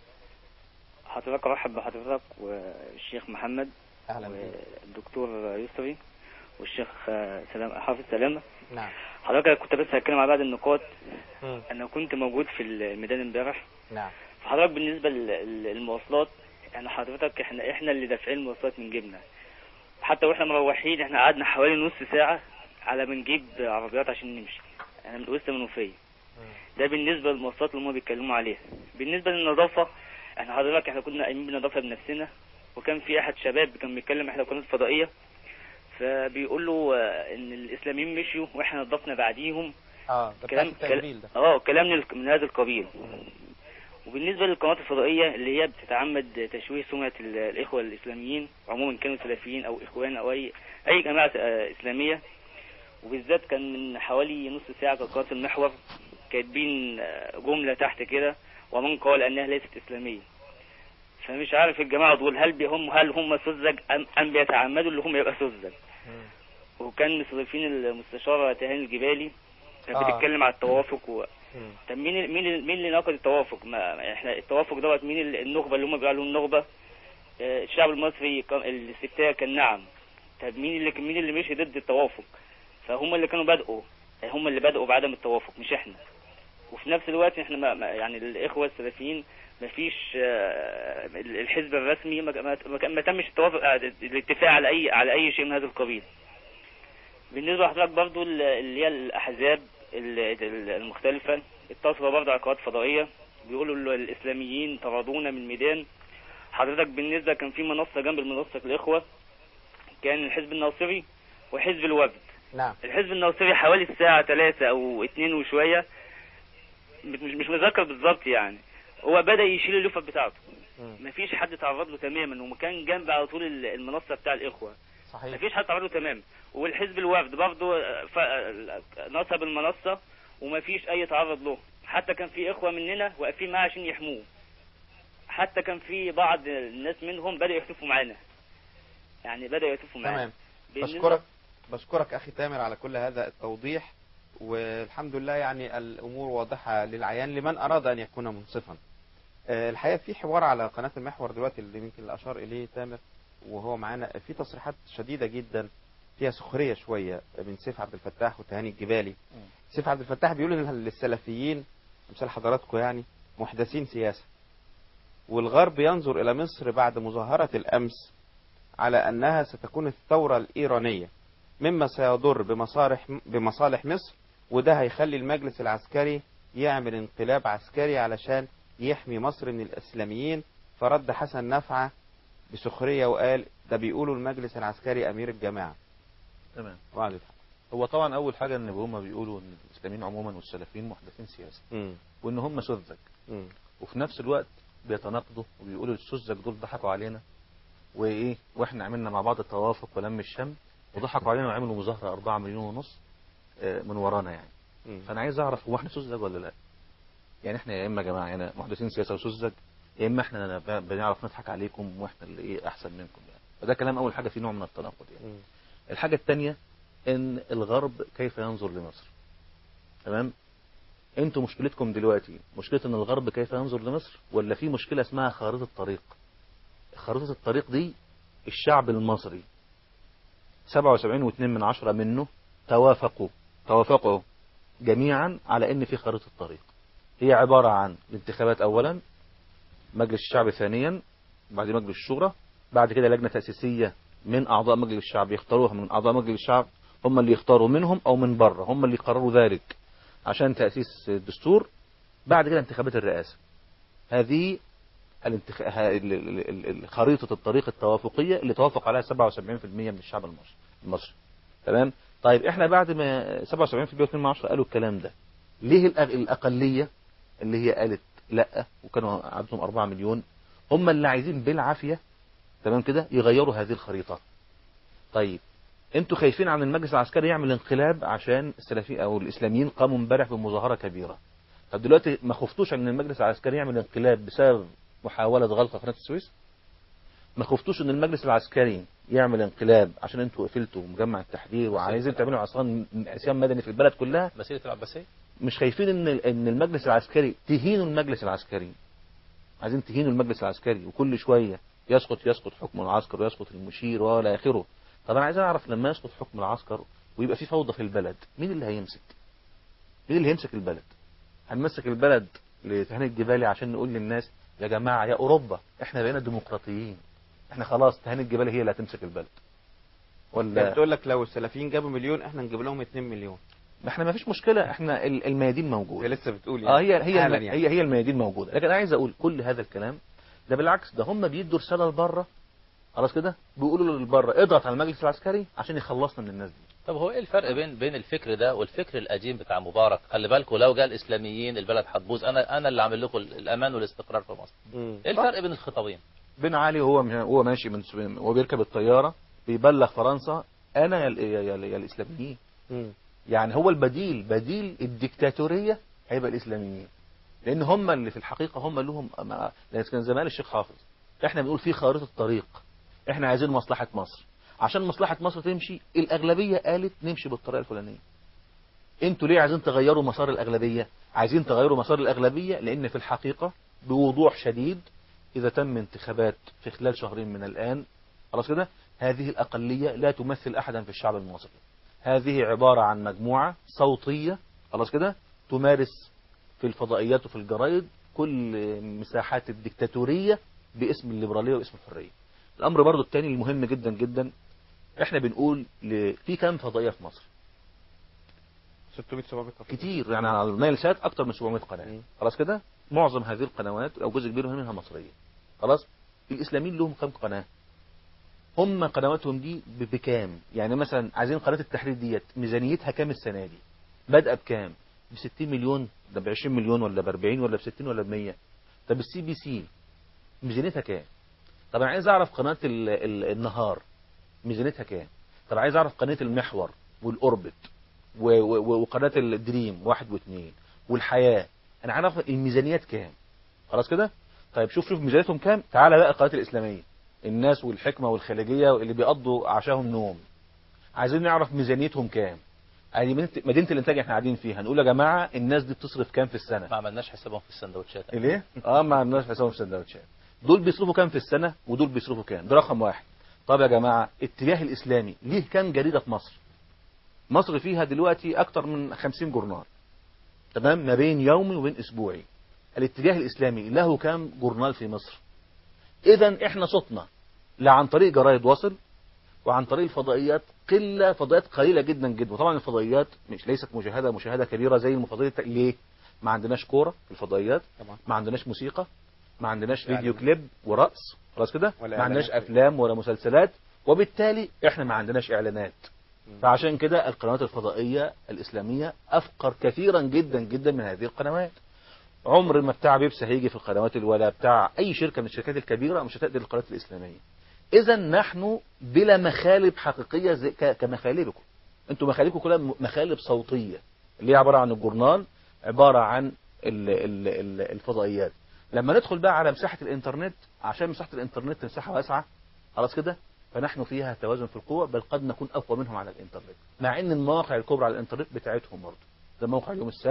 حضرتك أرحب بحضرتك والشيخ محمد أهلا بك والدكتور يسري والشيخ سلام حافظ سلامة نعم حضرتك كنت بس هتكلم على بعض النقاط مم. أنا كنت موجود في الميدان امبارح نعم فحضرتك بالنسبة لل- للمواصلات يعني حضرتك احنا احنا اللي دافعين المواصلات من جيبنا حتى واحنا مروحين احنا قعدنا حوالي نص ساعة على ما نجيب عربيات عشان نمشي انا من وسط منوفية ده بالنسبة للمواصلات اللي هم بيتكلموا عليها بالنسبة للنظافة احنا حضرتك احنا كنا قايمين بالنظافة بنفسنا وكان في احد شباب كان بيتكلم احنا قناة فضائية فبيقول له آه، ان الاسلاميين مشيوا واحنا نظفنا بعديهم اه ده بتاع كلام التجميل ده اه كلام من من هذا القبيل وبالنسبة للقنوات الفضائية اللي هي بتتعمد تشويه سمعة ال- الإخوة الإسلاميين عموما كانوا سلفيين أو إخوان أو أي أي جماعة آه، إسلامية وبالذات كان من حوالي نص ساعة كانت قناة المحور كاتبين آه، جملة تحت كده ومن قال أنها ليست إسلامية فمش عارف الجماعة دول هل بي- هم هل هم سذج أم, أم بيتعمدوا اللي هم يبقى سذج وكان مستضيفين المستشارة تهاني الجبالي كانت آه. بتتكلم على التوافق و... مم. طب مين ال- مين ال- مين اللي ناقض التوافق؟ ما احنا التوافق دوت مين ال- النخبه اللي هم بيقولوا النخبه؟ آه، الشعب المصري كان- الاستفتاء كان نعم. طب مين اللي مين اللي مشي ضد التوافق؟ فهم اللي كانوا بدأوا هم اللي بدأوا بعدم التوافق مش احنا. وفي نفس الوقت احنا ما ما- يعني الاخوه السلفيين ما فيش آه، الحزب الرسمي ما, ما, ما كان- ما تمش التوافق آه، الاتفاق على اي على اي شيء من هذا القبيل. بالنسبه لحضرتك برضو ال- اللي هي الاحزاب ال- ال- المختلفه اتصلوا برضه على قنوات فضائيه بيقولوا ال- الاسلاميين طردونا من الميدان حضرتك بالنسبه كان في منصه جنب المنصه الاخوه كان الحزب الناصري وحزب الوفد نعم الحزب الناصري حوالي الساعه 3 او 2 وشويه مش مش متذكر بالظبط يعني هو بدا يشيل اللفه بتاعته مم. مفيش حد تعرض له تماما وكان جنب على طول ال- المنصه بتاع الاخوه صحيح مفيش حد تعرض له تماما والحزب الوفد برضه آه، ف- آه، نصب المنصه ومفيش اي تعرض له حتى كان في اخوه مننا واقفين معاه عشان يحموه حتى كان في بعض الناس منهم بدأوا يهتفوا معانا يعني بدأوا يهتفوا معانا تمام بالنسبة- بشكرك بشكرك أخي تامر على كل هذا التوضيح والحمد لله يعني الأمور واضحة للعيان لمن أراد أن يكون منصفا آه، الحقيقة في حوار على قناة المحور دلوقتي اللي يمكن اللي أشار إليه تامر وهو معانا في تصريحات شديدة جدا فيها سخرية شوية من سيف عبد الفتاح وتهاني الجبالي سيف عبد الفتاح بيقول إن السلفيين مثال حضراتكم يعني محدثين سياسة والغرب ينظر إلى مصر بعد مظاهرة الأمس على أنها ستكون الثورة الإيرانية مما سيضر بمصالح بمصالح مصر وده هيخلي المجلس العسكري يعمل انقلاب عسكري علشان يحمي مصر من الإسلاميين فرد حسن نفعة بسخرية وقال ده بيقولوا المجلس العسكري أمير الجماعة تمام وعد هو طبعا اول حاجه ان هم بيقولوا ان الاسلاميين عموما والسلفيين محدثين سياسه مم. وان هم سذج مم. وفي نفس الوقت بيتناقضوا وبيقولوا السذج دول ضحكوا علينا وايه واحنا عملنا مع بعض التوافق ولم الشمل وضحكوا علينا وعملوا مظاهره 4 مليون ونص آه، من ورانا يعني مم. فانا عايز اعرف هو احنا سذج ولا لا يعني احنا يا اما يا جماعه يعني محدثين سياسه وسذج يا اما احنا ب- بنعرف نضحك عليكم واحنا اللي ايه احسن منكم يعني فده كلام اول حاجه فيه نوع من التناقض يعني مم. الحاجه الثانيه ان الغرب كيف ينظر لمصر تمام انتوا مشكلتكم دلوقتي مشكله ان الغرب كيف ينظر لمصر ولا في مشكله اسمها خارطه الطريق خارطه الطريق دي الشعب المصري 77.2 من عشرة منه توافقوا توافقوا جميعا على ان في خريطة طريق هي عبارة عن الانتخابات اولا مجلس الشعب ثانيا بعد مجلس الشورى بعد كده لجنة تأسيسية من اعضاء مجلس الشعب يختاروها من اعضاء مجلس الشعب هم اللي يختاروا منهم او من بره هم اللي يقرروا ذلك عشان تأسيس الدستور بعد كده انتخابات الرئاسة هذه الانتخ... ه- ال- ال- ال- ال- خريطة الطريق التوافقية اللي توافق عليها 77% من الشعب المصري المصري تمام طيب احنا بعد ما 77% من عشرة قالوا الكلام ده ليه الأغ... الأقلية اللي هي قالت لا وكانوا عددهم 4 مليون هم اللي عايزين بالعافية تمام كده يغيروا هذه الخريطة طيب انتوا خايفين عن المجلس العسكري يعمل انقلاب عشان السلفي او الاسلاميين قاموا امبارح بمظاهرة كبيرة طب دلوقتي ما خفتوش ان المجلس العسكري يعمل انقلاب بسبب محاولة غلق قناة السويس ما خفتوش ان المجلس العسكري يعمل انقلاب عشان انتوا قفلتوا مجمع التحرير وعايزين تعملوا عصيان عصيان مدني في البلد كلها مسيرة العباسية مش خايفين ان ان المجلس العسكري تهينوا المجلس العسكري عايزين تهينوا المجلس العسكري وكل شوية يسقط يسقط حكم العسكر ويسقط المشير ولا اخره طب انا عايز اعرف لما يسقط حكم العسكر ويبقى في فوضى في البلد مين اللي هيمسك مين اللي هيمسك البلد هنمسك البلد لتهاني الجبالي عشان نقول للناس يا جماعة يا اوروبا احنا بقينا ديمقراطيين احنا خلاص تهاني الجبالي هي اللي هتمسك البلد ولا بتقول لك لو السلفيين جابوا مليون احنا نجيب لهم 2 مليون ما احنا ما فيش مشكلة احنا ال- الميادين موجودة لسه بتقول اه هي هي حالاً الم... يعني. هي هي الميادين موجودة لكن انا عايز اقول كل هذا الكلام ده بالعكس ده هم بيدوا رسالة لبره خلاص كده بيقولوا للبره اضغط على المجلس العسكري عشان يخلصنا من الناس دي طب هو ايه الفرق بين بين الفكر ده والفكر القديم بتاع مبارك خلي بالكم لو جاء الاسلاميين البلد هتبوظ انا انا اللي عامل لكم الامان والاستقرار في مصر ايه الفرق بين الخطابين بن علي وهو وهو ماشي من وهو بيركب الطيارة بيبلغ فرنسا انا يا, ال- يا, يا, يا الاسلاميين يعني هو البديل بديل الديكتاتورية هيبقى الاسلاميين لان هم اللي في الحقيقة هم لهم مع- لأن كان زمان الشيخ حافظ احنا بنقول في خارطة طريق احنا عايزين مصلحة مصر عشان مصلحة مصر تمشي الاغلبية قالت نمشي بالطريقة الفلانية انتوا ليه عايزين تغيروا مسار الاغلبية عايزين تغيروا مسار الاغلبية لان في الحقيقة بوضوح شديد اذا تم انتخابات في خلال شهرين من الان خلاص كده هذه الاقلية لا تمثل احدا في الشعب المصري هذه عبارة عن مجموعة صوتية خلاص كده تمارس في الفضائيات وفي الجرايد كل مساحات الديكتاتورية باسم الليبرالية واسم الحرية الامر برضو الثاني المهم جدا جدا احنا بنقول ل... في كام فضائية في مصر 600 700 كتير يعني على النايل سات اكتر من 700 قناة خلاص كده معظم هذه القنوات او جزء كبير منها مصرية خلاص الاسلاميين لهم كام قناة هم قنواتهم دي ب- بكام يعني مثلا عايزين قناة التحرير ديت ميزانيتها كام السنة دي بادئه بكام ب 60 مليون ده ب 20 مليون ولا ب 40 ولا ب 60 ولا ب 100 طب السي بي سي ميزانيتها كام طب انا عايز اعرف قناة ال... ال... النهار ميزانيتها كام طب عايز اعرف قناة المحور والاوربت و... و... وقناة الدريم واحد واثنين والحياة انا عايز اعرف الميزانيات كام خلاص كده طيب شوف شوف ميزانيتهم كام تعالى بقى القناة الاسلامية الناس والحكمة والخليجية اللي بيقضوا عشاهم نوم عايزين نعرف ميزانيتهم كام ادي مدينة مدينة الانتاج احنا قاعدين فيها نقول يا جماعة الناس دي بتصرف كام في السنة ما عملناش حسابهم في السندوتشات ليه؟ اه ما عندناش حسابهم في السندوتشات دول بيصرفوا كام في السنة ودول بيصرفوا كام ده رقم واحد طب يا جماعة اتجاه الاسلامي ليه كام جريدة في مصر مصر فيها دلوقتي اكتر من 50 جورنال تمام ما بين يومي وبين اسبوعي الاتجاه الاسلامي له كام جورنال في مصر اذا احنا صوتنا لا عن طريق جرايد وصل وعن طريق الفضائيات قلة فضائيات قليلة جدا جدا وطبعا الفضائيات مش ليست مشاهدة مشاهدة كبيرة زي المفضلية ليه ما عندناش كورة في الفضائيات طبعا. ما عندناش موسيقى ما عندناش يعني فيديو كليب ورقص خلاص كده ولا ما عندناش إعلانات. افلام ولا مسلسلات وبالتالي احنا ما عندناش اعلانات فعشان كده القنوات الفضائية الإسلامية أفقر كثيرا جدا جدا من هذه القنوات عمر ما بتاع بيبسي هيجي في القنوات ولا بتاع أي شركة من الشركات الكبيرة مش هتقدر القنوات الإسلامية إذا نحن بلا مخالب حقيقية زي ك- كمخالبكم أنتم مخالبكم كلها م- مخالب صوتية اللي هي عبارة عن الجورنال عبارة عن ال- ال- ال- الفضائيات لما ندخل بقى على مساحة الإنترنت عشان مساحة الإنترنت مساحة واسعة خلاص كده فنحن فيها توازن في القوة بل قد نكون أقوى منهم على الإنترنت مع أن المواقع الكبرى على الإنترنت بتاعتهم برضه ده موقع اليوم السابع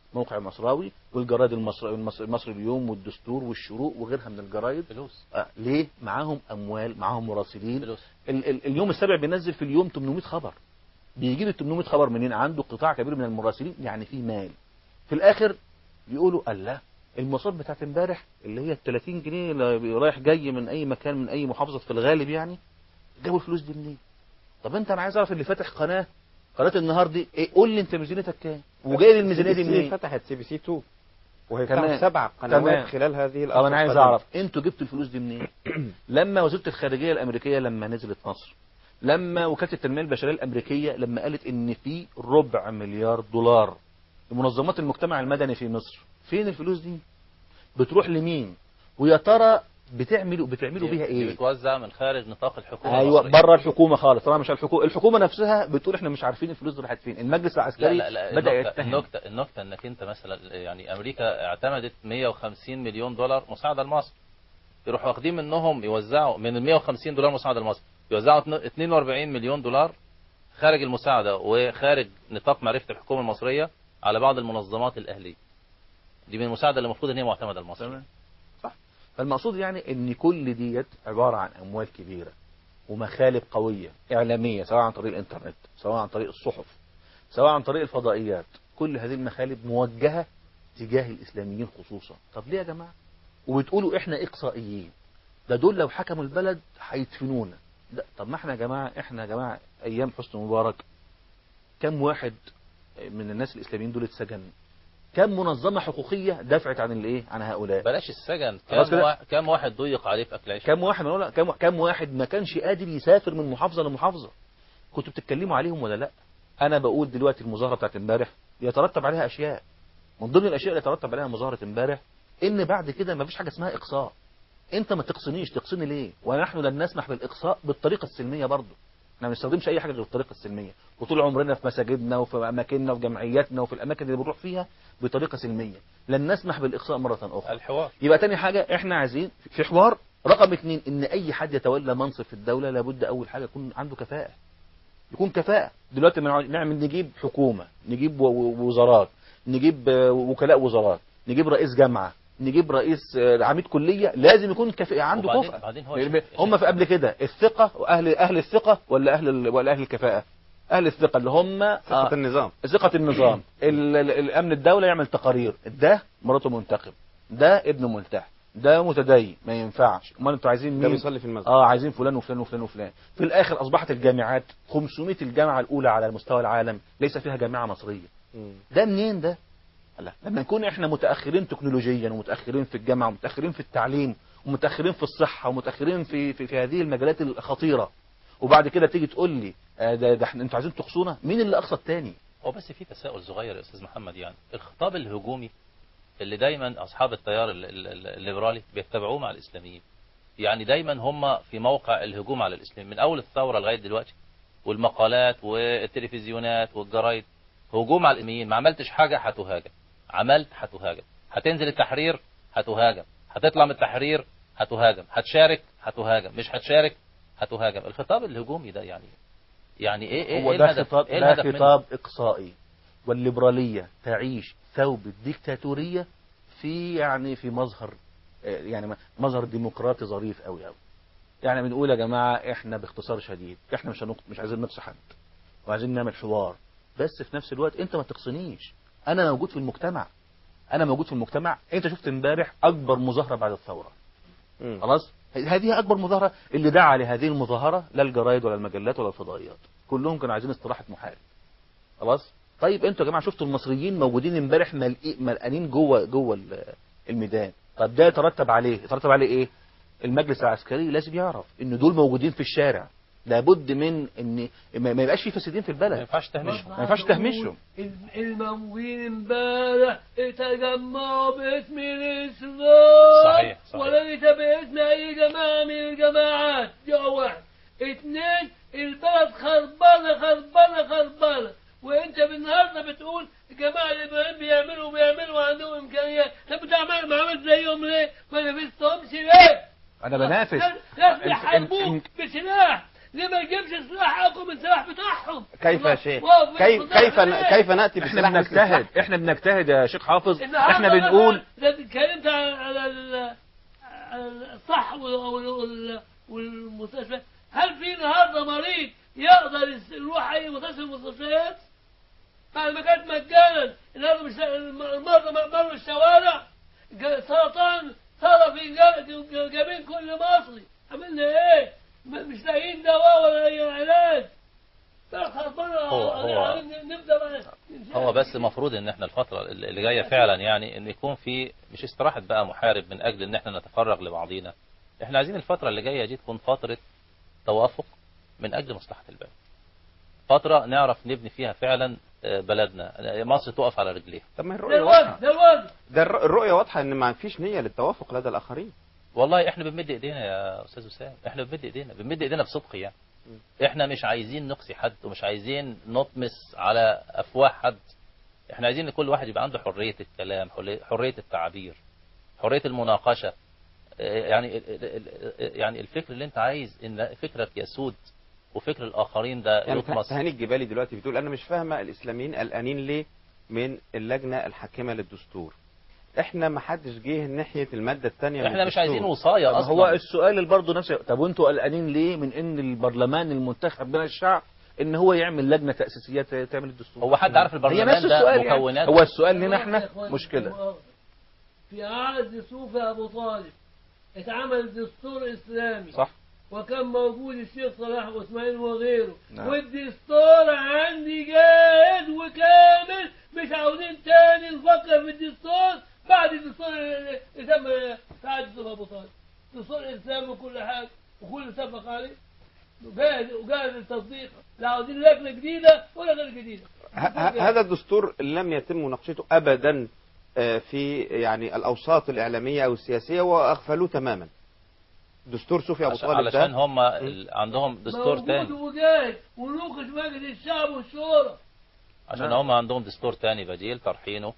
موقع مصراوي والجرايد المصري المصري المصري اليوم والدستور والشروق وغيرها من الجرايد فلوس آه ليه معاهم اموال معاهم مراسلين فلوس ال ال اليوم السابع بينزل في اليوم 800 خبر بيجيب ال 800 خبر منين عنده قطاع كبير من المراسلين يعني في مال في الاخر يقولوا الله المواصلات بتاعت امبارح اللي هي ال 30 جنيه اللي رايح جاي من اي مكان من اي محافظه في الغالب يعني جابوا الفلوس دي منين طب انت انا عايز اعرف اللي فاتح قناه قناه النهار دي ايه قول لي انت ميزانيتك كام وجاي الميزانيه دي سي بي سي منين فتحت سي بي سي 2 وهي تمام. فتحت سبع تمام. قنوات خلال هذه طب الأشهر انا عايز القادمة. اعرف انتوا جبتوا الفلوس دي منين لما وزاره الخارجيه الامريكيه لما نزلت مصر لما وكاله التنميه البشريه الامريكيه لما قالت ان في ربع مليار دولار لمنظمات المجتمع المدني في مصر فين الفلوس دي بتروح لمين ويا ترى بتعملوا بتعملوا بيها دي ايه بتوزع من خارج نطاق الحكومة ايوه المصرية. بره الحكومه خالص طبعا مش الحكومه الحكومه نفسها بتقول احنا مش عارفين الفلوس دي راحت فين المجلس لا العسكري لا لا بدا النكتة, يتهم النكتة, النكتة انك انت مثلا يعني امريكا اعتمدت 150 مليون دولار مساعدة لمصر يروحوا واخدين منهم يوزعوا من ال 150 دولار مساعدة لمصر يوزعوا 42 مليون دولار خارج المساعدة وخارج نطاق معرفة الحكومة المصرية على بعض المنظمات الأهلية دي من المساعدة اللي المفروض ان هي معتمدة لمصر تمام صح فالمقصود يعني ان كل ديت عبارة عن اموال كبيرة ومخالب قوية اعلامية سواء عن طريق الانترنت سواء عن طريق الصحف سواء عن طريق الفضائيات كل هذه المخالب موجهة تجاه الاسلاميين خصوصا طب ليه يا جماعة وبتقولوا احنا اقصائيين ده دول لو حكموا البلد هيدفنونا ده طب ما احنا يا جماعة احنا يا جماعة ايام حسني مبارك كم واحد من الناس الاسلاميين دول اتسجن كم منظمة حقوقية دفعت عن الايه عن هؤلاء بلاش السجن خلاص كم, كده؟ واحد كم واحد ضيق عليه في أكل عيش كم واحد بقول لك كم كم واحد ما كانش قادر يسافر من محافظه لمحافظه كنتوا بتتكلموا عليهم ولا لا انا بقول دلوقتي المظاهره بتاعت امبارح يترتب عليها اشياء من ضمن الاشياء اللي يترتب عليها مظاهره امبارح ان بعد كده ما فيش حاجه اسمها اقصاء انت ما تقصنيش تقصني ليه ونحن لن نسمح بالاقصاء بالطريقه السلميه برضه احنا ما بنستخدمش اي حاجه غير الطريقه السلميه وطول عمرنا في مساجدنا وفي اماكننا وفي جمعياتنا وفي الاماكن اللي بنروح فيها بطريقه سلميه لن نسمح بالاقصاء مره اخرى الحوار يبقى تاني حاجة احنا عايزين في حوار رقم اتنين ان اي حد يتولى منصب في الدولة لابد اول حاجة يكون عنده كفاءة يكون كفاءة دلوقتي بنقعد نعمل نجيب حكومة نجيب و- و- وزارات نجيب آه، وكلاء وزارات نجيب رئيس جامعة نجيب رئيس آه، عميد كلية لازم يكون كفاءة عنده وبعدين- كفاءة بعدين هو لأن شوف- هم في قبل كده الثقة واهل اهل الثقة ولا اهل ال- ولا اهل الكفاءة اهل الثقة اللي هم ثقة النظام ثقة النظام ال- ال- الامن الدولة يعمل تقارير ده مراته منتخب ده ابنه ملتحي ده متدين ما ينفعش امال انتوا عايزين ده مين بيصلي في المسجد اه عايزين فلان وفلان وفلان وفلان في الاخر اصبحت الجامعات 500 الجامعة الاولى على مستوى العالم ليس فيها جامعة مصرية مم. ده منين ده لا لما نكون احنا متاخرين تكنولوجيا ومتاخرين في الجامعه ومتاخرين في التعليم ومتاخرين في الصحه ومتاخرين في في, في هذه المجالات الخطيره وبعد كده تيجي تقول لي آه، ده, ده احنا انتوا عايزين تقصونا مين اللي اقصى التاني هو بس في تساؤل صغير يا استاذ محمد يعني الخطاب الهجومي اللي دايما اصحاب التيار ال- ال- ال- الليبرالي بيتبعوه مع الاسلاميين يعني دايما هم في موقع الهجوم على الاسلام من اول الثوره لغايه دلوقتي والمقالات والتلفزيونات والجرايد هجوم على الاسلاميين ما عملتش حاجه هتهاجم عملت هتهاجم هتنزل التحرير هتهاجم هتطلع من التحرير هتهاجم هتشارك هتهاجم مش هتشارك هتهاجم الخطاب الهجومي ده يعني يعني ايه ايه هو إيه ده الهدف خطاب ايه ده الهدف منه؟ خطاب اقصائي والليبراليه تعيش ثوب الديكتاتوريه في يعني في مظهر آه، يعني مظهر ديمقراطي ظريف قوي قوي يعني بنقول يا جماعه احنا باختصار شديد احنا مش هنق... مش عايزين نقصي حد وعايزين نعمل حوار بس في نفس الوقت انت ما تقصنيش انا موجود في المجتمع انا موجود في المجتمع انت شفت امبارح اكبر مظاهره بعد الثوره مم. خلاص هذه اكبر مظاهره اللي دعا لهذه المظاهره لا الجرايد ولا المجلات ولا الفضائيات كلهم كانوا عايزين استراحه محارب خلاص طيب انتوا يا جماعه شفتوا المصريين موجودين امبارح ملقي- ملقانين جوه جوه ال- الميدان طب ده يترتب عليه يترتب عليه ايه المجلس العسكري لازم يعرف ان دول موجودين في الشارع لابد من ان ما ما يبقاش في فاسدين في ما البلد ينفعش تهمشهم ما ينفعش تهمشهم الموجودين امبارح تجمعوا باسم الاسلام صحيح، صحيح. وليس باسم اي جماعه من الجماعات دي واحد اثنين البلد خربانه خربانه خربانه وانت النهارده بتقول الجماعه اللي بيعملوا بيعملوا عندهم امكانيات طب بتاع ما ما عملت زيهم ليه؟ ما نفذتهمش ليه؟ انا بنافس لازم انت- يحاربوك انت- بسلاح ليه ما تجيبش سلاح اقوى من السلاح بتاعهم كيف يا شيخ واقف كيف قدام كيف الناس. كيف ناتي احنا بسلاح بنجتهد احنا بنجتهد يا شيخ حافظ النهارده احنا بنقول مثلاً إذا اتكلمت على ال- على الصح وال- وال- والمستشفى هل في النهارده مريض يقدر يس- يروح اي مستشفى من المستشفيات؟ بعد ما كانت مجانا النهارده مش المرضى مروا الشوارع ج- سرطان صار في جا- جا- جبين كل مصري عملنا ايه؟ م- مش لاقيين دواء ولا اي علاج خربانه هو- هو- نبدا بقى هو بس المفروض ان احنا الفترة اللي جاية فعلا يعني ان يكون في مش استراحة بقى محارب من اجل ان احنا نتفرغ لبعضينا احنا عايزين الفترة اللي جاية دي تكون فترة توافق من اجل مصلحة البلد فترة نعرف نبني فيها فعلا آه، بلدنا مصر تقف على رجليها طب ما ده الرؤية الوجه واضحة ده الوجه ده الر- الرؤية واضحة ان ما فيش نية للتوافق لدى الاخرين والله احنا بنمد ايدينا يا استاذ وسام احنا بنمد ايدينا بنمد ايدينا بصدق يعني احنا مش عايزين نقصي حد ومش عايزين نطمس على افواه حد احنا عايزين ان كل واحد يبقى عنده حرية الكلام حرية- حرية التعبير حرية المناقشة اه، يعني ال- ال- ال- يعني الفكر اللي انت عايز ان فكرك يسود وفكر الاخرين ده يعني يطمس تهاني الجبالي دلوقتي بتقول انا مش فاهمه الاسلاميين قلقانين ليه من اللجنه الحاكمه للدستور احنا ما حدش جه ناحيه الماده الثانيه احنا مش عايزين وصاية طب اصلا هو السؤال اللي برضه نفسه طب وانتوا قلقانين ليه من ان البرلمان المنتخب من الشعب ان هو يعمل لجنه تاسيسيه ت- تعمل الدستور هو حد عارف هي البرلمان نفس ده السؤال يعني. مكوناته؟ هو السؤال لنا يا احنا إخوان، مشكله المؤاخذة. في عهد صوفي أبو طالب اتعمل دستور إسلامي صح وكان موجود الشيخ صلاح واسماعيل وغيره نعم. والدستور عندي جاهز وكامل مش عاوزين تاني نفكر في الدستور بعد الدستور اللي اللي تم في عهد صوفي أبو طالب دستور إسلامي وكل حاجة وكل اتفق عليه وجاهز وجاهز للتصديق لا عاوزين لجنة جديدة ولا غير جديدة ه- ه- هذا الدستور لم يتم مناقشته ابدا آه، في يعني الاوساط الاعلاميه او السياسيه واغفلوه تماما دستور صوفي ابو عشان, طالب علشان ده هم ال- عندهم دستور موجود تاني وجاهز ونوقش مجلس الشعب والشورى عشان هم عندهم دستور تاني بديل طرحينه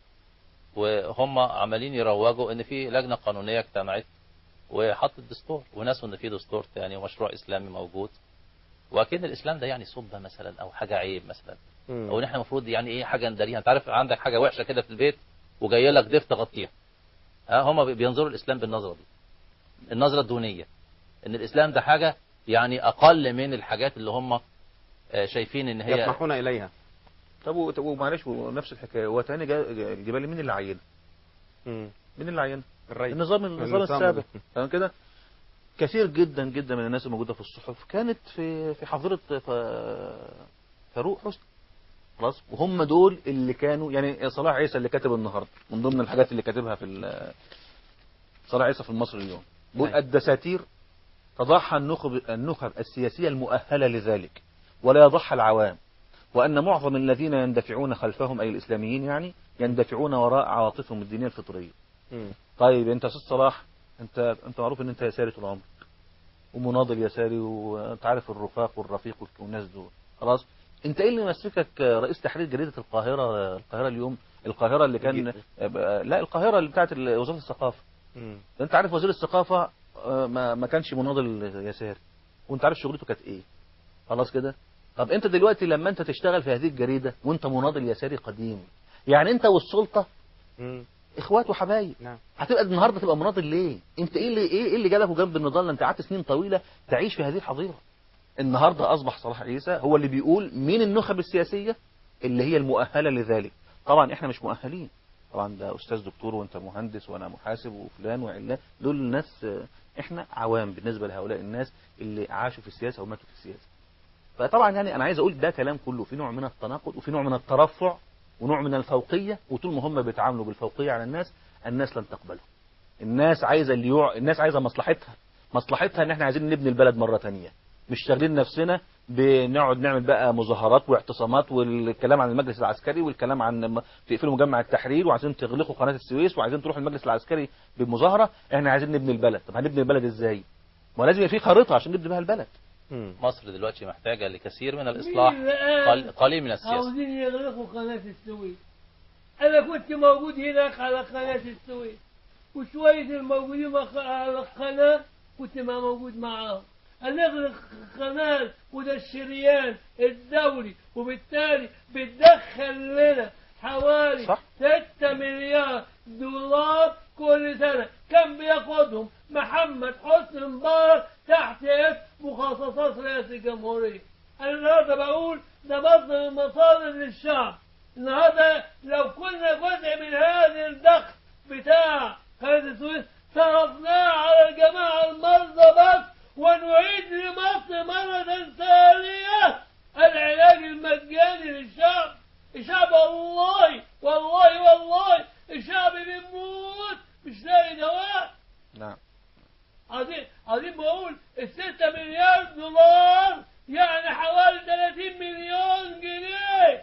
وهم عمالين يروجوا ان في لجنه قانونيه اجتمعت وحطت دستور وناسوا ان في دستور تاني ومشروع اسلامي موجود واكيد الاسلام ده يعني سبه مثلا او حاجه عيب مثلا مم. او ان احنا المفروض يعني ايه حاجه نداريها انت عارف عندك حاجه وحشه كده في البيت وجاي لك ضيف تغطيها ها هم بينظروا الاسلام بالنظره دي النظره الدونيه ان الاسلام ده حاجه يعني اقل من الحاجات اللي هم آه، شايفين ان هي يطمحون اليها طب و- طب ومعلش نفس الحكايه هو تاني جا- الجبال مين اللي عينها؟ مم. مين اللي عينها؟ الرئيس النظام النظام النظام. السابق تمام كده؟ كثير جدا جدا من الناس الموجوده في الصحف كانت في في حظيره ف- فاروق حسني خلاص وهم دول اللي كانوا يعني صلاح عيسى اللي كاتب النهارده من ضمن الحاجات اللي كاتبها في ال- صلاح عيسى في المصري اليوم بيقول أيوة. الدساتير تضحى النخب النخب السياسيه المؤهله لذلك ولا يضحى العوام وأن معظم الذين يندفعون خلفهم أي الإسلاميين يعني يندفعون وراء عواطفهم الدينية الفطرية مم. طيب أنت يا أستاذ صلاح أنت أنت معروف أن أنت يساري طول عمرك ومناضل يساري وأنت عارف الرفاق والرفيق والناس دول خلاص أنت إيه اللي مسكك رئيس تحرير جريدة القاهرة القاهرة اليوم القاهرة اللي كان لا القاهرة اللي بتاعت وزارة الثقافة مم. أنت عارف وزير الثقافة آه، ما ما كانش مناضل يساري وأنت عارف شغلته كانت إيه خلاص كده طب انت دلوقتي لما انت تشتغل في هذه الجريدة وانت مناضل يساري قديم يعني انت والسلطة مم. اخوات وحبايب نعم هتبقى النهارده تبقى مناضل ليه انت ايه اللي ايه إيه اللي جابك جنب النضال انت قعدت سنين طويلة تعيش في هذه الحظيرة النهارده اصبح صلاح عيسى هو اللي بيقول مين النخب السياسية اللي هي المؤهلة لذلك طبعا احنا مش مؤهلين طبعا ده استاذ دكتور وانت مهندس وانا محاسب وفلان وعلان دول الناس آه، احنا عوام بالنسبة لهؤلاء الناس اللي عاشوا في السياسة وماتوا في السياسة فطبعا يعني انا عايز اقول ده كلام كله في نوع من التناقض وفي نوع من الترفع ونوع من الفوقيه وطول ما هم بيتعاملوا بالفوقيه على الناس الناس لن تقبله الناس عايزه اللي يوع... الناس عايزه مصلحتها مصلحتها ان احنا عايزين نبني البلد مره تانية مش شاغلين نفسنا بنقعد نعمل بقى مظاهرات واعتصامات والكلام عن المجلس العسكري والكلام عن م- تقفلوا مجمع التحرير وعايزين تغلقوا قناه السويس وعايزين تروحوا المجلس العسكري بمظاهره احنا عايزين نبني البلد طب هنبني البلد ازاي ما لازم يبقى في خريطه عشان نبني بها البلد مم. مصر دلوقتي محتاجة لكثير من الإصلاح مين الآن قل- قليل من السياسة عاوزين يغلقوا قناة السويس أنا كنت موجود هناك على قناة السويس وشوية الموجودين مخ- على القناة كنت ما موجود معاهم أن نغلق قناة وده الشريان الدولي وبالتالي بتدخل لنا حوالي صح. 6 مليار دولار كل سنة كم بياخدهم محمد حسني مبارك تحت اسم مخصصات رئاسة الجمهورية أنا النهارده بقول ده مصدر المصادر للشعب النهارده لو كنا جزء من هذا الدخل بتاع قناة السويس صرفناه على الجماعة المرضى بس ونعيد لمصر مرة ثانية العلاج المجاني للشعب الشعب والله والله والله الشعب بيموت مش لاقي دواء نعم عظيم عظيم بقول الستة مليار دولار يعني حوالي 30 مليون جنيه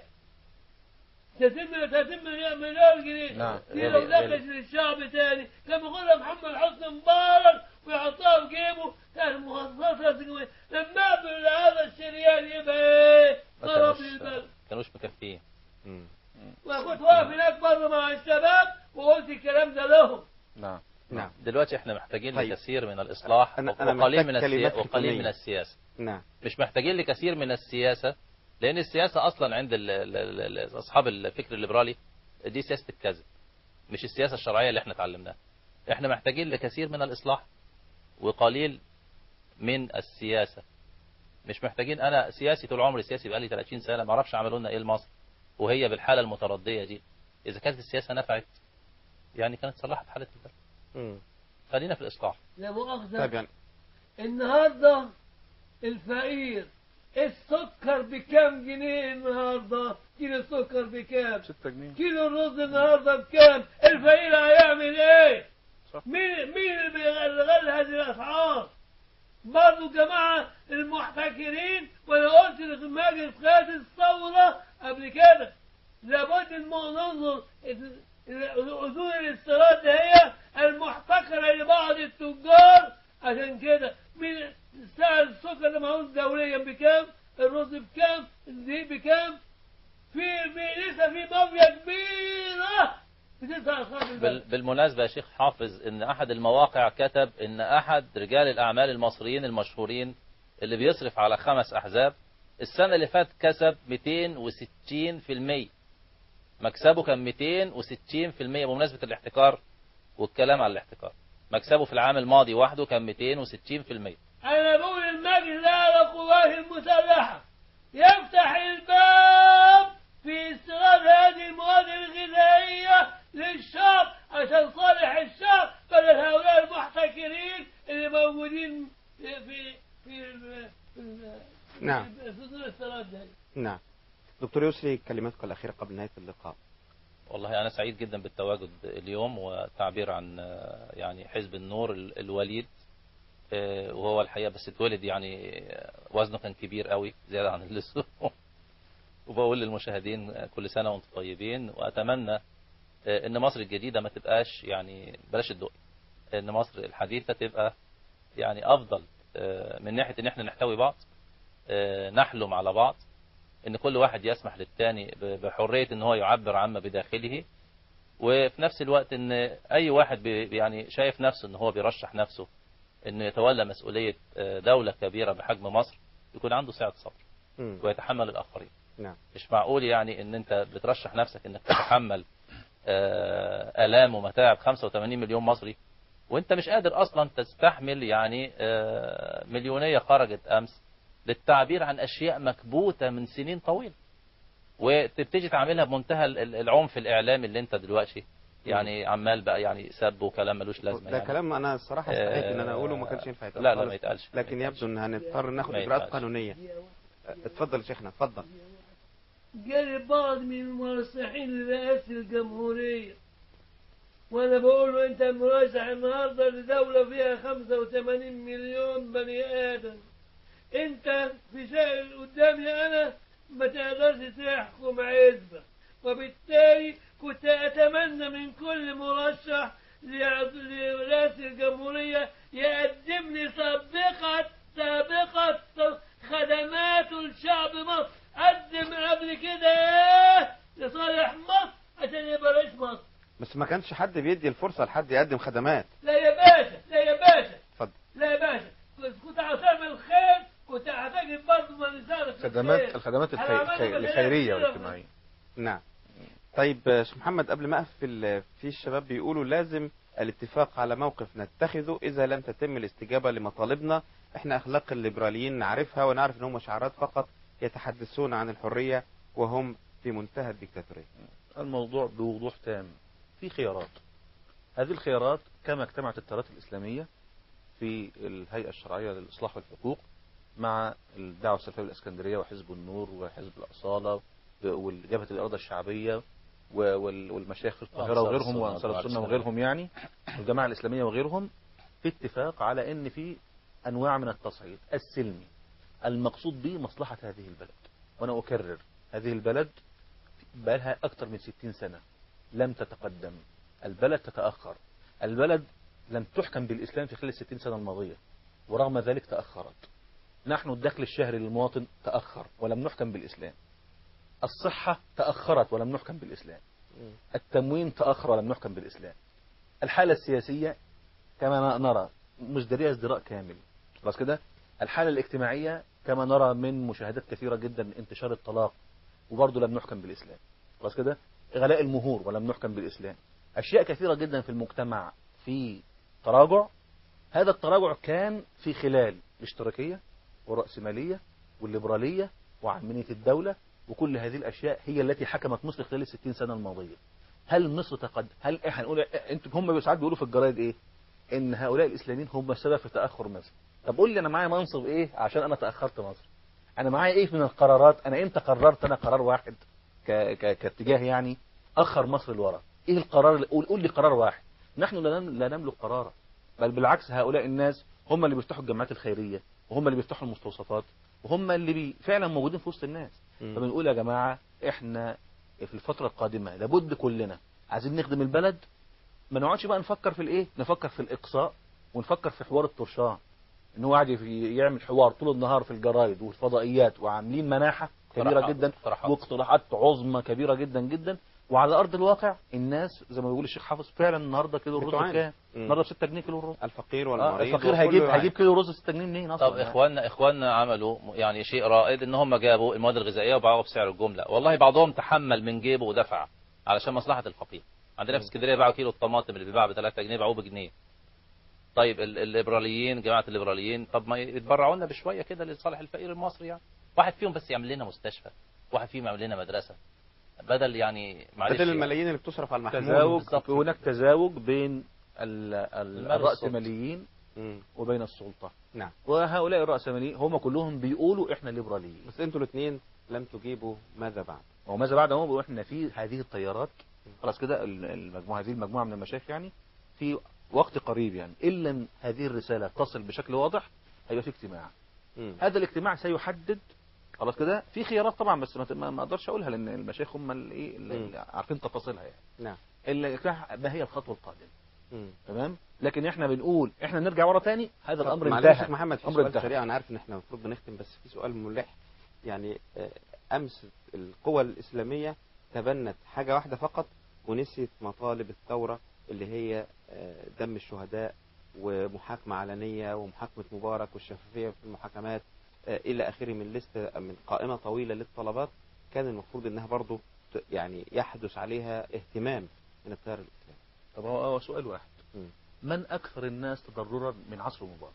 30 مليون 30 مليون مليون جنيه نعم. دي لو غالي- دخلت للشعب تاني كان بياخدها محمد حسني مبارك ويحطها في جيبه كان مخصصات رئاسة الجمهورية لما اقبل هذا الشريان يبقى ايه؟ ما ضرب كانوش للبلد كانوش مكفيين وكنت واقف هناك بره مع الشباب وقلت الكلام ده لهم نعم نعم دلوقتي احنا محتاجين طيب. لكثير من الإصلاح أنا- أنا وقليل محتاج من كلمات السياسة وقليل ختامية. من السياسة نعم مش محتاجين لكثير من السياسة لأن السياسة أصلا عند ال ال ال ال أصحاب الفكر الليبرالي دي سياسة الكذب مش السياسة الشرعية اللي احنا اتعلمناها احنا محتاجين لكثير من الإصلاح وقليل من السياسة مش محتاجين أنا سياسي طول عمري سياسي بقالي 30 سنة ما اعرفش عملوا لنا إيه لمصر وهي بالحالة المتردية دي إذا كانت السياسة نفعت يعني كانت صلحت حالة البلد مم. خلينا في الإصلاح لا مؤاخذة طيب يعني النهارده الفقير السكر بكام جنيه النهارده كيلو السكر بكام 6 جنيه كيلو الرز النهارده بكام الفقير هيعمل ايه صح. مين مين اللي بيغلغل هذه الاسعار برضه جماعة المحتكرين وانا قلت لمجلس قيادة الثورة قبل كده لابد ان ننظر ال- ال- اذون الاستيراد ده هي المحتكرة لبعض التجار عشان كده من سعر السكر ده معروف دوليا بكام الرز بكام الدقيق بكام في في لسه في مافيا كبيرة بتدفع أسعار بال- البلد بالمناسبة يا شيخ حافظ ان احد المواقع كتب ان احد رجال الاعمال المصريين المشهورين اللي بيصرف على خمس احزاب السنة اللي فاتت كسب 260% مكسبه كان 260% بمناسبة الاحتكار والكلام على الاحتكار مكسبه في العام الماضي وحده كان 260% أنا بقول المجلس على القوات المسلحة يفتح الباب في استيراد هذه المواد الغذائية للشعب عشان صالح الشعب بدل هؤلاء المحتكرين اللي موجودين في في في ال- في ال- نعم. في صدور الاستيراد ده نعم دكتور يسري كلماتك الأخيرة قبل نهاية اللقاء والله أنا سعيد جدا بالتواجد اليوم والتعبير عن آه، يعني حزب النور ال- الوليد آه، وهو الحقيقة بس اتولد يعني آه، وزنه كان كبير قوي زيادة عن اللزوم وبقول للمشاهدين آه، كل سنة وانتم طيبين وأتمنى آه، إن مصر الجديدة ما تبقاش يعني بلاش الدقي إن مصر الحديثة تبقى يعني أفضل آه، من ناحية إن إحنا نحتوي بعض آه، نحلم على بعض ان كل واحد يسمح للتاني ب- بحرية ان هو يعبر عما بداخله وفي نفس الوقت ان اي واحد بي يعني شايف نفسه ان هو بيرشح نفسه انه يتولى مسؤولية آه، دولة كبيرة بحجم مصر يكون عنده سعة صبر مم. ويتحمل الاخرين نعم مش معقول يعني ان انت بترشح نفسك انك تتحمل آه، الام ومتاعب 85 مليون مصري وانت مش قادر اصلا تستحمل يعني آه، مليونية خرجت امس للتعبير عن اشياء مكبوتة من سنين طويلة وتبتدي تعملها بمنتهى ال- ال- العنف الاعلامي اللي انت دلوقتي يعني عمال بقى يعني سب وكلام ملوش لازمه ده يعني. كلام أنا الصراحة استحيت إن أنا أقوله ما كانش ينفع يتقال لا لا خالص. ما يتقالش لكن يبدو إن هنضطر ناخد ما إجراءات ينفعش. قانونية اتفضل يا شيخنا اتفضل جالي بعض من المرشحين لرئاسة الجمهورية وانا بقول له انت مرشح النهارده لدولة فيها 85 مليون بني ادم انت في شيء قدامي انا ما تقدرش تحكم عزبة وبالتالي كنت اتمنى من كل مرشح ليعض- لرئاسة الجمهورية يقدم لي سابقة سابقة خدمات لشعب مصر قدم قبل كده ايه لصالح مصر عشان يبقى رئيس مصر بس ما كانش حد بيدي الفرصة لحد يقدم خدمات لا يا باشا لا يا باشا اتفضل لا يا باشا كنت كنت عاوز اعمل خير الخدمات الخدمات الخي- الخي- الخيريه والاجتماعيه نعم طيب آه، شيخ محمد قبل ما اقفل في الشباب بيقولوا لازم الاتفاق على موقف نتخذه اذا لم تتم الاستجابه لمطالبنا احنا اخلاق الليبراليين نعرفها ونعرف ان هم شعارات فقط يتحدثون عن الحريه وهم في منتهى الديكتاتوريه الموضوع بوضوح تام في خيارات هذه الخيارات كما اجتمعت التيارات الإسلامية في الهيئة الشرعية للإصلاح والحقوق مع الدعوة السلفية بالإسكندرية وحزب النور وحزب الأصالة والجبهة الإرادة الشعبية و- وال- والمشايخ في القاهرة وأنصار وغيرهم السنة وأنصار وجماعة السنة الإسلامية. وغيرهم يعني والجماعة الإسلامية وغيرهم في اتفاق على أن في أنواع من التصعيد السلمي المقصود به مصلحة هذه البلد وأنا أكرر هذه البلد بقالها أكثر من 60 سنة لم تتقدم البلد تتأخر البلد لم تحكم بالإسلام في خلال 60 سنة الماضية ورغم ذلك تأخرت نحن الدخل الشهري للمواطن تأخر ولم نحكم بالإسلام الصحة تأخرت ولم نحكم بالإسلام التموين تأخر ولم نحكم بالإسلام الحالة السياسية كما نرى مزدرية ازدراء كامل خلاص كده الحالة الاجتماعية كما نرى من مشاهدات كثيرة جدا انتشار الطلاق وبرضه لم نحكم بالإسلام خلاص كده غلاء المهور ولم نحكم بالإسلام أشياء كثيرة جدا في المجتمع في تراجع هذا التراجع كان في خلال الاشتراكية والرأسمالية والليبرالية وعلمانية الدولة وكل هذه الأشياء هي التي حكمت مصر خلال الستين سنة الماضية هل مصر تقدم هل احنا نقول انتوا هم ساعات بيقولوا في الجرايد ايه ان هؤلاء الاسلاميين هم السبب في تاخر مصر طب قول لي انا معايا منصب ايه عشان انا تاخرت مصر انا معايا ايه من القرارات انا امتى قررت انا قرار واحد ك... ك... كاتجاه يعني اخر مصر لورا ايه القرار اللي... قول... قول لي قرار واحد نحن لا, نم... لا نملك قرارا بل بالعكس هؤلاء الناس هم اللي بيفتحوا الجامعات الخيريه وهم اللي بيفتحوا المستوصفات وهم اللي بي... فعلا موجودين في وسط الناس فبنقول يا جماعه احنا في الفتره القادمه لابد كلنا عايزين نخدم البلد ما نقعدش بقى نفكر في الايه نفكر في الاقصاء ونفكر في حوار الطرشان ان هو قاعد في- يعمل حوار طول النهار في الجرايد والفضائيات وعاملين مناحه كبيره اقتراحات- جدا اقتراحات. واقتراحات عظمى كبيره جدا جدا وعلى ارض الواقع الناس زي ما بيقول الشيخ حافظ فعلا النهارده كيلو الرز بتعاني. بكام؟ مم. النهارده ب 6 جنيه كيلو الرز الفقير آه والمريض الفقير وكله هيجيب يعاني. هيجيب كيلو رز 6 جنيه منين اصلا طب اخواننا اخواننا عملوا يعني شيء رائد ان هم جابوا المواد الغذائيه وباعوها بسعر الجمله والله بعضهم تحمل من جيبه ودفع علشان مصلحه الفقير عندنا في اسكندريه باعوا كيلو الطماطم اللي بيباع ب 3 جنيه باعوه بجنيه طيب ال- الليبراليين جماعه الليبراليين طب ما يتبرعوا لنا بشويه كده لصالح الفقير المصري يعني واحد فيهم بس يعمل لنا مستشفى واحد فيهم يعمل لنا مدرسه بدل يعني معلش بدل الملايين اللي بتصرف على المحمول تزاوج بالظبط. هناك تزاوج بين ال- ال- المال الرأسماليين مم. وبين السلطة نعم وهؤلاء الرأسماليين هم كلهم بيقولوا احنا ليبراليين بس انتوا الاثنين لم تجيبوا ماذا بعد وماذا بعد هم بيقولوا احنا في هذه التيارات خلاص كده ال- المجموعة هذه المجموعة من المشايخ يعني في وقت قريب يعني إن لم هذه الرسالة تصل بشكل واضح هيبقى في اجتماع مم. هذا الاجتماع سيحدد خلاص كده في خيارات طبعا بس ما- ما ما اقدرش اقولها لان المشايخ هم اللي ايه اللي مم. اللي عارفين تفاصيلها يعني نعم الاجتماع ما هي الخطوه القادمه مم. تمام لكن احنا بنقول احنا نرجع ورا تاني هذا طب الامر معلش انتهى يا شيخ محمد في امر سؤال انتهى سريع انا عارف ان احنا المفروض بنختم بس في سؤال ملح يعني آه، امس القوى الاسلاميه تبنت حاجه واحده فقط ونسيت مطالب الثوره اللي هي آه، دم الشهداء ومحاكمه علنيه ومحاكمه مبارك والشفافيه في المحاكمات آه، الى اخره من لسته من قائمه طويله للطلبات كان المفروض انها برضو ت- يعني يحدث عليها اهتمام من التيار الاسلامي طب هو هو سؤال واحد مم. من اكثر الناس تضررا من عصر مبارك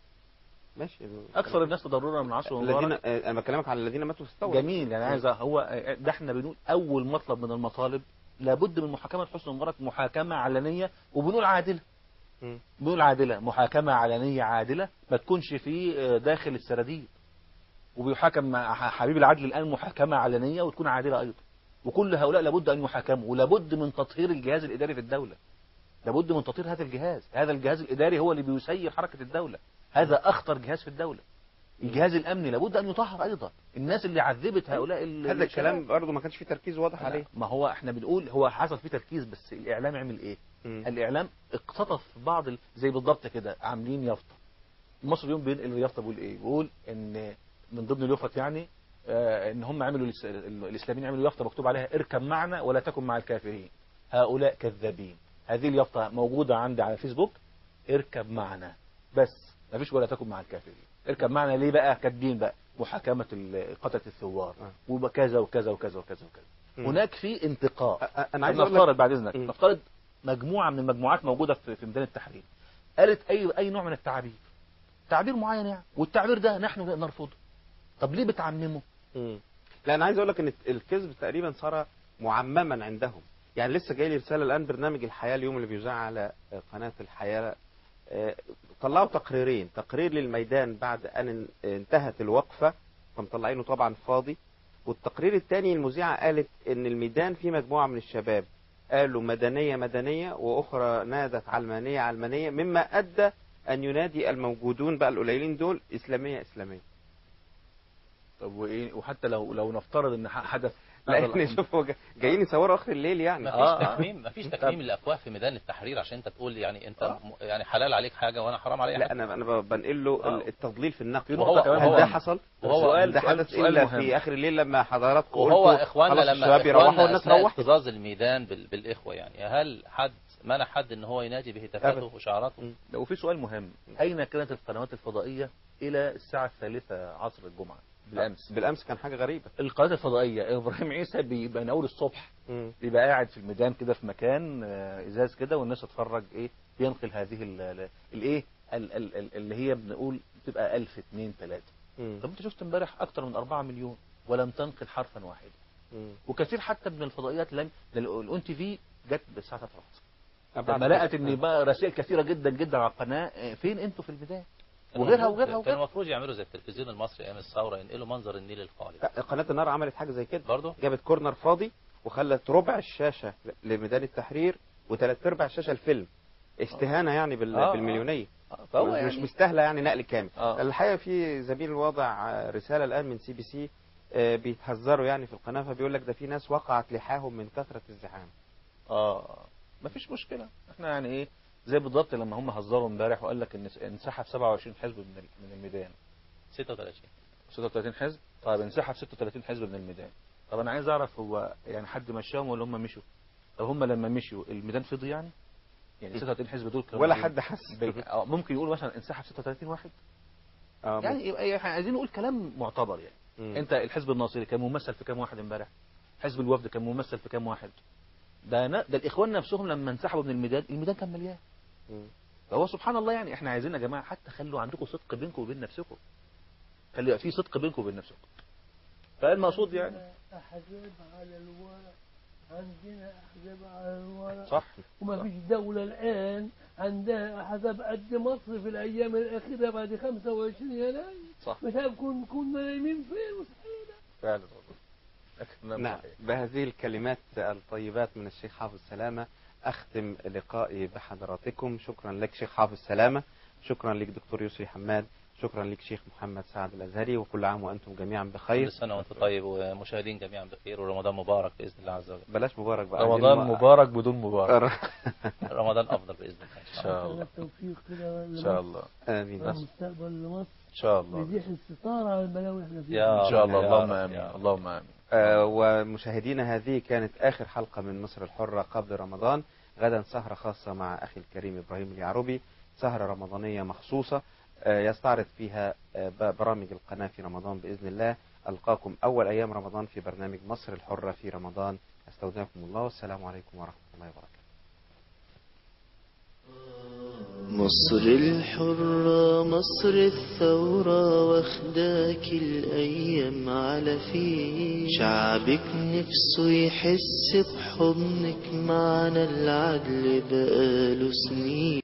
ماشي اكثر الناس تضررا من عصر الذين مبارك آه، انا بكلمك على الذين ماتوا في الثوره جميل يعني عايز هو ده احنا بنقول اول مطلب من المطالب لابد من محاكمه حسني مبارك محاكمه علنيه وبنقول عادله مم. بنقول عادله محاكمه علنيه عادله ما تكونش في آه، داخل السراديب وبيحاكم مع ح- حبيب العدل الان محاكمه علنيه وتكون عادله ايضا وكل هؤلاء لابد ان يحاكموا ولابد من تطهير الجهاز الاداري في الدوله لابد من تطهير هذا الجهاز هذا الجهاز الاداري هو اللي بيسير حركه الدوله هذا اخطر جهاز في الدوله الجهاز الامني لابد ان يطهر ايضا الناس اللي عذبت هؤلاء ال- هذا الشباب. الكلام برضه ما كانش فيه تركيز واضح عليه ما هو احنا بنقول هو حصل فيه تركيز بس الاعلام عمل ايه مم. الاعلام اقتطف بعض ال... زي بالضبط كده عاملين يافطه مصر اليوم بينقل اليافطه بيقول ايه بيقول ان من ضمن اليافط يعني آه ان هم عملوا الاس- ال- الاسلاميين عملوا يافطه مكتوب عليها اركب معنا ولا تكن مع الكافرين هؤلاء كذابين هذه اليافطه موجوده عندي على فيسبوك اركب معنا بس ما فيش ولا تكن مع الكافرين اركب معنا ليه بقى كاتبين بقى محاكمة ال- قتلة الثوار وكذا وكذا وكذا وكذا وكذا مم. هناك في انتقاء انا عايز طب اقول لك نفترض بعد اذنك مم. نفترض مجموعة من المجموعات موجودة في في ميدان التحرير قالت اي اي نوع من التعابير تعبير معين يعني والتعبير ده نحن نرفضه طب ليه بتعممه مم. لا انا عايز اقول لك ان الكذب تقريبا صار معمما عندهم يعني لسه جاي لي رساله الان برنامج الحياه اليوم اللي بيذاع على قناه الحياه آه، طلعوا تقريرين تقرير للميدان بعد ان ان- انتهت الوقفه فمطلعينه طبعا فاضي والتقرير الثاني المذيعه قالت ان الميدان فيه مجموعه من الشباب قالوا مدنيه مدنيه واخرى نادت علمانيه علمانيه مما ادى ان ينادي الموجودون بقى القليلين دول اسلاميه اسلاميه طب وايه وحتى لو لو نفترض ان ح- حدث لان شوف هو جا- جايين يصوروا اخر الليل يعني مفيش تكميم مفيش تكميم للافواه في ميدان التحرير عشان انت تقول يعني انت م- يعني حلال عليك حاجه وانا حرام عليك لا حاجه انا انا ب- بنقل له آه. ال- التضليل في النقد وهو- هل وهو- ده حصل وهو- سؤال ده سؤال- حدث سؤال الا مهم. في اخر الليل لما حضراتكم وهو قلتوا اخواننا خلاص لما الشباب يروحوا اخواننا والناس اثناء روحت اكتظاظ الميدان بال- بالاخوه يعني هل حد منع حد ان هو ينادي بهتافاته أبدا. وشعاراته لا، وفي سؤال مهم اين كانت القنوات الفضائية الى الساعة الثالثة عصر الجمعة بالامس بالامس كان حاجه غريبه القنوات الفضائية ابراهيم عيسى بيبقى من اول الصبح مم. بيبقى قاعد في الميدان كده في مكان آه، ازاز كده والناس تتفرج ايه بينقل هذه ال- ال- الايه ال- ال- ال- اللي هي بنقول بتبقى 1000 2 3 مم. طب انت شفت امبارح اكتر من 4 مليون ولم تنقل حرفا واحدا مم. وكثير حتى من الفضائيات لم الاون تي في جت بالساعه 3 أبعد لما لقت كده. ان بقى رسائل كثيره جدا جدا على القناه آه، فين انتوا في الميدان وغيرها وغيرها كان وغيرها المفروض يعملوا زي التلفزيون المصري ايام الثوره ينقلوا منظر النيل الخالي قناه النار عملت حاجه زي كده برضه جابت كورنر فاضي وخلت ربع الشاشه لميدان التحرير وثلاث ارباع الشاشه الفيلم استهانه يعني بال- آه، آه. بالمليونيه فهو مش يعني- مستاهله يعني نقل كامل آه. الحقيقه في زميل واضع آه، رساله الان من سي بي سي آه، بيتهزروا يعني في القناه فبيقول لك ده في ناس وقعت لحاهم من كثره الزحام اه مفيش مشكله احنا يعني ايه زي بالضبط لما هم هزروا امبارح وقال لك ان انسحب 27 حزب من ال- من الميدان 36 36 حزب طيب انسحب 36 حزب من الميدان طب انا عايز اعرف هو يعني حد مشاهم ولا هم مشوا طب هم لما مشوا الميدان فضي يعني يعني 36 حزب دول كانوا ولا بي- حد حس بي- آه، ممكن يقول مثلا انسحب 36 واحد آه، يعني يبقى احنا عايزين نقول كلام معتبر يعني مم. انت الحزب الناصري كان ممثل في كام واحد امبارح حزب الوفد كان ممثل في كام واحد ده ن... ده الاخوان نفسهم لما انسحبوا من الميدان الميدان كان مليان مم. فهو سبحان الله يعني احنا عايزين يا جماعه حتى خلوا عندكم صدق بينكم وبين نفسكم خلي يبقى في صدق بينكم وبين نفسكم فالمقصود يعني أحزاب على الورق عندنا أحزاب على الورق صح وما فيش دولة الآن عندها أحزاب قد مصر في الأيام الأخيرة بعد 25 يناير صح مش عارف كن كنا نايمين فين وصحينا فعلا لكن نعم بهذه الكلمات الطيبات من الشيخ حافظ سلامة أختم لقائي بحضراتكم شكرا لك شيخ حافظ سلامة شكرا لك دكتور يسري حماد شكرا لك شيخ محمد سعد الأزهري وكل عام وأنتم جميعا بخير كل سنه وانتم طيب ومشاهدين جميعا بخير ورمضان مبارك باذن الله عز وجل بلاش مبارك بقى رمضان عايزين- مبارك بدون مبارك رمضان افضل باذن الله ان شاء الله التوفيق كده ان شاء الله آمين المستقبل لمصر ان شاء الله يزيح الستارة على البلاوي احنا فيها يا ان شاء الله رب، يا اللهم رب، امين يا رب. اللهم امين آه، ومشاهدينا هذه كانت آخر حلقة من مصر الحرة قبل رمضان غدا سهرة خاصة مع أخي الكريم إبراهيم اليعربي سهرة رمضانية مخصوصة آه، يستعرض فيها آه، ب- برامج القناة في رمضان بإذن الله ألقاكم أول أيام رمضان في برنامج مصر الحرة في رمضان أستودعكم الله والسلام عليكم ورحمة الله وبركاته مصر الحرة مصر الثورة واخداك الأيام على فيه شعبك نفسه يحس بحضنك معنا العدل بقاله سنين